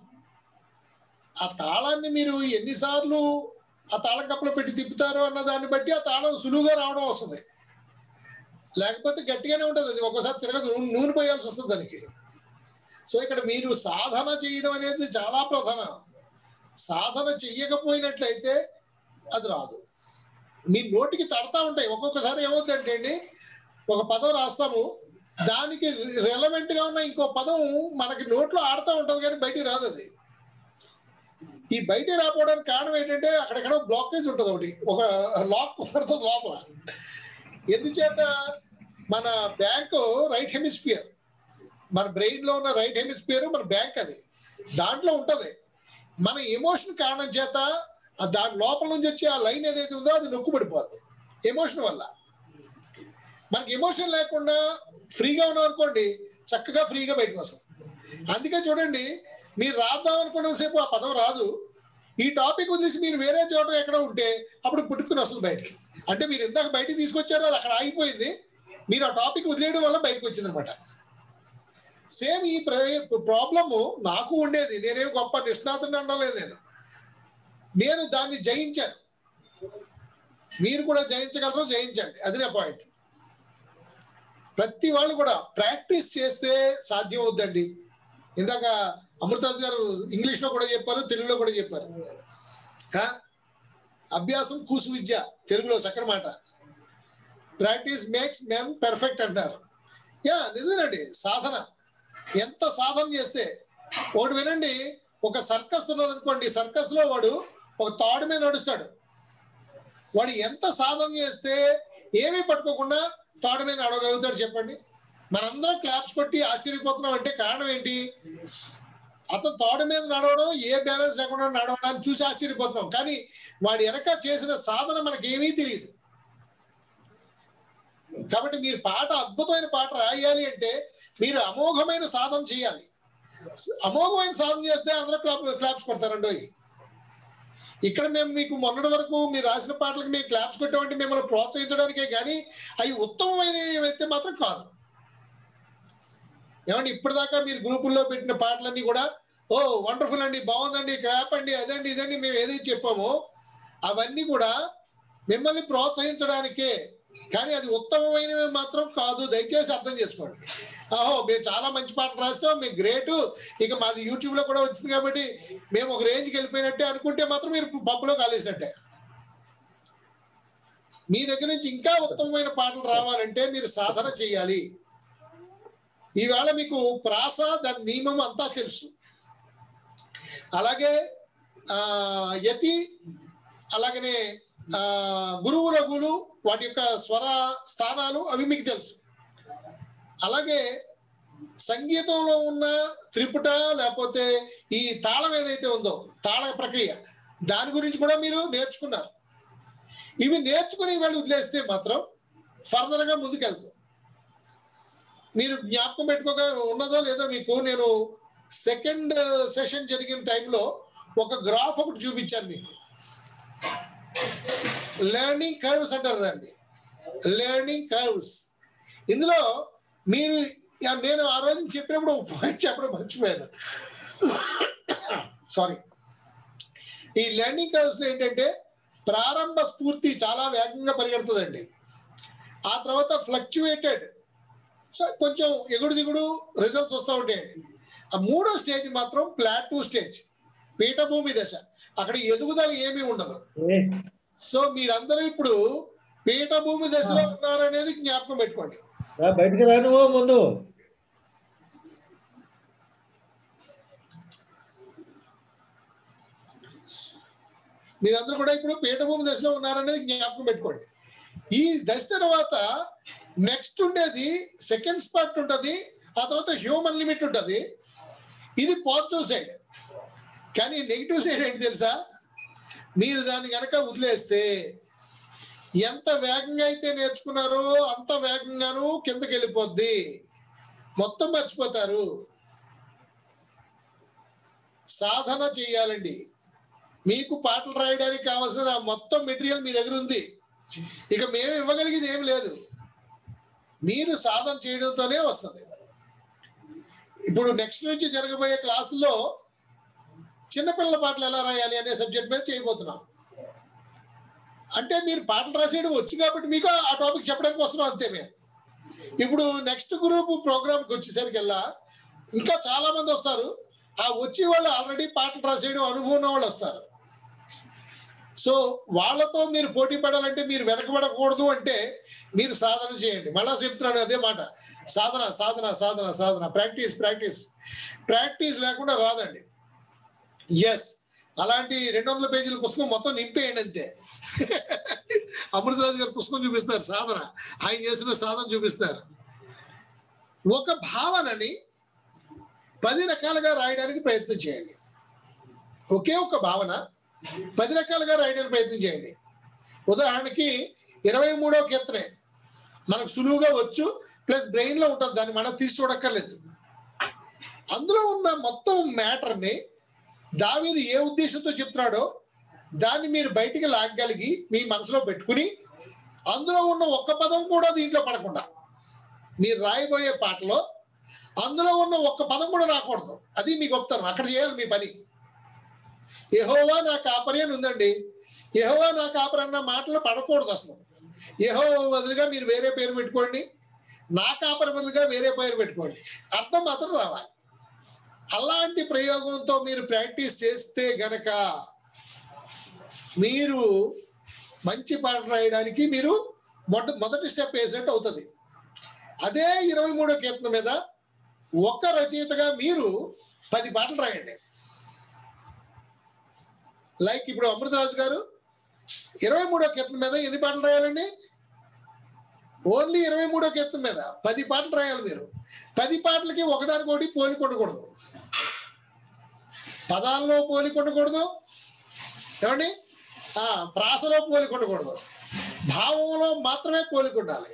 Speaker 2: ఆ తాళాన్ని మీరు ఎన్నిసార్లు ఆ తాళం కప్పలో పెట్టి తిప్పుతారు అన్న దాన్ని బట్టి ఆ తాళం సులువుగా రావడం వస్తుంది లేకపోతే గట్టిగానే ఉంటది అది ఒక్కోసారి తిరగదు నూ- నూనె పోయాల్సి వస్తుంది దానికి సో ఇక్కడ మీరు సాధన చేయడం అనేది చాలా ప్రధానం సాధన చెయ్యకపోయినట్లయితే అది రాదు మీ నోటికి తడతా ఉంటాయి ఒక్కొక్కసారి ఏమవుతుందంటే అండి ఒక పదం రాస్తాము దానికి రెలవెంట్ గా ఉన్న ఇంకో పదం మనకి నోట్లో ఆడుతూ ఉంటది కానీ బయటికి రాదు అది ఈ బయటికి రాకపోవడానికి కారణం ఏంటంటే అక్కడెక్కడ బ్లాకేజ్ ఉంటుంది ఒకటి ఒక లాక్ పడుతుంది లోపల ఎందుచేత మన బ్యాంకు రైట్ హెమిస్ఫియర్ మన బ్రెయిన్ లో ఉన్న రైట్ హెమిస్ఫియర్ మన బ్యాంక్ అది దాంట్లో ఉంటది మన ఎమోషన్ కారణం చేత ఆ దాని లోపల నుంచి వచ్చే ఆ లైన్ ఏదైతే ఉందో అది నొక్కుబడిపోద్ది ఎమోషన్ వల్ల మనకి ఎమోషన్ లేకుండా ఫ్రీగా ఉన్నాం అనుకోండి చక్కగా ఫ్రీగా బయటకు వస్తుంది అందుకే చూడండి మీరు రాద్దాం అనుకున్న సేపు ఆ పదం రాదు ఈ టాపిక్ వదిలేసి మీరు వేరే చోట ఎక్కడ ఉంటే అప్పుడు పుట్టుకుని వస్తుంది బయటికి అంటే మీరు ఇందాక బయటికి తీసుకొచ్చారో అది అక్కడ ఆగిపోయింది మీరు ఆ టాపిక్ వదిలేయడం వల్ల బయటకు వచ్చింది అనమాట సేమ్ ఈ ప్రాబ్లము నాకు ఉండేది నేనేం గొప్ప నిష్ణాతుని అనలేదు నేను నేను దాన్ని జయించాను మీరు కూడా జయించగలరు జయించండి అది నా పాయింట్ ప్రతి వాళ్ళు కూడా ప్రాక్టీస్ చేస్తే సాధ్యం అవుద్దండి ఇందాక అమృతరాజు గారు ఇంగ్లీష్ లో కూడా చెప్పారు తెలుగులో కూడా చెప్పారు ఆ? అభ్యాసం కూసు విద్య తెలుగులో చక్కని మాట ప్రాక్టీస్ మేక్స్ మెన్ పెర్ఫెక్ట్ అంటారు యా నిజమేనండి సాధన ఎంత సాధన చేస్తే ఒకటి వినండి ఒక సర్కస్ ఉన్నది అనుకోండి సర్కస్ లో వాడు ఒక తాడు మీద నడుస్తాడు వాడు ఎంత సాధన చేస్తే ఏమీ పట్టుకోకుండా తాడు మీద నడవగలుగుతాడు చెప్పండి మనందరం క్లాప్స్ కొట్టి ఆశ్చర్యపోతున్నాం అంటే కారణం ఏంటి అతను తాడు మీద నడవడం ఏ బ్యాలెన్స్ లేకుండా నడవడాన్ని చూసి ఆశ్చర్యపోతున్నాం కానీ వాడి వెనక చేసిన సాధన మనకి ఏమీ తెలియదు కాబట్టి మీరు పాట అద్భుతమైన పాట రాయాలి అంటే మీరు అమోఘమైన సాధన చేయాలి అమోఘమైన సాధన చేస్తే అందరూ క్లాప్ క్లాప్స్ కొడతారండి ఇక్కడ మేము మీకు మొన్నటి వరకు మీరు రాసిన పాటలకు మేము క్లాప్స్ కొట్టామంటే మిమ్మల్ని ప్రోత్సహించడానికే కానీ అవి ఉత్తమమైనవి అయితే మాత్రం కాదు ఏమండి ఇప్పటిదాకా మీరు గ్రూపుల్లో పెట్టిన పాటలన్నీ కూడా ఓ వండర్ఫుల్ అండి బాగుందండి క్లాప్ అండి అదండి ఇదండి మేము ఏదైతే చెప్పామో అవన్నీ కూడా మిమ్మల్ని ప్రోత్సహించడానికే కానీ అది ఉత్తమమైనవి మాత్రం కాదు దయచేసి అర్థం చేసుకోండి ఆహో మేము చాలా మంచి పాటలు రాస్తాం మేము గ్రేట్ ఇక మాది యూట్యూబ్ లో కూడా వచ్చింది కాబట్టి మేము ఒక రేంజ్కి వెళ్ళిపోయినట్టే అనుకుంటే మాత్రం మీరు పప్పులో కాలేసినట్టే మీ దగ్గర నుంచి ఇంకా ఉత్తమమైన పాటలు రావాలంటే మీరు సాధన చేయాలి ఈవేళ మీకు ప్రాస దాని నియమం అంతా తెలుసు అలాగే ఆ యతి అలాగనే ఆ గురువు రఘులు వాటి యొక్క స్వర స్థానాలు అవి మీకు తెలుసు అలాగే సంగీతంలో ఉన్న త్రిపుట లేకపోతే ఈ తాళం ఏదైతే ఉందో తాళ ప్రక్రియ దాని గురించి కూడా మీరు నేర్చుకున్నారు ఇవి నేర్చుకుని వాళ్ళు వదిలేస్తే మాత్రం ఫర్దర్ గా ముందుకెళ్తాం మీరు జ్ఞాపకం పెట్టుకోక ఉన్నదో లేదో మీకు నేను సెకండ్ సెషన్ జరిగిన టైంలో ఒక గ్రాఫ్ ఒకటి చూపించాను మీకు లెర్నింగ్ కర్వ్స్ అంటారు దాన్ని లెర్నింగ్ కర్వ్స్ ఇందులో మీరు యా, నేను ఆ రోజు చెప్పినప్పుడు ఒక పాయింట్ చెప్పడం మర్చిపోయాను సారీ ఈ లెర్నింగ్ కర్వ్స్ లో ఏంటంటే ప్రారంభ స్ఫూర్తి చాలా వేగంగా పరిగెడుతుందండి ఆ తర్వాత ఫ్లక్చువేటెడ్ సో కొంచెం ఎగుడు దిగుడు రిజల్ట్స్ వస్తూ ఉంటాయండి ఆ మూడో స్టేజ్ మాత్రం ప్లాటూ స్టేజ్ పీఠభూమి దశ అక్కడ ఎదుగుదల ఏమీ ఉండదు సో మీరందరూ ఇప్పుడు పీఠభూమి దశలో ఉన్నారనేది జ్ఞాపకం పెట్టుకోండి
Speaker 8: రా, బయటికి రాను ముందు
Speaker 2: మీరందరూ కూడా ఇప్పుడు పీఠభూమి దశలో ఉన్నారనేది జ్ఞాపకం పెట్టుకోండి ఈ దశ తర్వాత నెక్స్ట్ ఉండేది సెకండ్ స్పాట్ ఉంటది ఆ తర్వాత హ్యూమన్ లిమిట్ ఉంటది ఇది పాజిటివ్ సైడ్ కానీ నెగిటివ్ సైడ్ ఏంటి తెలుసా మీరు దాన్ని కనుక వదిలేస్తే ఎంత వేగంగా అయితే నేర్చుకున్నారో అంత వేగంగాను కిందకి వెళ్ళిపోద్ది మొత్తం మర్చిపోతారు సాధన చేయాలండి మీకు పాటలు రాయడానికి కావాల్సిన మొత్తం మెటీరియల్ మీ దగ్గర ఉంది ఇక మేము ఇవ్వగలిగేది ఏం లేదు మీరు సాధన చేయడంతోనే వస్తుంది ఇప్పుడు నెక్స్ట్ నుంచి జరగబోయే క్లాసుల్లో చిన్నపిల్లల పాటలు ఎలా రాయాలి అనే సబ్జెక్ట్ మీద చేయబోతున్నాం అంటే మీరు పాటలు రాసేయడం వచ్చు కాబట్టి మీకు ఆ టాపిక్ చెప్పడానికి వస్తున్నాం అంతే మేము ఇప్పుడు నెక్స్ట్ గ్రూప్ ప్రోగ్రామ్కి వచ్చేసరికల్లా ఇంకా చాలా మంది వస్తారు ఆ వచ్చే వాళ్ళు ఆల్రెడీ పాటలు రాసేయడం అనుభవం ఉన్న వాళ్ళు వస్తారు సో వాళ్ళతో మీరు పోటీ పడాలంటే మీరు వెనకబడకూడదు అంటే మీరు సాధన చేయండి మళ్ళా చెప్తున్నాను అదే మాట సాధన సాధన సాధన సాధన ప్రాక్టీస్ ప్రాక్టీస్ ప్రాక్టీస్ లేకుండా రాదండి ఎస్ అలాంటి రెండు వందల పేజీల పుస్తకం మొత్తం నింపేయండి అంతే అమృతరాజు గారు పుస్తకం చూపిస్తారు సాధన ఆయన చేసిన సాధన చూపిస్తారు ఒక భావనని పది రకాలుగా రాయడానికి ప్రయత్నం చేయండి ఒకే ఒక భావన పది రకాలుగా రాయడానికి ప్రయత్నం చేయండి ఉదాహరణకి ఇరవై మూడో కీర్తనే మనకు సులువుగా వచ్చు ప్లస్ బ్రెయిన్ లో ఉంటుంది దాన్ని మనం తీసి చూడక్కర్లేదు అందులో ఉన్న మొత్తం మ్యాటర్ని దావీదు ఏ ఉద్దేశంతో చెప్తున్నాడో దాన్ని మీరు బయటికి లాగగలిగి మీ మనసులో పెట్టుకుని అందులో ఉన్న ఒక్క పదం కూడా దీంట్లో పడకుండా మీరు రాయబోయే పాటలో అందులో ఉన్న ఒక్క పదం కూడా రాకూడదు అది మీ గొప్పతనం అక్కడ చేయాలి మీ పని యహోవా నా కాపరి అని ఉందండి యహోవా నా కాపరి అన్న మాటలు పడకూడదు అసలు యహో బదులుగా మీరు వేరే పేరు పెట్టుకోండి నా కాపరి బదులుగా వేరే పేరు పెట్టుకోండి అర్థం మాత్రం రావాలి అలాంటి ప్రయోగంతో మీరు ప్రాక్టీస్ చేస్తే గనక మీరు మంచి పాట రాయడానికి మీరు మొట్ట మొదటి స్టెప్ వేసినట్టు అవుతుంది అదే ఇరవై మూడో కీర్తన మీద ఒక్క రచయితగా మీరు పది పాటలు రాయండి లైక్ ఇప్పుడు అమృతరాజు గారు ఇరవై మూడో కీర్తన మీద ఎన్ని పాటలు రాయాలండి ఓన్లీ ఇరవై మూడో కీర్తన మీద పది పాటలు రాయాలి మీరు పది పాటలకి ఒకదానికొకటి పోలిక ఉండకూడదు పదాల్లో పోలిక ఉండకూడదు ఏమండి ఆ ప్రాసలో పోలిక ఉండకూడదు భావంలో మాత్రమే పోలిక ఉండాలి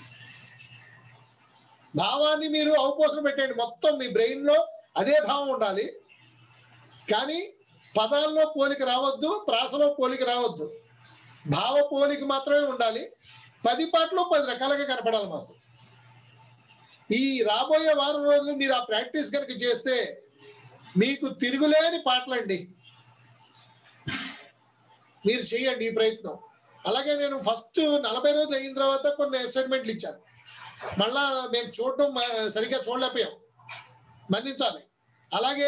Speaker 2: భావాన్ని మీరు అవపోసన పెట్టండి మొత్తం మీ బ్రెయిన్ లో అదే భావం ఉండాలి కానీ పదాల్లో పోలిక రావద్దు ప్రాసలో పోలిక రావద్దు భావ పోలిక మాత్రమే ఉండాలి పది పాటలు పది రకాలుగా కనపడాలి మాకు ఈ రాబోయే వారం రోజులు మీరు ఆ ప్రాక్టీస్ కనుక చేస్తే మీకు తిరుగులేని పాటలండి మీరు చేయండి ఈ ప్రయత్నం అలాగే నేను ఫస్ట్ నలభై రోజులు అయిన తర్వాత కొన్ని అసైన్మెంట్లు ఇచ్చాను మళ్ళా మేము చూడడం మ- సరిగ్గా చూడలేకపోయాం మన్నించాలి అలాగే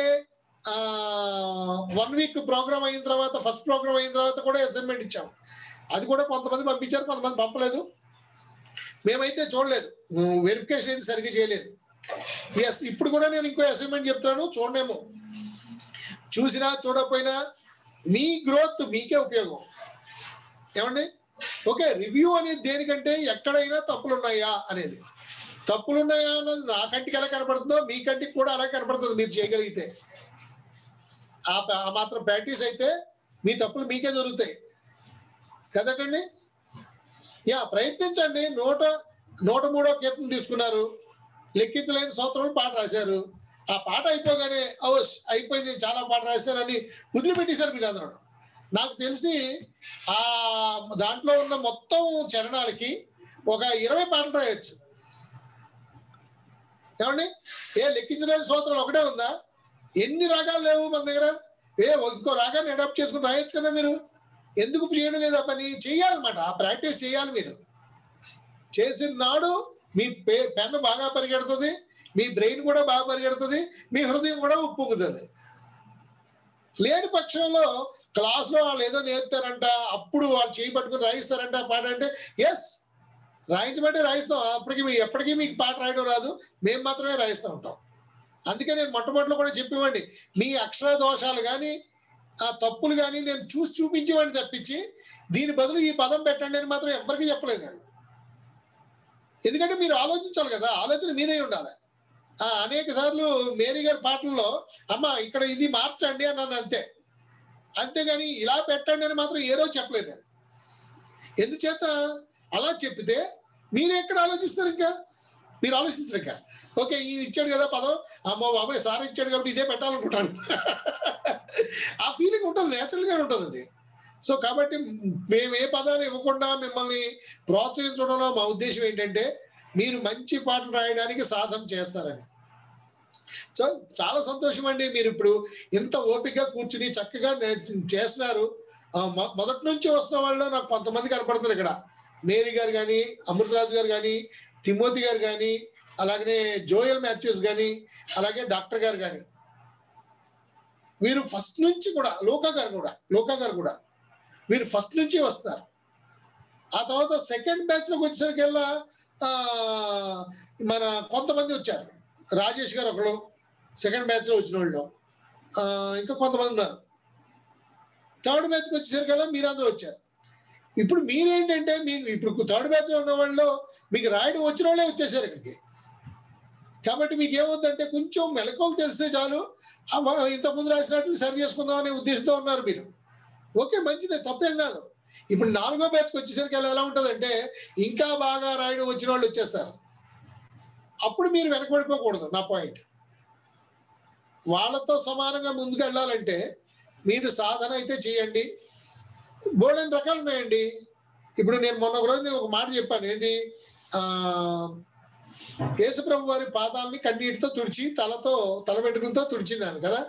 Speaker 2: వన్ వీక్ ప్రోగ్రామ్ అయిన తర్వాత ఫస్ట్ ప్రోగ్రామ్ అయిన తర్వాత కూడా అసైన్మెంట్ ఇచ్చాం అది కూడా కొంతమంది పంపించారు కొంతమంది పంపలేదు మేమైతే చూడలేదు వెరిఫికేషన్ అయితే సరిగ్గా చేయలేదు ఎస్ ఇప్పుడు కూడా నేను ఇంకో అసైన్మెంట్ చెప్తాను చూడనేమో చూసినా చూడకపోయినా మీ గ్రోత్ మీకే ఉపయోగం ఏమండి ఓకే రివ్యూ అనేది దేనికంటే ఎక్కడైనా తప్పులు ఉన్నాయా అనేది తప్పులు ఉన్నాయా అన్నది నా కంటికి ఎలా కనపడుతుందో మీ కంటికి కూడా అలా కనపడుతుంది మీరు చేయగలిగితే ఆ ప- ఆ మాత్రం ప్రాక్టీస్ అయితే మీ తప్పులు మీకే దొరుకుతాయి కదటండి యా ప్రయత్నించండి నూట నూట మూడో కీర్తన తీసుకున్నారు లెక్కించలేని సూత్రం పాట రాశారు ఆ పాట అయిపోగానే అవస్ అయిపోయింది చాలా పాట రాశారని వదిలిపెట్టేశారు మీరు అందరూ నాకు తెలిసి ఆ దాంట్లో ఉన్న మొత్తం చరణాలకి ఒక ఇరవై పాటలు రాయొచ్చు ఏమండి ఏ లెక్కించలేని సూత్రం ఒకటే ఉందా ఎన్ని రాగాలు లేవు మన దగ్గర ఏ ఇంకో రాగాన్ని అడాప్ట్ చేసుకుని రాయొచ్చు కదా మీరు ఎందుకు చేయడం లేదు ఆ పని చేయాలన్నమాట ఆ ప్రాక్టీస్ చేయాలి మీరు చేసిన నాడు మీ పే పెన్ బాగా పరిగెడుతుంది మీ బ్రెయిన్ కూడా బాగా పరిగెడుతుంది మీ హృదయం కూడా ఉప్పొంగుతుంది లేని పక్షంలో క్లాస్ లో వాళ్ళు ఏదో నేర్పుతారంట అప్పుడు వాళ్ళు చేయి పట్టుకుని రాయిస్తారంట ఆ పాట అంటే ఎస్ రాయించమంటే రాయిస్తాం అప్పటికి మీ ఎప్పటికీ మీకు పాట రాయడం రాదు మేము మాత్రమే రాయిస్తూ ఉంటాం అందుకే నేను మొట్టమొదటిలో కూడా చెప్పేవాడిని మీ అక్షర దోషాలు కానీ ఆ తప్పులు కానీ నేను చూసి చూపించేవాడిని తప్పించి దీని బదులు ఈ పదం పెట్టండి అని మాత్రం ఎవరికి చెప్పలేదు నేను ఎందుకంటే మీరు ఆలోచించాలి కదా ఆలోచన మీదే ఉండాలి ఆ అనేక సార్లు మేరీ గారి పాటల్లో అమ్మ ఇక్కడ ఇది మార్చండి అన్నాను అంతే అంతేగాని ఇలా పెట్టండి అని మాత్రం ఏ రోజు చెప్పలేదు నేను ఎందుచేత అలా చెప్పితే మీరు ఎక్కడ ఆలోచిస్తారు ఇంకా మీరు ఆలోచిస్తారు ఇంకా ఓకే ఈ ఇచ్చాడు కదా పదం అమ్మో బాబాయ్ సార్ ఇచ్చాడు కాబట్టి ఇదే పెట్టాలనుకుంటాను ఆ ఫీలింగ్ ఉంటుంది నేచురల్ గా ఉంటుంది అది సో కాబట్టి మేము ఏ పదాలు ఇవ్వకుండా మిమ్మల్ని ప్రోత్సహించడంలో మా ఉద్దేశం ఏంటంటే మీరు మంచి పాటలు రాయడానికి సాధన చేస్తారని సో చాలా సంతోషం అండి మీరు ఇప్పుడు ఇంత ఓపికగా కూర్చుని చక్కగా నే- చేస్తున్నారు ఆ, మొ- మొదటి నుంచి వస్తున్న వాళ్ళు నాకు కొంతమంది కనపడుతున్నారు ఇక్కడ మేరీ గారు కానీ అమృతరాజు గారు కానీ తిమోతి గారు కానీ అలాగనే జోయల్ మాథ్యూస్ కానీ అలాగే డాక్టర్ గారు కానీ వీరు ఫస్ట్ నుంచి కూడా లోకా గారు కూడా లోకా గారు కూడా వీరు ఫస్ట్ నుంచి వస్తారు ఆ తర్వాత సెకండ్ బ్యాచ్ లోకి వచ్చేసరికల్లా ఆ, మన కొంతమంది వచ్చారు రాజేష్ గారు ఒకరు సెకండ్ బ్యాచ్ లో వచ్చిన వాళ్ళు ఆ, ఇంకా కొంతమంది ఉన్నారు థర్డ్ బ్యాచ్కి వచ్చేసరికల్లా మీరందరూ వచ్చారు ఇప్పుడు మీరేంటంటే మీకు ఇప్పుడు థర్డ్ బ్యాచ్ లో ఉన్న వాళ్ళు మీకు రాయడం వచ్చిన వాళ్ళే వచ్చేసారు ఇక్కడికి కాబట్టి మీకు ఏమవుతుందంటే కొంచెం మెలకువలు తెలిస్తే చాలు అవ్వ, ఇంతకుముందు రాసినట్టు సరి చేసుకుందాం అనే ఉద్దేశంతో ఉన్నారు మీరు ఓకే మంచిదే తప్పేం కాదు ఇప్పుడు నాలుగో బ్యాచ్కి వచ్చేసరికి ఎలా ఎలా ఉంటుందంటే ఇంకా బాగా రాయడం వచ్చిన వాళ్ళు వచ్చేస్తారు అప్పుడు మీరు వెనకబడిపోకూడదు నా పాయింట్ వాళ్ళతో సమానంగా ముందుకు వెళ్ళాలంటే మీరు సాధన అయితే చేయండి బోల్డెన్ రకాలు ఉన్నాయండి ఇప్పుడు నేను మొన్న ఒక రోజు నేను ఒక మాట చెప్పాను ఏంటి ఆ యేసుప్రభు వారి పాదాలని కన్నీటితో తుడిచి తలతో తల వెంట్రుకలతో తుడిచిందాను కదా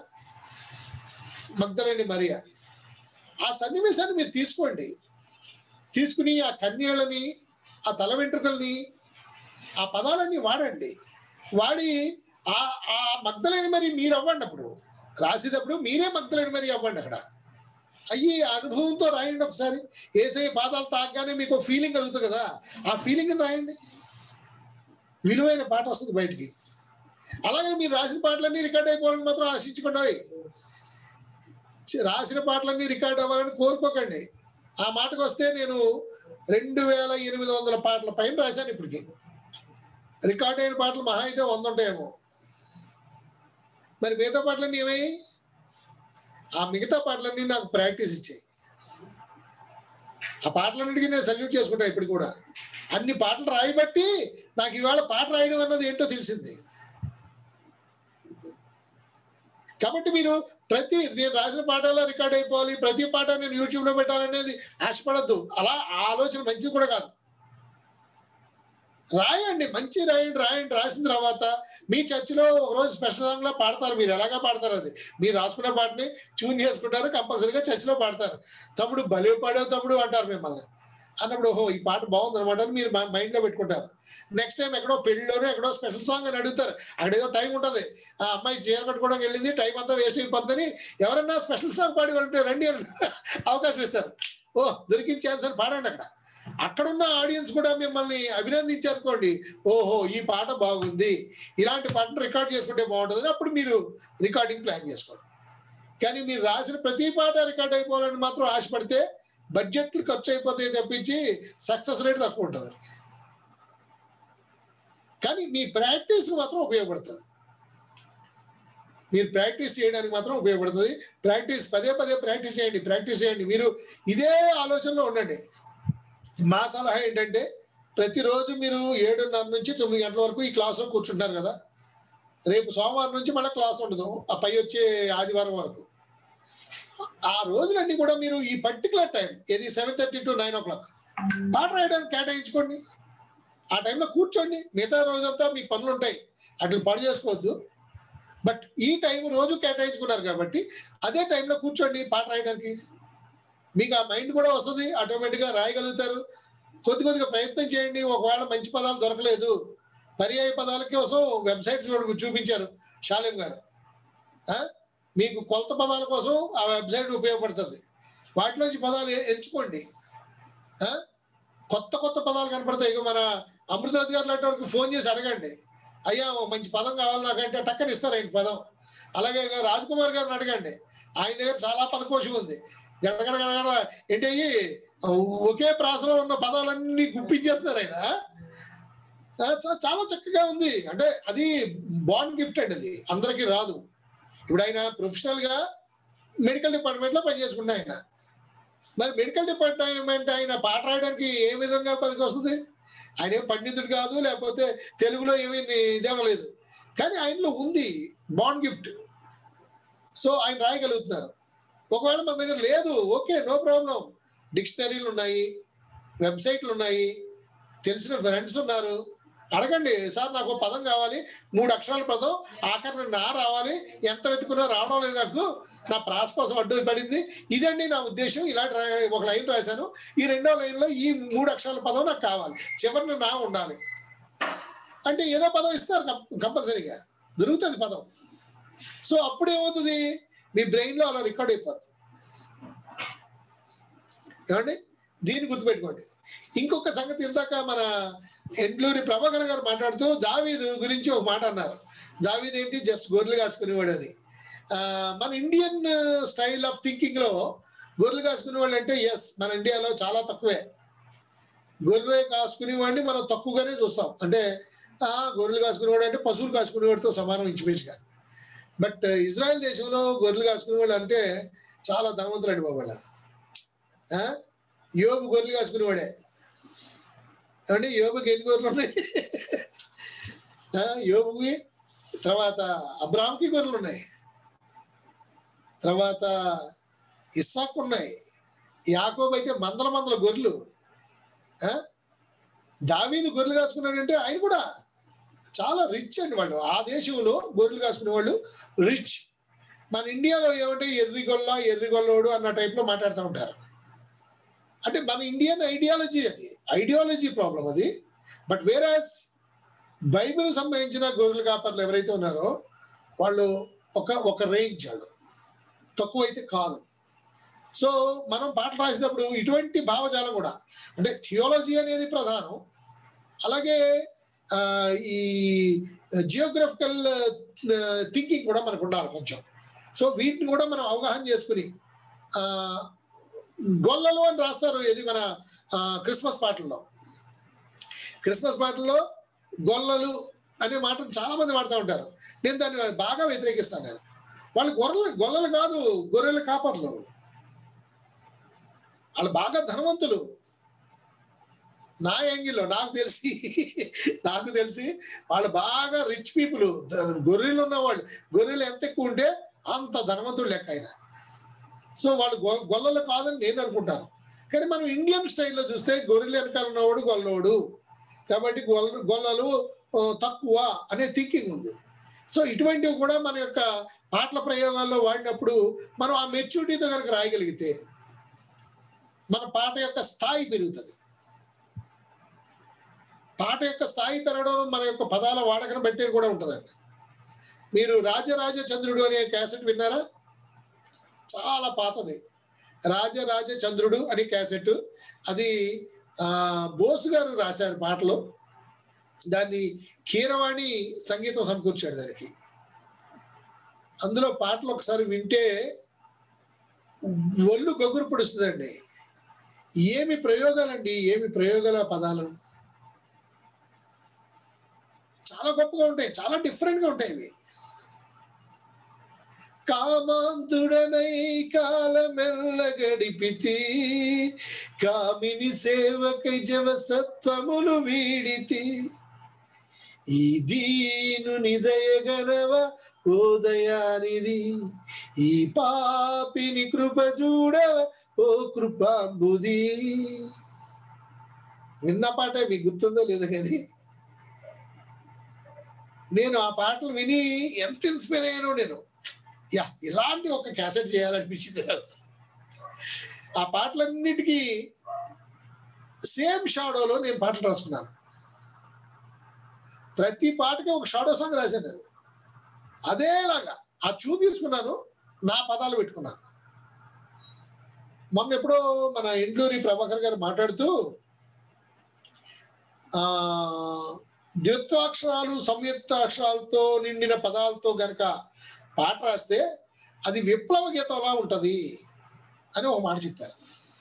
Speaker 2: మగ్ధలేని మరియా ఆ సన్నివేశాన్ని మీరు తీసుకోండి తీసుకుని ఆ కన్యలని ఆ తల వెంట్రుకల్ని ఆ పదాలన్నీ వాడండి వాడి ఆ ఆ మగ్ధలేని మరి మీరు అవ్వండి అప్పుడు రాసేటప్పుడు మీరే మగ్ధలేని మరి అవ్వండి అక్కడ అయ్యి ఆ అనుభవంతో రాయండి ఒకసారి ఏసై పాదాలు తాగగానే మీకు ఫీలింగ్ కలుగుతుంది కదా ఆ ఫీలింగ్ రాయండి విలువైన పాట వస్తుంది బయటికి అలాగే మీరు రాసిన పాటలన్నీ రికార్డ్ అయిపోవాలని మాత్రం ఆశించుకోండి రాసిన పాటలన్నీ రికార్డ్ అవ్వాలని కోరుకోకండి ఆ మాటకు వస్తే నేను రెండు వేల ఎనిమిది వందల పాటల పైన రాశాను ఇప్పటికి రికార్డ్ అయిన పాటలు మహా అయితే వంద ఉంటాయేమో మరి మిగతా పాటలన్నీ ఏమయ్యాయి ఆ మిగతా పాటలన్నీ నాకు ప్రాక్టీస్ ఇచ్చాయి ఆ పాటలన్నిటికీ నేను సల్యూట్ చేసుకుంటా ఇప్పటికి కూడా అన్ని పాటలు రాయబట్టి నాకు ఇవాళ పాట రాయడం అన్నది ఏంటో తెలిసింది కాబట్టి మీరు ప్రతి నేను రాసిన పాటల్లో రికార్డ్ అయిపోవాలి ప్రతి పాట నేను యూట్యూబ్ లో పెట్టాలనేది ఆశపడద్దు అలా ఆ ఆలోచన మంచిది కూడా కాదు రాయండి మంచి రాయండి రాయండి రాసిన తర్వాత మీ చర్చిలో ఒక రోజు స్పెషల్ సాంగ్ లో పాడతారు మీరు ఎలాగా పాడతారు అది మీరు రాసుకున్న పాటని ట్యూన్ చేసుకుంటారు కంపల్సరీగా చర్చిలో పాడతారు తమ్ముడు భలే పాడావు తమ్ముడు అంటారు మిమ్మల్ని అన్నప్పుడు ఓహో ఈ పాట బాగుంది అనమాట అని మీరు మైండ్ లో పెట్టుకుంటారు నెక్స్ట్ టైం ఎక్కడో పెళ్లిలోనే ఎక్కడో స్పెషల్ సాంగ్ అని అడుగుతారు అక్కడ ఏదో టైం ఉంటది ఆ అమ్మాయి చీర కట్టుకోవడానికి వెళ్ళింది టైం అంతా వేస్ట్ అయిపోతుందని ఎవరన్నా స్పెషల్ సాంగ్ పాడి వెళ్తే రండి అని అవకాశం ఇస్తారు ఓ దొరికిన ఛాన్స్ అని పాడండి అక్కడ అక్కడున్న ఆడియన్స్ కూడా మిమ్మల్ని అభినందించారనుకోండి ఓహో ఈ పాట బాగుంది ఇలాంటి పాటను రికార్డ్ చేసుకుంటే బాగుంటుంది అప్పుడు మీరు రికార్డింగ్ ప్లాన్ చేసుకోండి కానీ మీరు రాసిన ప్రతి పాట రికార్డ్ అయిపోవాలని మాత్రం ఆశపడితే బడ్జెట్లు ఖర్చు అయిపోతాయి తప్పించి సక్సెస్ రేట్ తక్కువ ఉంటుంది కానీ మీ ప్రాక్టీస్ మాత్రం ఉపయోగపడుతుంది మీరు ప్రాక్టీస్ చేయడానికి మాత్రం ఉపయోగపడుతుంది ప్రాక్టీస్ పదే పదే ప్రాక్టీస్ చేయండి ప్రాక్టీస్ చేయండి మీరు ఇదే ఆలోచనలో ఉండండి మా సలహా ఏంటంటే ప్రతిరోజు మీరు ఏడున్నర నుంచి తొమ్మిది గంటల వరకు ఈ క్లాస్లో కూర్చుంటారు కదా రేపు సోమవారం నుంచి మళ్ళీ క్లాస్ ఉండదు ఆ పై వచ్చే ఆదివారం వరకు ఆ రోజులన్నీ కూడా మీరు ఈ పర్టికులర్ టైం ఇది seven thirty to nine o'clock పాట రాయడానికి కేటాయించుకోండి ఆ టైంలో కూర్చోండి మిగతా రోజంతా మీకు పనులు ఉంటాయి అట్లా పని చేసుకోవద్దు బట్ ఈ టైం రోజు కేటాయించుకున్నారు కాబట్టి అదే టైంలో కూర్చోండి పాట రాయడానికి మీకు ఆ మైండ్ కూడా వస్తుంది ఆటోమేటిక్గా రాయగలుగుతారు కొద్ది కొద్దిగా ప్రయత్నం చేయండి ఒకవేళ మంచి పదాలు దొరకలేదు పర్యాయ పదాల కోసం వెబ్సైట్ చూపించారు శాలిం గారు ఆ? మీకు కొలత పదాల కోసం ఆ వెబ్సైట్ ఉపయోగపడుతుంది వాటిలోంచి పదాలు ఎ- ఎంచుకోండి ఆ? కొత్త కొత్త పదాలు కనపడతాయి ఇక మన అమృతరాజ్ గారు లాంటి వారికి ఫోన్ చేసి అడగండి అయ్యా ఓ మంచి పదం కావాలి నాకంటే టక్కని ఇస్తారు ఆయన పదం అలాగే ఇక రాజ్ కుమార్ గారిని అడగండి ఆయన దగ్గర చాలా పదకోశం ఉంది గడగడ గడగడ ఏంటి అయ్యి ఒకే ప్రాసలో ఉన్న పదాలన్నీ గుప్పించేస్తున్నారు ఆయన ఆ, చా- చాలా చక్కగా ఉంది అంటే అది బాండ్ గిఫ్ట్ అండి అది అందరికీ రాదు ఇప్పుడు ఆయన ప్రొఫెషనల్ గా మెడికల్ డిపార్ట్మెంట్ లో పనిచేసుకున్నా ఆయన మరి మెడికల్ డిపార్ట్మెంట్ ఆయన పాట రాయడానికి ఏ విధంగా పనికి వస్తుంది ఆయన ఏం పండితుడు కాదు లేకపోతే తెలుగులో ఏమీ ఇదేమలేదు కానీ ఆయనలో ఉంది బాండ్ గిఫ్ట్ సో ఆయన రాయగలుగుతున్నారు ఒకవేళ మన దగ్గర లేదు ఓకే నో ప్రాబ్లం డిక్షనరీలు ఉన్నాయి వెబ్సైట్లు ఉన్నాయి తెలిసిన ఫ్రెండ్స్ ఉన్నారు అడగండి సార్ నాకు ఒక పదం కావాలి మూడు అక్షరాల పదం ఆఖరిని నా రావాలి ఎంత వెతుకున్నా రావడం లేదు నాకు నా ప్రాస కోసం అడ్డు పడింది ఇదండి నా ఉద్దేశం ఇలాంటి రా- ఒక లైన్ రాశాను ఈ రెండో లైన్ లో ఈ మూడు అక్షరాల పదం నాకు కావాలి చివరిన నా ఉండాలి అంటే ఏదో పదం ఇస్తారు కంపల్సరీగా దొరుకుతుంది పదం సో అప్పుడు ఏమవుతుంది మీ బ్రెయిన్ లో అలా రికార్డ్ అయిపోతుంది ఏమండి దీన్ని గుర్తుపెట్టుకోండి ఇంకొక సంగతి ఇందాక మన ఎండ్లూరి ప్రభాకర్ గారు మాట్లాడుతూ దావీదు గురించి ఒక మాట అన్నారు దావీదు ఏంటి జస్ట్ గొర్రెలు కాచుకునేవాడు అని ఆ, మన ఇండియన్ స్టైల్ ఆఫ్ థింకింగ్ లో గొర్రెలు కాసుకునేవాళ్ళు అంటే ఎస్ మన ఇండియాలో చాలా తక్కువే గొర్రె కాసుకునేవాడిని మనం తక్కువగానే చూస్తాం అంటే ఆ గొర్రెలు కాసుకునేవాడు అంటే పశువులు కాసుకునేవాడితో సమానం ఇంచుమించుగా బట్ ఇజ్రాయెల్ దేశంలో గొర్రెలు కాసుకునేవాళ్ళు అంటే చాలా ధనవంతులు అండి బాబు వాళ్ళు. ఆ యోబు గొర్రెలు కాసుకునేవాడే ఏమండి యోబుకి ఎన్ని గొర్రెలు ఉన్నాయి ఆ, యోబుకి తర్వాత అబ్రామ్కి గొర్రెలు ఉన్నాయి తర్వాత ఇస్సాకు ఉన్నాయి యాకోబు అయితే మందల మందల గొర్రెలు ఆ? దావీదు గొర్రెలు కాసుకున్నాడంటే ఆయన కూడా చాలా రిచ్ అండి వాళ్ళు ఆ దేశంలో గొర్రెలు కాసుకునే వాళ్ళు రిచ్ మన ఇండియాలో ఏమంటే ఎర్రిగొల్ల ఎర్రిగొల్లోడు అన్న టైప్ లో మాట్లాడుతూ ఉంటారు అంటే మన ఇండియన్ ఐడియాలజీ అది ఐడియాలజీ ప్రాబ్లం అది బట్ వేరాస్ బైబిల్ సంబంధించిన గొర్రెల కాపర్లు ఎవరైతే ఉన్నారో వాళ్ళు ఒక ఒక రేంజ్ వాళ్ళు తక్కువ అయితే కాదు సో మనం పాటలు రాసినప్పుడు ఇటువంటి భావజాలం కూడా అంటే థియాలజీ అనేది ప్రధానం అలాగే ఆ, ఈ జియోగ్రఫికల్ థింకింగ్ కూడా మనకు ఉండాలి కొంచెం సో వీటిని కూడా మనం అవగాహన చేసుకుని ఆ, గొల్లలు అని రాస్తారు ఇది మన ఆ, క్రిస్మస్ పాటల్లో క్రిస్మస్ పాటల్లో గొల్లలు అనే మాటను చాలా మంది వాడుతూ ఉంటారు నేను దాన్ని బాగా వ్యతిరేకిస్తాను నేను వాళ్ళు గొర్రెలు గొల్లలు కాదు గొర్రెల కాపర్లు వాళ్ళు బాగా ధనవంతులు నా యాంగిల్లో నాకు తెలిసి నాకు తెలిసి వాళ్ళు బాగా రిచ్ పీపుల్ గొర్రెలు ఉన్న వాళ్ళు గొర్రెలు ఎంత ఎక్కువ ఉంటే అంత ధనవంతుడు లెక్క ఆయన సో వాళ్ళు గొ- గొల్లలు కాదని నేను అనుకుంటాను కానీ మనం ఇండియన్ స్టైల్లో చూస్తే గొర్రెలు వెనకాల ఉన్నవాడు గొల్లవాడు కాబట్టి గొల్ల గొల్లలు ఆ, తక్కువ అనే థింకింగ్ ఉంది సో ఇటువంటివి కూడా మన యొక్క పాటల ప్రయోగాల్లో వాడినప్పుడు మనం ఆ మెచ్యూరిటీతో కనుక రాయగలిగితే మన పాట యొక్క స్థాయి పెరుగుతుంది పాట యొక్క స్థాయి పెరగడం మన యొక్క పదాల వాడకను బట్టి కూడా ఉంటుందండి మీరు రాజరాజ చంద్రుడు అనే క్యాసెట్ విన్నారా చాలా పాతది రాజరాజ చంద్రుడు అనే క్యాసెట్ అది ఆ బోస్ గారు రాశారు పాటలు దాన్ని కీరవాణి సంగీతం సమకూర్చాడు దానికి అందులో పాటలు ఒకసారి వింటే ఒళ్ళు గొగ్గురు పొడుస్తుందండి ఏమి ప్రయోగాలండి ఏమి ప్రయోగాల పదాలు చాలా గొప్పగా ఉంటాయి చాలా డిఫరెంట్ గా ఉంటాయి ఇవి కామాంతుడనై కాలమెల్ల గడిపితి కామిని సేవకై జవసత్వములు వీడితి ఈ దీను నిదయగనవ ఓదయానిది ఈ పాపిని కృప చూడవ ఓ కృపాంబుది విన్న పాట మీకు గుర్తుందో లేదో కానీ నేను ఆ పాటలు విని ఎంత ఇన్స్పైర్ అయ్యానో నేను యా ఇలాంటి ఒక క్యాసెట్ చేయాలనిపించింది నాకు ఆ పాటలన్నిటికీ సేమ్ షాడోలో నేను పాటలు రాసుకున్నాను ప్రతి పాటకి ఒక షాడో సాంగ్ రాశాను నేను అదేలాగా ఆ చూ తీసుకున్నాను నా పదాలు పెట్టుకున్నాను మొన్న ఎప్పుడో మన ఇండ్లూరి ప్రభాకర్ గారు మాట్లాడుతూ ఆ ద్విత్వాక్షరాలు సంయుక్త అక్షరాలతో నిండిన పదాలతో గనక పాట రాస్తే అది విప్లవ గీతంలా ఉంటది అని ఒక మాట చెప్పారు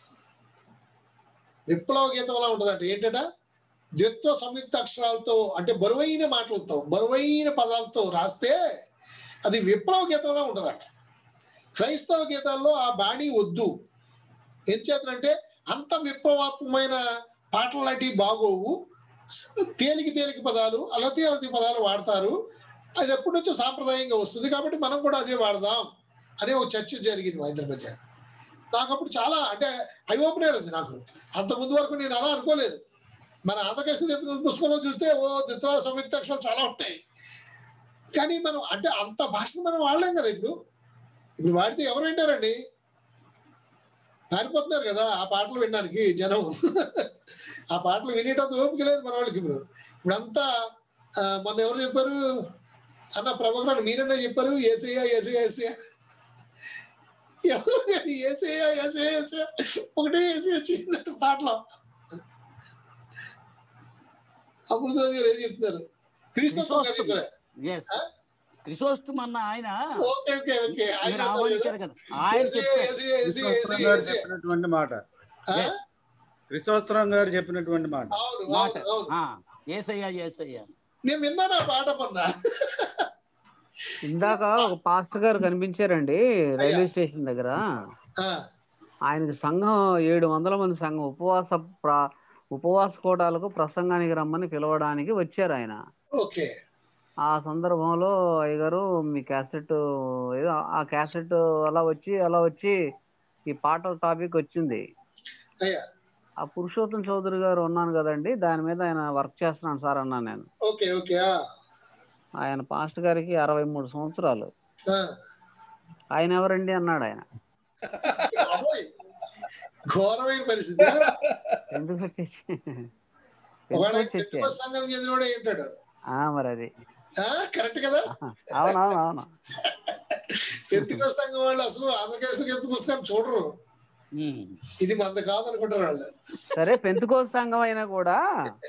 Speaker 2: విప్లవ గీతంలా ఉంటుందంట ఏంటంటే ద్విత్వ సంయుక్త అక్షరాలతో అంటే బరువైన మాటలతో బరువైన పదాలతో రాస్తే అది విప్లవ గీతంలా ఉంటుందంట క్రైస్తవ గీతాల్లో ఆ బాణి వద్దు ఏం చేతనంటే అంత విప్లవాత్మకమైన పాటలు లాంటివి బాగోవు తేలిక తేలిక పదాలు అలతి అలతి పదాలు వాడతారు అది ఎప్పటి నుంచో సాంప్రదాయంగా వస్తుంది కాబట్టి మనం కూడా అదే వాడదాం అనే ఒక చర్చ జరిగింది మా ఇద్దరి మధ్య నాకు అప్పుడు చాలా అంటే ఐ ఓపెనర్ అది నాకు అంత ముందు వరకు నేను అలా అనుకోలేదు మన ఆంధ్రప్రదేశ్ పుస్తకంలో చూస్తే ఓ ద్విత్వ సంయుక్త అక్షరాలు చాలా ఉంటాయి కానీ మనం అంటే అంత భాషను మనం వాడలేం కదా ఇప్పుడు ఇప్పుడు వాడితే ఎవరు వింటారండి పారిపోతున్నారు కదా ఆ పాటలు వినడానికి జనం ఆ పాటలు వినేటంత ఓపిక లేదు మన వాళ్ళకి ఇప్పుడు ఇప్పుడంతా ఆ, మొన్న ఎవరు చెప్పారు అన్న ప్రభాకర్ మీరన్నా చెప్పారు ఏసయ్య ఏసయ్య ఏసయ్య ఎవరు కానీ ఏసయ్య ఏసయ్య ఏసయ్య ఒకటే ఏసీ వచ్చిందంటే పాటలో అమృతరాజు గారు ఏం చెప్తున్నారు క్రీస్తు గారు చెప్పారు
Speaker 5: ఎస్ క్రిసోస్తం అన్న ఆయన
Speaker 2: ఓకే ఓకే ఓకే ఆయన
Speaker 5: మీరు
Speaker 2: అన్నారు కదా,
Speaker 5: ఆహ్వానించారు కదా ఆయన
Speaker 2: ఏసయ్య,
Speaker 5: చెప్పారు
Speaker 2: ఏసయ్య, ఏసయ్య,
Speaker 3: క్రిసోస్త్రం
Speaker 2: ఏసయ్య,
Speaker 3: గారు
Speaker 2: ఏసయ్య.
Speaker 3: చెప్పినటువంటి మాట
Speaker 2: ఆ?
Speaker 3: క్రిసోస్త్రం గారు చెప్పినటువంటి మాట
Speaker 2: అవును
Speaker 5: మాట
Speaker 2: అవును అవును
Speaker 5: ఆ, ఏసయ్య ఏసయ్య
Speaker 2: నేను విన్నాను ఆ పాట మొన్న
Speaker 6: ఇందాక ఒక పాస్టర్ గారు కనిపించారండి రైల్వే స్టేషన్ దగ్గర
Speaker 2: ఆ,
Speaker 6: ఆయనకి సంఘం ఏడు వందల మంది సంఘం ఉపవాస ప్ర- ఉపవాస కోటాలకు ప్రసంగానికి రమ్మని పిలవడానికి వచ్చారు ఆయన
Speaker 2: ఓకే
Speaker 6: ఆ సందర్భంలో అయ్యగారు మీ క్యాసెట్ ఏదో ఆ క్యాసెట్ అలా వచ్చి అలా వచ్చి ఈ పాటల టాపిక్ వచ్చింది
Speaker 2: అయ్యా
Speaker 6: ఆ పురుషోత్తం చౌదరి గారు ఉన్నాను కదండి దాని మీద ఆయన వర్క్ చేస్తున్నాను సార్ అన్నాను నేను
Speaker 2: ఓకే ఓకే ఆ,
Speaker 6: ఆయన పాస్ట్ గారికి అరవై మూడు సంవత్సరాలు
Speaker 2: ఆ.
Speaker 6: ఆయన ఎవరండి అన్నాడు ఆయన
Speaker 2: బాబోయ్, ఘోరమైన పరిస్థితి
Speaker 6: ఎందుకు వచ్చేసి
Speaker 2: ఒకవేళ
Speaker 6: ఎందుకు వచ్చేసి
Speaker 2: పెట్టుకోస్ సంఘానికి చెందినవాడే ఏంటాడు
Speaker 6: ఆ మరి అది
Speaker 2: కరెక్ట్ కదా
Speaker 6: అవునవును అవును
Speaker 2: పెట్టుకోస్ సంఘం వాళ్ళు అసలు ఆంధ్రప్రదేశ్ ఎందుకు పుస్తకాన్ని చూడరు
Speaker 5: ఉమ్.
Speaker 2: ఇది మంద కాదు అనుకుంటారు వాళ్ళు
Speaker 6: సరే పెంతుకోస్ సంఘం అయినా కూడా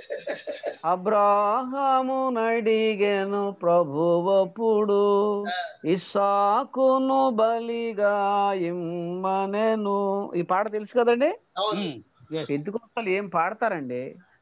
Speaker 6: అబ్రాహాము నడిగెను ప్రభువప్పుడు ఇస్సాకును బలిగా ఇమ్మనెను ఈ పాట తెలుసు కదండి
Speaker 2: అవును
Speaker 5: ఉమ్. Yes.
Speaker 6: పెంతుకోస్తలు ఏం పాడతారండి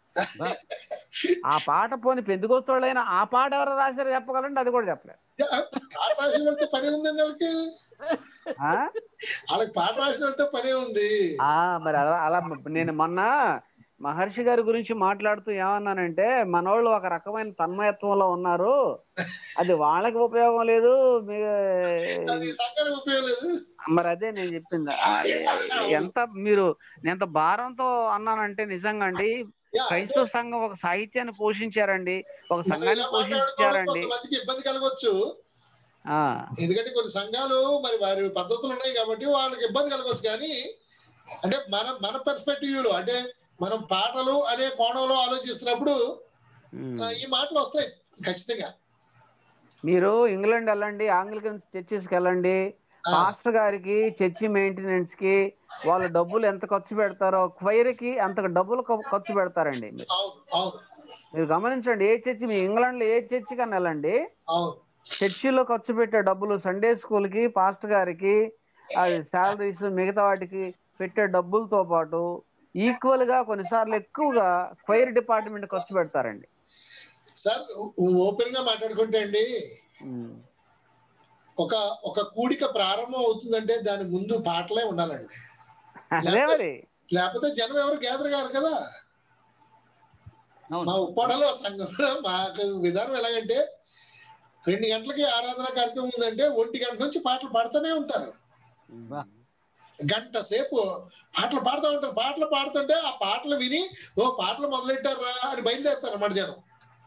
Speaker 6: ఆ పాట పోని పెంతుకోస్తోళ్ళైనా ఆ పాట ఎవరు రాశారో చెప్పగలండి అది కూడా చెప్పలేదు
Speaker 2: పాట రాసిన వాళ్ళతో పని ఉందండి వాళ్ళకి
Speaker 6: ఆ?
Speaker 2: వాళ్ళకి పాట రాసిన వాళ్ళతో పనే ఉంది
Speaker 6: ఆ మరి అలా అలా నేను మొన్న మహర్షి గారి గురించి మాట్లాడుతూ ఏమన్నానంటే మనోళ్ళు ఒక రకమైన తన్మయత్వంలో ఉన్నారు అది వాళ్ళకి ఉపయోగం లేదు మీ-
Speaker 2: అది సంఘానికి ఉపయోగం లేదు
Speaker 6: మరి అదే నేను చెప్పింది ఆ, ఎంత మీరు నేను ఎంత భారంతో అన్నానంటే నిజంగా అండి
Speaker 2: యా,
Speaker 6: క్రైస్తవ సంఘం ఒక సాహిత్యాన్ని పోషించారండి ఒక
Speaker 2: మనం
Speaker 6: సంఘాన్ని
Speaker 2: ఇలా మాట్లాడుకోవడం
Speaker 6: పోషించారండి
Speaker 2: కొంతమందికి ఇబ్బంది కలగవచ్చు
Speaker 6: ఆ
Speaker 2: ఎందుకంటే కొన్ని సంఘాలు మరి వారి పద్ధతులు ఉన్నాయి కాబట్టి వాళ్ళకి ఇబ్బంది కలగవచ్చు కానీ అంటే మన మన పర్స్పెక్టివ్ లో అంటే మనం పాటలు అనే కోణంలో ఆలోచిస్తున్నప్పుడు
Speaker 6: ఉమ్.
Speaker 2: ఆ, ఈ మాటలు వస్తాయి ఖచ్చితంగా
Speaker 6: మీరు ఇంగ్లాండ్ వెళ్ళండి ఆంగ్లికన్ చర్చెస్కి వెళ్ళండి
Speaker 2: ఆ,
Speaker 6: పాస్టర్ గారికి చర్చి మెయింటెనెన్స్ కి వాళ్ళ డబ్బులు ఎంత ఖర్చు పెడతారో క్వైర్ కి అంత డబ్బులు ఖ- ఖర్చు పెడతారండి మీరు.
Speaker 2: అవును అవును
Speaker 6: మీరు గమనించండి ఏ చర్చి మీ ఇంగ్లాండ్ లో ఏ చర్చి కన్నా వెళ్ళండి
Speaker 2: అవును
Speaker 6: చర్చిలో ఖర్చు పెట్టే డబ్బులు సండే స్కూల్ కి పాస్టర్ గారికి అది శాలరీస్ మిగతా వాటికి పెట్టే డబ్బులతో పాటు ఈక్వల్ గా కొన్నిసార్లు ఎక్కువగా క్వైర్ డిపార్ట్మెంట్ ఖర్చు పెడతారండి
Speaker 2: సార్ ఓపెన్ గా మాట్లాడుకుంటే అండి
Speaker 6: ఉమ్.
Speaker 2: ఒక ఒక కూడిక ప్రారంభం అవుతుందంటే దాని ముందు పాటలే ఉండాలండి
Speaker 6: అదే మరి
Speaker 2: లేకపోతే జనం ఎవరు గ్యాదర్ కారు కదా
Speaker 5: అవును
Speaker 2: మా ఉప్పాడలో సంఘంలో మాకు విధానం ఎలాగంటే రెండు గంటలకి ఆరాధన కార్యక్రమం ఉందంటే ఒంటి గంట నుంచి పాటలు పాడుతూనే ఉంటారు
Speaker 5: బా.
Speaker 2: గంట సేపు పాటలు పాడుతూ ఉంటారు పాటలు పాడుతుంటే ఆ పాటలు విని ఓ పాటలు మొదలెట్టారా అని బయలుదేరుతారు అన్నమాట జనం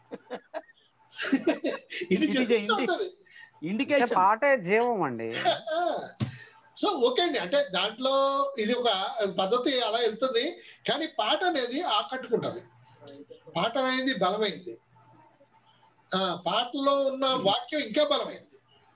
Speaker 2: ఇది
Speaker 5: ఇది
Speaker 2: జరుగుతూ
Speaker 5: ఇంటి-
Speaker 2: ఉంటది.
Speaker 6: అంటే
Speaker 5: ఇండికేషన్
Speaker 6: పాటే జీవం అండి
Speaker 2: సో ఓకే అండి అంటే దాంట్లో ఇది ఒక పద్ధతి అలా వెళ్తుంది కానీ పాట అనేది ఆకట్టుకుంటది పాట అనేది బలమైంది ఆ పాటలో ఉన్న వాక్యం ఇంకా బలమైంది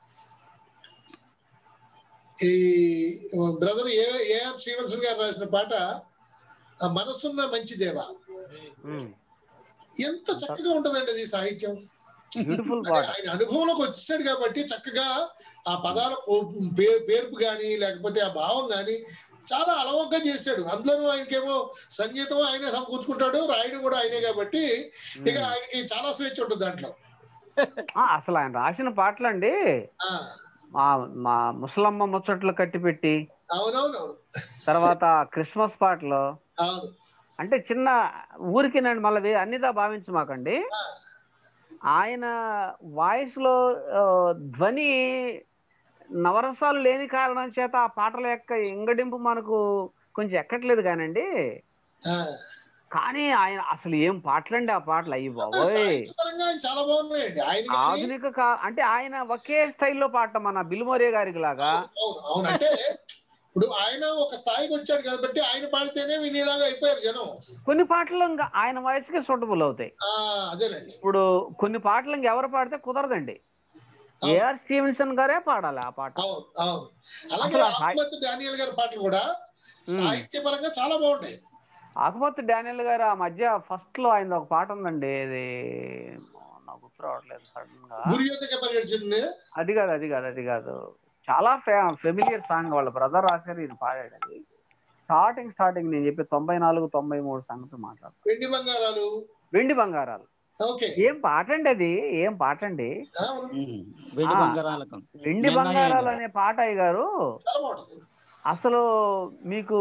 Speaker 2: ఈ బ్రదర్ ఏ ఏఆర్ శ్రీవత్సన్ గారు రాసిన పాట ఆ మనసున్న మంచి దేవ
Speaker 6: ఉమ్.
Speaker 2: ఎంత చక్కగా ఉంటుందండి అది సాహిత్యం
Speaker 6: బ్యూటిఫుల్ పాట
Speaker 2: ఆయన అనుభవంలోకి వచ్చేసాడు కాబట్టి చక్కగా ఆ పదాల పో- పే- పేర్పు గాని లేకపోతే ఆ భావం గాని చాలా అలవగ్గా చేశాడు అందులోనూ ఆయనకేమో సంగీతం ఆయనే సమకూర్చుకుంటాడు రాయడం కూడా ఆయనే కాబట్టి ఇక ఆయనకి చాలా స్వేచ్ఛ ఉంటుంది దాంట్లో
Speaker 6: ఆ, అసలు ఆయన రాసిన పాటలండి
Speaker 2: ఆ,
Speaker 6: మా మా ముసలమ్మ ముచ్చట్లు కట్టిపెట్టి
Speaker 2: అవునవునవును
Speaker 6: తర్వాత క్రిస్మస్ పాటలు
Speaker 2: అవును
Speaker 6: అంటే చిన్న ఊరికి నేను మళ్ళీ అన్నిదా భావించమాకండి ఆయన వాయిస్ లో ఆ, ధ్వని నవరసాలు లేని కారణం చేత ఆ పాటల యొక్క ఇంగడింపు మనకు కొంచెం ఎక్కట్లేదు కానండి
Speaker 2: ఆ,
Speaker 6: కానీ ఆయన అసలు ఏం పాటలండి ఆ పాటలు అయ్యి బాబోయ్
Speaker 2: సాహిత్యపరంగా ఆయన చాలా బాగున్నాయండి ఆయన కానీ-
Speaker 6: ఆధునిక కా- అంటే ఆయన ఒకే స్టైల్లో పాడటం మన బిల్మోరే గారికి లాగా
Speaker 2: అవును అవును అంటే ఇప్పుడు ఆయన ఒక స్థాయికి వచ్చాడు కాబట్టి ఆయన పాడితేనే వినేలాగా అయిపోయారు జనం
Speaker 6: కొన్ని పాటలు ఇంకా ఆయన వయసుకే సూటబుల్ అవుతాయి
Speaker 2: ఆ అదేనండి
Speaker 6: ఇప్పుడు కొన్ని పాటలు ఇంక ఎవరు పాడితే కుదరదండి ఏఆర్ స్టీవెన్సన్ గారే పాడాలి ఆ పాట
Speaker 2: అవును అవును అలాగే
Speaker 6: అసలు ఆ సాహి-
Speaker 2: ఆకుమర్తి డానియల్ గారి పాటలు కూడా సాహిత్యపరంగా చాలా బాగుంటాయి
Speaker 6: ఆకుపత్తి డానియల్ గారు ఆ మధ్య ఫస్ట్ లో ఆయన ఒక పాట ఉందండి ఇది నాకు గుర్తు రావట్లేదు సడన్ గా
Speaker 2: గురియోతక పరిగెడుచుంది
Speaker 6: అది కాదు అది కాదు అది కాదు చాలా ఫెమిలియర్ సాంగ్ వాళ్ళ బ్రదర్ రాశారు ఇది పాడాడు అది స్టార్టింగ్ స్టార్టింగ్ నేను చెప్పి తొంభై నాలుగు తొంభై మూడు సంగతి మాట్లాడతాను
Speaker 2: వెండి బంగారాలు
Speaker 6: వెండి బంగారాలు
Speaker 2: ఓకే
Speaker 6: ఏం పాట అండి అది ఏం పాట అండి
Speaker 2: అవును.
Speaker 5: వెండి
Speaker 6: ఆ.
Speaker 5: బంగారాలకు
Speaker 6: వెండి
Speaker 5: నిన్న
Speaker 6: బంగారాలు
Speaker 5: అయ్యింది.
Speaker 6: అనే పాట అయ్య గారు
Speaker 2: చాలా బాగుంటుంది
Speaker 6: అసలు మీకు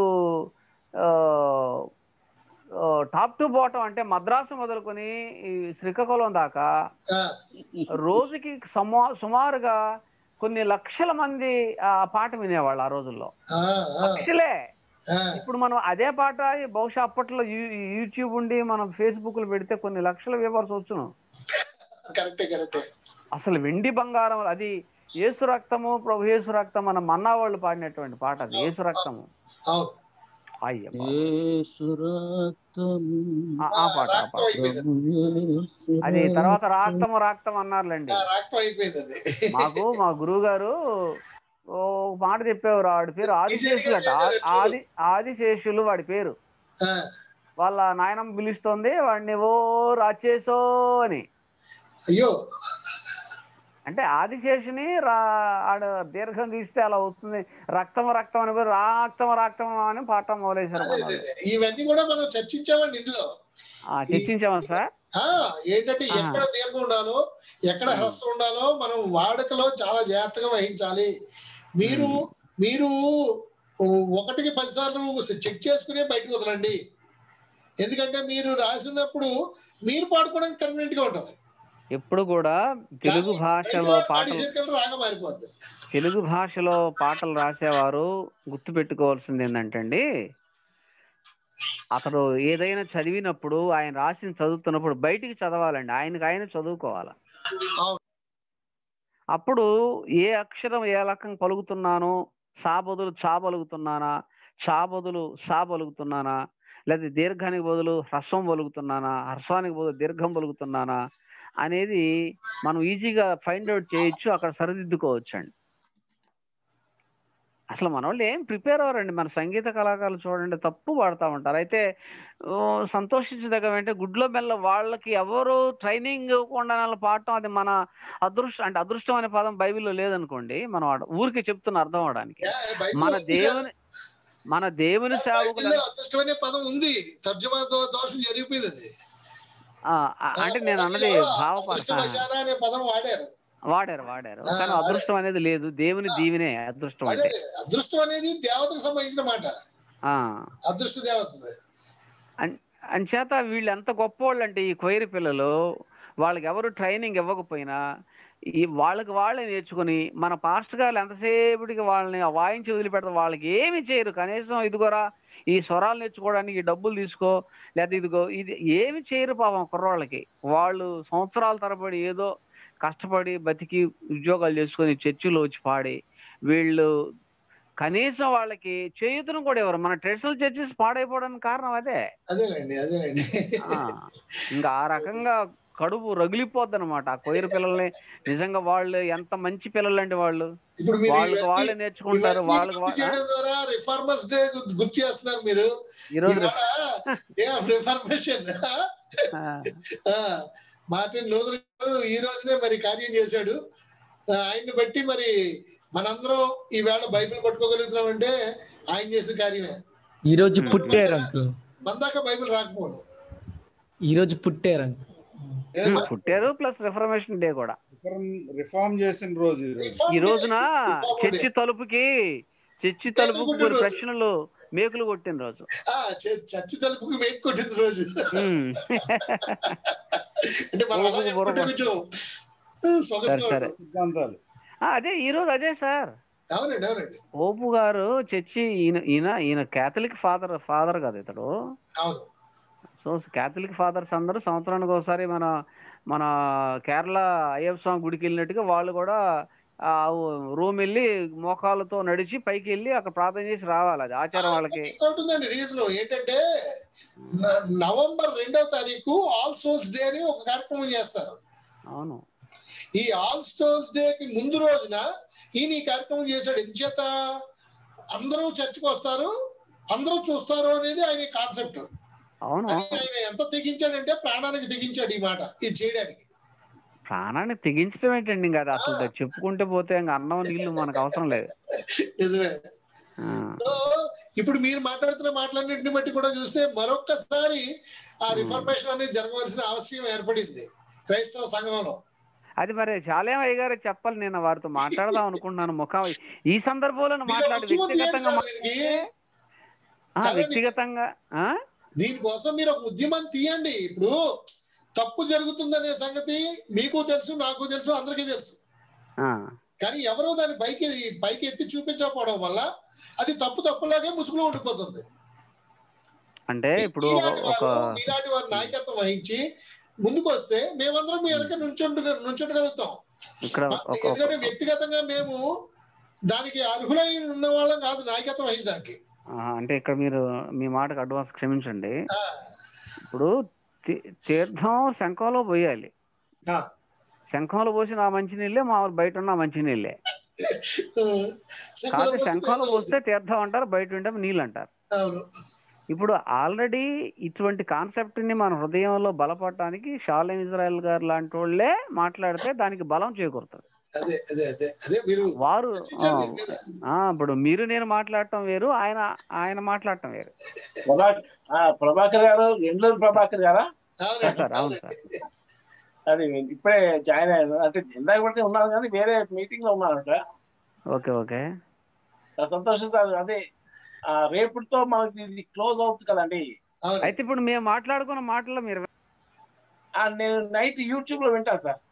Speaker 6: టాప్ టు బాటం అంటే మద్రాసు మొదలుకొని ఈ శ్రీకాకుళం దాకా
Speaker 2: ఆ,
Speaker 6: రోజుకి సమా సుమారుగా కొన్ని లక్షల మంది ఆ పాట వినేవాళ్ళు ఆ రోజుల్లో
Speaker 2: ఆ, ఆ,
Speaker 6: లక్షలే
Speaker 2: ఆ,
Speaker 6: ఇప్పుడు మనం అదే పాట బహుశా అప్పట్లో యూ- యూట్యూబ్ ఉండి మనం ఫేస్బుక్ లో పెడితే కొన్ని లక్షల వ్యూవర్స్ వచ్చును
Speaker 2: కరెక్టే కరెక్టే
Speaker 6: అసలు వెండి బంగారం అది ఏసు రక్తము ప్రభు ఏసు రక్తం మన మన్నా వాళ్ళు పాడినటువంటి పాట అది ఏసు రక్తము
Speaker 2: అవును
Speaker 6: అయ్య
Speaker 5: యేసు రక్తము
Speaker 6: ఆ ఆ పాట ఆ
Speaker 2: రాక్తం
Speaker 6: పాట
Speaker 2: అయిపోయింది
Speaker 5: ప్రభు యేసు
Speaker 6: అది తర్వాత రాక్తము రాక్తం అన్నారులేండి
Speaker 2: ఆ, రాక్తం అయిపోయింది అది
Speaker 6: మాకు మా గురువు గారు ఓ మాట చెప్పేవారు వాడి పేరు ఆదిశేషులు అట ఆ- ఆది ఆదిశేషులు వాడి పేరు
Speaker 2: ఆ,
Speaker 6: వాళ్ళ నాయనమ్మ పిలుస్తోంది వాడిని ఓ రాచేసో అని
Speaker 2: అయ్యో
Speaker 6: అంటే ఆదిశేషుని రా ఆడ దీర్ఘం తీస్తే అలా వస్తుంది రక్తం రక్తం అని పేరు రాక్తం రాక్తం అని పాట మొదలేశారు
Speaker 2: అదే,
Speaker 6: మన
Speaker 2: అదే,
Speaker 6: వాళ్ళు.
Speaker 2: అదే. ఇవన్నీ కూడా మనం చర్చించామండి ఇందులో
Speaker 6: ఆ, చర్చించామా సార్
Speaker 2: ఆ ఏంటంటే
Speaker 6: ఆ.
Speaker 2: ఎక్కడ దీర్ఘం ఉండాలో ఎక్కడ హ్రస్వం ఉండాలో మనం వాడుకలో చాలా జాగ్రత్తగా వహించాలి మీరు మీరు ఒకటికి పదిసార్లు చెక్ చేసుకునే బయటకు వదలండి ఎందుకంటే మీరు రాసినప్పుడు మీరు పాడుకోవడానికి కన్వీనెంట్ గా ఉంటుంది
Speaker 6: ఎప్పుడు కూడా తెలుగు భాషలో పాటలు
Speaker 2: రాగా మారిపోద్ది
Speaker 6: తెలుగు భాషలో పాటలు రాసేవారు గుర్తు పెట్టుకోవాల్సింది ఏంటంటే అండి అతడు ఏదైనా చదివినప్పుడు ఆయన రాసిన చదువుతున్నప్పుడు బయటికి చదవాలండి ఆయనకి ఆయన చదువుకోవాలి
Speaker 2: అవును.
Speaker 6: అప్పుడు ఏ అక్షరం ఏ రకం పలుకుతున్నానో సా బదులు చా పలుకుతున్నానా చా బదులు సా పలుకుతున్నానా లేదా దీర్ఘానికి బదులు హ్రస్వం పలుకుతున్నానా హ్రస్వానికి బదులు దీర్ఘం పలుకుతున్నానా అనేది మనం ఈజీగా ఫైండ్ అవుట్ చేయొచ్చు అక్కడ సరిదిద్దుకోవచ్చు అండి అసలు మన వాళ్ళు ఏం ప్రిపేర్ అవ్వరండి మన సంగీత కళాకారులు చూడండి తప్పు పాడుతూ ఉంటారు అయితే ఓ, సంతోషించదగ్గ అంటే గుడ్లో మెల్ల వాళ్ళకి ఎవరు ట్రైనింగ్ ఇవ్వకుండా వాళ్ళు పాడటం అది మన అదృష్టం అంటే అదృష్టం అనే పదం బైబిల్లో లేదనుకోండి మనం వాడ- ఊరికి చెప్తున్న అర్థం అవడానికి
Speaker 2: బైబిల్లో
Speaker 6: మన
Speaker 2: ఉంది
Speaker 6: దేవుని మన దేవుని సేవకులు
Speaker 2: బైబిల్లో అదృష్టమనే పదం ఉంది తర్జుమా దో- దోషం జరిగిపోయింది అది
Speaker 6: ఆ, ఆ, అంటే నేను అన్నది భావప
Speaker 2: అదృష్టవశాన అనే పదం వాడారు
Speaker 6: వాడారు వాడారు
Speaker 2: ఆ,
Speaker 6: కానీ అదృష్టం అనేది లేదు దేవుని దీవెనే అదృష్టం
Speaker 2: అదే
Speaker 6: అంటే
Speaker 2: అదృష్టం అనేది దేవతకు సంబంధించిన మాట
Speaker 6: ఆ
Speaker 2: అదృష్ట దేవత
Speaker 6: అంచేత వీళ్ళు ఎంత గొప్పోళ్ళు అంటే ఈ కొయిరి పిల్లలు వాళ్ళకి ఎవరు ట్రైనింగ్ ఇవ్వకపోయినా ఈ వాళ్ళకి వాళ్ళే నేర్చుకుని మన పాస్టర్ గారు ఎంతసేపటికి వాళ్ళని వాయించి వదిలిపెడతారు వాళ్ళకి ఏమి చేయరు కనీసం ఇదిగోరా ఈ స్వరాలు నేర్చుకోవడానికి ఈ డబ్బులు తీసుకో లేదా ఇదిగో ఇది ఏమి చేయరు పాపం కుర్రోళ్ళకి వాళ్ళు సంవత్సరాల తరబడి ఏదో కష్టపడి బతికి ఉద్యోగాలు చేసుకొని చర్చిలో వచ్చి పాడి వీళ్ళు కనీసం వాళ్ళకి చేయుతను కూడా ఎవరు మన ట్రెడిషనల్ చర్చెస్ పాడైపోవడానికి కారణం అదే
Speaker 2: అదేనండి అదేనండి
Speaker 6: ఆ, ఇంకా ఆ రకంగా కడుపు రగిలిపోద్ది అనమాట ఆ కొయ్యరు పిల్లల్ని నిజంగా వాళ్ళు ఎంత మంచి పిల్లలు అండి వాళ్ళు
Speaker 2: ఇప్పుడు మీరు
Speaker 6: వాళ్ళకి
Speaker 2: ఇవన్నీ-
Speaker 6: వాళ్ళే నేర్చుకుంటారు
Speaker 2: ఇవన్నీ
Speaker 6: వాళ్ళకి
Speaker 2: గుర్తు
Speaker 6: వా-
Speaker 2: చేయడం ద్వారా రిఫార్మర్స్ డే గుర్తు చేస్తున్నారు మీరు
Speaker 6: ఈరోజు
Speaker 2: రిఫార్మేషన్
Speaker 6: ఆ,
Speaker 2: మార్టిన్ లూథర్ ఈ రోజునే మరి కార్యం చేశాడు ఆ, ఆయన్ని బట్టి మరి మనందరం ఈవేళ బైబిల్ పట్టుకోగలుగుతున్నాం అంటే ఆయన చేసిన కార్యమే
Speaker 9: ఈ రోజు పుట్టారు అంకుల్
Speaker 2: మందాక బైబిల్ రాకపోను
Speaker 9: ఈ రోజు పుట్టారు అంకుల్
Speaker 6: ఉమ్, పుట్టారు ప్లస్ రిఫర్మేషన్ డే కూడా
Speaker 3: రిఫార్మ్ చేసిన రోజు ఈ రోజు
Speaker 6: ఈ రోజున చర్చి తలుపుకి చర్చి తలుపుకి కొన్ని ప్రశ్నలు మేకులు కొట్టిన రోజు
Speaker 2: ఆ, చ- చర్చి తలుపుకి వేక్ కొట్టింది రోజు
Speaker 6: ఉమ్.
Speaker 2: అంటే మనం అలా
Speaker 6: బుర్ర
Speaker 2: చెప్పుకుంటే
Speaker 6: బుర్ర.
Speaker 2: కొంచెం
Speaker 6: సరే
Speaker 2: సొగసుగా
Speaker 6: సరే
Speaker 2: ఉంటుంది.
Speaker 3: సిద్ధాంతాలు
Speaker 6: ఆ, అదే ఈ రోజు అదే సార్
Speaker 2: అవునండి అవునండి
Speaker 6: ఓపు గారు చర్చి ఈయన ఈయన ఈయన కేథలిక్ ఫాదర్ ఫాదర్ కదా ఇతడు
Speaker 2: అవును
Speaker 6: సో కేథలిక్ ఫాదర్స్ అందరూ సంవత్సరానికి ఒకసారి మన మన కేరళ అయ్యప్ప స్వామి గుడికి వెళ్ళినట్టుగా వాళ్ళు కూడా ఆ రూమ్ వెళ్ళి మోకాళ్ళతో నడిచి పైకి వెళ్ళి అక్కడ ప్రార్థన చేసి రావాలి అది ఆచారం వాళ్ళకి
Speaker 2: ఇంకోటి ఉందండి రీజన్ ఏంటంటే న- నవంబర్ రెండవ తారీఖు ఆల్ సోల్స్ డే అని ఒక కార్యక్రమం చేస్తారు
Speaker 6: అవును
Speaker 2: ఈ ఆల్ స్టోన్స్ డే కి ముందు రోజున ఈయన ఈ కార్యక్రమం చేశాడు ఎంచేత అందరూ చర్చకు వస్తారు అందరూ చూస్తారు అనేది ఆయన కాన్సెప్ట్
Speaker 6: అవును
Speaker 2: ఆయన ఎంత తెగించాడంటే ప్రాణానికి తెగించాడు ఈ మాట ఇది చేయడానికి
Speaker 6: ప్రాణాన్ని తెగించడం ఏంటండి ఇంకా అది అసలు దాన్ని చెప్పుకుంటే పోతే ఇంకా అన్నం నీళ్లు మనకు అవసరం లేదు
Speaker 2: నిజమే
Speaker 6: ఆ,
Speaker 2: సో ఇప్పుడు మీరు మాట్లాడుతున్న మాటలన్నింటిని బట్టి కూడా చూస్తే మరొక్కసారి ఆ రిఫర్మేషన్ అనేది జరగవలసిన అవసరం ఏర్పడింది క్రైస్తవ సంఘంలో
Speaker 6: అది మరి చాలేమయ్య గారు చెప్పాలి నేను వారితో మాట్లాడదాం అనుకుంటున్నాను ముఖం ఈ సందర్భంలో మాట్లాడి
Speaker 2: ఉద్యమం
Speaker 6: వ్యక్తిగతంగా
Speaker 2: తీయండి
Speaker 6: మా-
Speaker 2: సార్ దీనికి.
Speaker 6: ఆ, వ్యక్తిగతంగా ఆ?
Speaker 2: దీనికోసం మీరు ఒక ఉద్యమం తీయండి ఇప్పుడు తప్పు జరుగుతుందనే సంగతి మీకు తెలుసు నాకు తెలుసు అందరికీ తెలుసు
Speaker 6: ఆ,
Speaker 2: కానీ ఎవరో దాన్ని పైకి పైకి ఎత్తి చూపించకపోవడం వల్ల అది తప్పు తప్పులాగే ముసుగులో ఉండిపోతుంది
Speaker 6: అంటే ఇప్పుడు
Speaker 2: మీలాంటి
Speaker 6: ఒక
Speaker 2: వారు మీలాంటి వారి నాయకత్వం వహించి ముందుకు వస్తే మేమందరం మీ వెనక నుంచుంటు నుంచుంటగలుగుతాం
Speaker 6: ఇక్కడ ఒక
Speaker 2: ఎందుకంటే వ్యక్తిగతంగా మేము దానికి అర్హులై ఉన్న వాళ్ళం కాదు నాయకత్వం వహించడానికి
Speaker 6: ఆ, అంటే ఇక్కడ మీరు మీ మాటకు అడ్వాన్స్ క్షమించండి
Speaker 2: ఆ,
Speaker 6: ఇప్పుడు తీ- తీర్థం శంఖంలో పోయాలి
Speaker 2: ఆ,
Speaker 6: శంఖంలో పోసి నా మంచినీళ్ళే మామూలు బయట ఉన్న మంచినీళ్ళే
Speaker 2: శంఖంలో
Speaker 6: కాదు
Speaker 2: పోస్తే
Speaker 6: శంఖంలో
Speaker 2: తీర్థం
Speaker 6: పోస్తే తీర్థం అంటారు బయట ఉంటే నీళ్ళు అంటారు
Speaker 2: అవును
Speaker 6: ఇప్పుడు ఆల్రెడీ ఇటువంటి కాన్సెప్ట్ ని మన హృదయంలో బలపడటానికి షాలేం ఇజ్రాయెల్ గారు లాంటి వాళ్ళే మాట్లాడితే దానికి బలం చేకూరుతుంది
Speaker 2: అదే అదే అదే అదే మీరు
Speaker 6: వారు ఆ,
Speaker 2: చర్చించండి దీని మీద.
Speaker 6: ఆ, ఇప్పుడు మీరు నేను మాట్లాడటం వేరు ఆయన ఆయన మాట్లాడటం వేరు
Speaker 8: ప్రభాకర్ ఆ, ప్రభాకర్ గారు ఎండ్లూరు ప్రభాకర్ గారా
Speaker 2: అవునండి
Speaker 6: సార్ అవును సార్
Speaker 8: అది ఇప్పుడే జాయిన్ అయ్యాను అంటే ఇందాక పడితే ఉన్నాను కానీ వేరే మీటింగ్ లో ఉన్నానట
Speaker 6: ఓకే ఓకే
Speaker 8: చాలా సంతోషం సార్ అదే ఆ, రేపటితో మనకి ఇది క్లోజ్ అవుతుంది కదండి
Speaker 2: అవును
Speaker 6: అయితే ఇప్పుడు మేము మాట్లాడుకున్న మాటల్లో మీరు
Speaker 8: ఆ, నేను నైట్ యూట్యూబ్ లో వింటాను సార్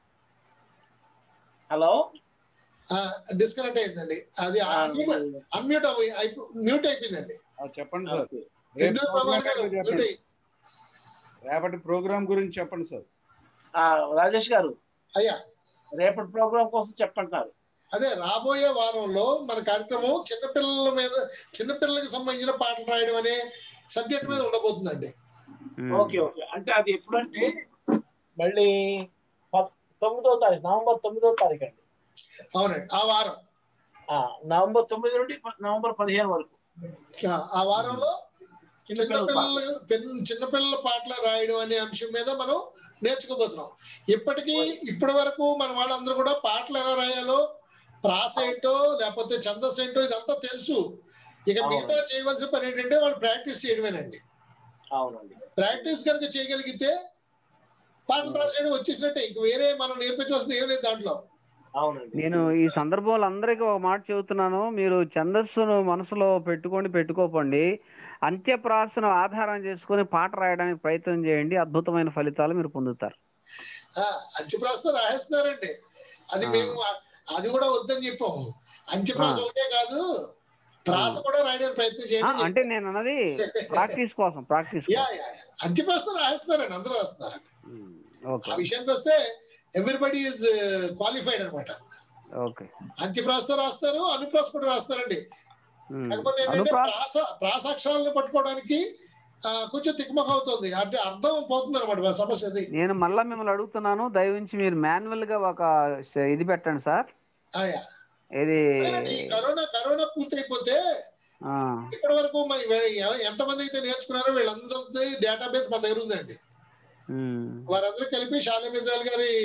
Speaker 8: హలో
Speaker 2: డిస్కనెక్ట్ అయిందండి అది అన్మ్యూట్ మ్యూట్ అయిపోయిందండి
Speaker 3: ఆ, చెప్పండి సార్
Speaker 8: ఓకే.
Speaker 3: రేపు
Speaker 2: ఎందుకు
Speaker 3: ప్రోగ్రామ్
Speaker 2: ప్రభాకర్ గారు?
Speaker 3: గురించి
Speaker 2: మ్యూట్
Speaker 3: చెప్పండి
Speaker 2: అయ్యి-
Speaker 3: రేపటి ప్రోగ్రామ్ గురించి చెప్పండి సార్
Speaker 8: ఆ, రాజేష్ గారు
Speaker 2: అయ్యా
Speaker 8: రేపటి ప్రోగ్రామ్ కోసం చెప్పంటున్నారు
Speaker 2: అదే రాబోయే వారంలో మన కార్యక్రమం చిన్నపిల్లల మీద చిన్నపిల్లలకు సంబంధించిన పాటలు రాయడం అనే సబ్జెక్ట్ మీద ఉండబోతుందండి
Speaker 6: ఉమ్,
Speaker 8: ఓకే ఓకే అంటే అది ఎప్పుడంటే మళ్ళీ ప- తొమ్మిదో తారీఖు నవంబర్ తొమ్మిదో తారీఖు అండి
Speaker 2: అవునండి ఆ వారం
Speaker 8: ఆ, నవంబర్ తొమ్మిది నుండి ప- నవంబర్ పదిహేను వరకు
Speaker 2: ఆ, ఆ వారంలో
Speaker 8: చిన్నపిల్లల పాట.
Speaker 2: చిన్నపిల్లలు పెన్- చిన్నపిల్లల పాటలు రాయడం అనే అంశం మీద మనం నేర్చుకోబోతున్నాం ఇప్పటికీ ఇప్పటి వరకు మన వాళ్ళందరూ కూడా పాటలు ఎలా రాయాలో ప్రాస ఏంటో లేకపోతే ఛందస్సు ఏంటో ఇదంతా తెలుసు ఇక మిగతా చేయవలసిన పని ఏంటంటే వాళ్ళు ప్రాక్టీస్ చేయడమేనండి
Speaker 8: అవునండి
Speaker 2: ప్రాక్టీస్ కనుక చేయగలిగితే పాటలు రాసేయడం వచ్చేసినట్టే ఇంక వేరే మనం నేర్పించవలసింది ఏం లేదు దాంట్లో
Speaker 8: అవునండి
Speaker 6: నేను ఈ సందర్భంలో అందరికీ ఒక మాట చెబుతున్నాను మీరు ఛందస్సును మనసులో పెట్టుకొని పెట్టుకోకండి అంత్యప్రాసను ఆధారం చేసుకొని పాట రాయడానికి ప్రయత్నం చేయండి అద్భుతమైన ఫలితాలు మీరు పొందుతారు
Speaker 2: ఆ, అంత్యప్రాస రాసేస్తున్నారండి అది
Speaker 6: ఆ.
Speaker 2: మేము అది కూడా వద్దని చెప్పాము అంత్యప్రాస
Speaker 6: ఆ.
Speaker 2: ఒకటే కాదు ప్రాస కూడా రాయడానికి ప్రయత్నం
Speaker 6: ఆ,
Speaker 2: చేయండి
Speaker 6: అంటే నేను అన్నది ప్రాక్టీస్ కోసం ప్రాక్టీస్
Speaker 2: యా యా అంత్యప్రాస రాస్తున్నారండి అందరూ రాస్తున్నారండి
Speaker 6: ఓకే
Speaker 2: ఆ విషయానికి వస్తే ఎవ్రీబడి ఈజ్ క్వాలిఫైడ్ అన్నమాట
Speaker 6: ఓకే
Speaker 2: అంత్యప్రాస రాస్తారు అనుప్రాస కూడా రాస్తారండి
Speaker 6: ఉమ్.
Speaker 2: కాకపోతే ఏంటంటే
Speaker 6: అనుప్రా
Speaker 2: ప్రాస ప్రాసాక్షరాలను పట్టుకోవడానికి ఆ, కొంచెం తిక్మక అవుతుంది అంటే అర్థం పోతుంది అనమాట సమస్య అది
Speaker 6: నేను మళ్ళా మిమ్మల్ని అడుగుతున్నాను దయవించి మీరు మాన్యువల్ గా ఒక స- ఇది పెట్టండి సార్
Speaker 2: ఆయా
Speaker 6: ఇది
Speaker 2: అదేనండి, ఈ కరోనా కరోనా పూర్తయిపోతే
Speaker 6: ఆ,
Speaker 2: ఇప్పటి వరకు మరి వే- ఎవ- ఎంతమంది అయితే నేర్చుకున్నారో వీళ్ళందరిది డేటాబేస్ మన దగ్గర ఉందండి
Speaker 6: ఉమ్,
Speaker 2: వారందరూ కలిపి షాలేం ఇజ్రాయల్ గారి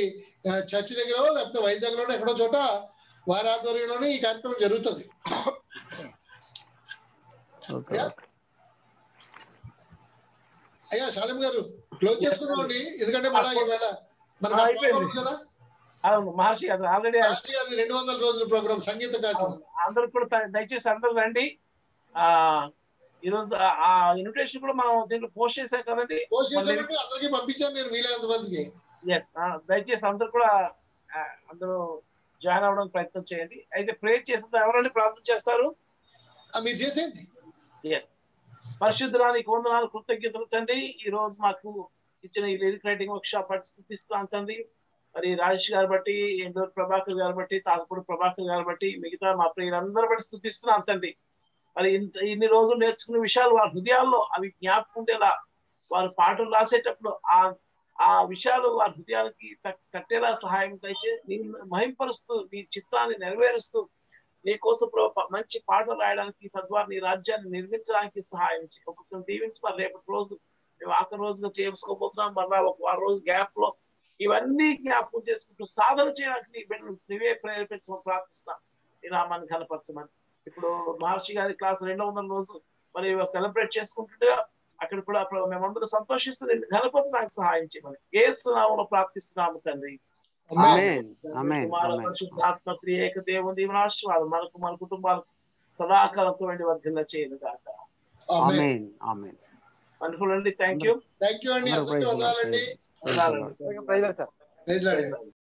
Speaker 2: చర్చి దగ్గర లేకపోతే వైజాగ్ లోనే ఎక్కడో చోట వారి ఆధ్వర్యంలోనే ఈ కార్యక్రమం జరుగుతుంది
Speaker 6: ఓకే
Speaker 2: Yeah. అయ్యా శాలిం గారు క్లోజ్ చేసుకున్నామండి ఎందుకంటే మళ్ళీ ఈవేళ మనకు
Speaker 8: ఆ,
Speaker 2: ఆ
Speaker 8: అయిపోయింది.
Speaker 2: program ఉంది కదా
Speaker 8: అవును మహర్షి గారు ఆల్రెడీ
Speaker 2: లాస్ట్ ఇయర్ రెండు వందల రోజుల ప్రోగ్రామ్ సంగీత కార్యక్రమం
Speaker 8: అందరూ కూడా త- దయచేసి అందరూ రండి ఆ ఈరోజు ఆ- ఆ ఇన్విటేషన్ కూడా మనం దీంట్లో పోస్ట్ చేశాం కదండి
Speaker 2: పోస్ట్ చేసామంటే అందరికీ పంపించాను నేను వీలైనంత మందికి
Speaker 8: ఎస్ దయచేసి అందరూ కూడా ఆ, అందరూ జాయిన్ అవ్వడానికి ప్రయత్నం చేయండి అయితే ప్రేర్ చేసిన ఎవరండి ప్రార్థన చేస్తారు
Speaker 2: ఆ, మీరు చేసేయండి
Speaker 8: ఎస్ పరిశుద్ధరానికి వందనాలు కృతజ్ఞతలు తండ్రి ఈ రోజు మాకు ఇచ్చిన ఈ లిరిక్ రైటింగ్ వర్క్ షాప్ పరిస్థితిస్తున్నాను తండ్రి మరి రాజేష్ గారు బట్టి ఎండూరు ప్రభాకర్ గారు బట్టి తాతపూడి ప్రభాకర్ గారు బట్టి మిగతా మా ప్రియులందరూ బట్టి స్థుతిస్తున్నాను తండ్రి మరి ఇంత ఇన్ని రోజులు నేర్చుకున్న విషయాలు వారి హృదయాల్లో అవి జ్ఞాపకం ఉండేలా వారు పాటలు రాసేటప్పుడు ఆ ఆ విషయాలు వారి హృదయానికి తట్- తట్టేలా సహాయం దయచే నీ మహింపరుస్తూ నీ చిత్తాన్ని నెరవేరుస్తూ నీ కోసం ప్రభు ప- మంచి పాటలు రాయడానికి తద్వారా నీ రాజ్యాన్ని నిర్మించడానికి సహాయం చేయి ఒక్కొక్కరిని దీవించి మరి రేపటి రోజు మేము ఆఖరి రోజుగా చేసుకోబోతున్నాం మరలా ఒక వారం రోజు గ్యాప్ లో ఇవన్నీ జ్ఞాపకం చేసుకుంటూ సాధన చేయడానికి నీ బిడ్డలు నువ్వే ప్రేరేపించమని ప్రార్థిస్తున్నాం ఈ నామాన్ని కనపరచమని ఇప్పుడు మహర్షి గారి క్లాస్ రెండో వందల రోజు మరి సెలబ్రేట్ చేసుకుంటుండగా అక్కడ కూడా ప్ర- మేమందరూ సంతోషిస్తూ నేను ఘనపరచడానికి సహాయం చేయమని ఏ సునామంలో ప్రార్థిస్తున్నాము తండ్రి
Speaker 6: ఆమేన్ ఆమేన్
Speaker 8: కుమార
Speaker 6: ఆమేన్
Speaker 8: పరిశుద్ధాత్మ త్రియేక దేవుని దీవనాశీర్వాదం మనకు మన కుటుంబాలకు సదాకాలంతో వెండి వర్ధిల్ల చేయను కాక
Speaker 6: ఆమేన్ ఆమేన్
Speaker 8: వండర్ఫుల్ అండి థ్యాంక్ యూ
Speaker 2: థ్యాంక్ యూ అండి
Speaker 6: అందరూ
Speaker 2: అందరికీ
Speaker 6: praise the Lord.
Speaker 2: వందనాలండి
Speaker 6: Praise the Lord.
Speaker 2: Praise lord.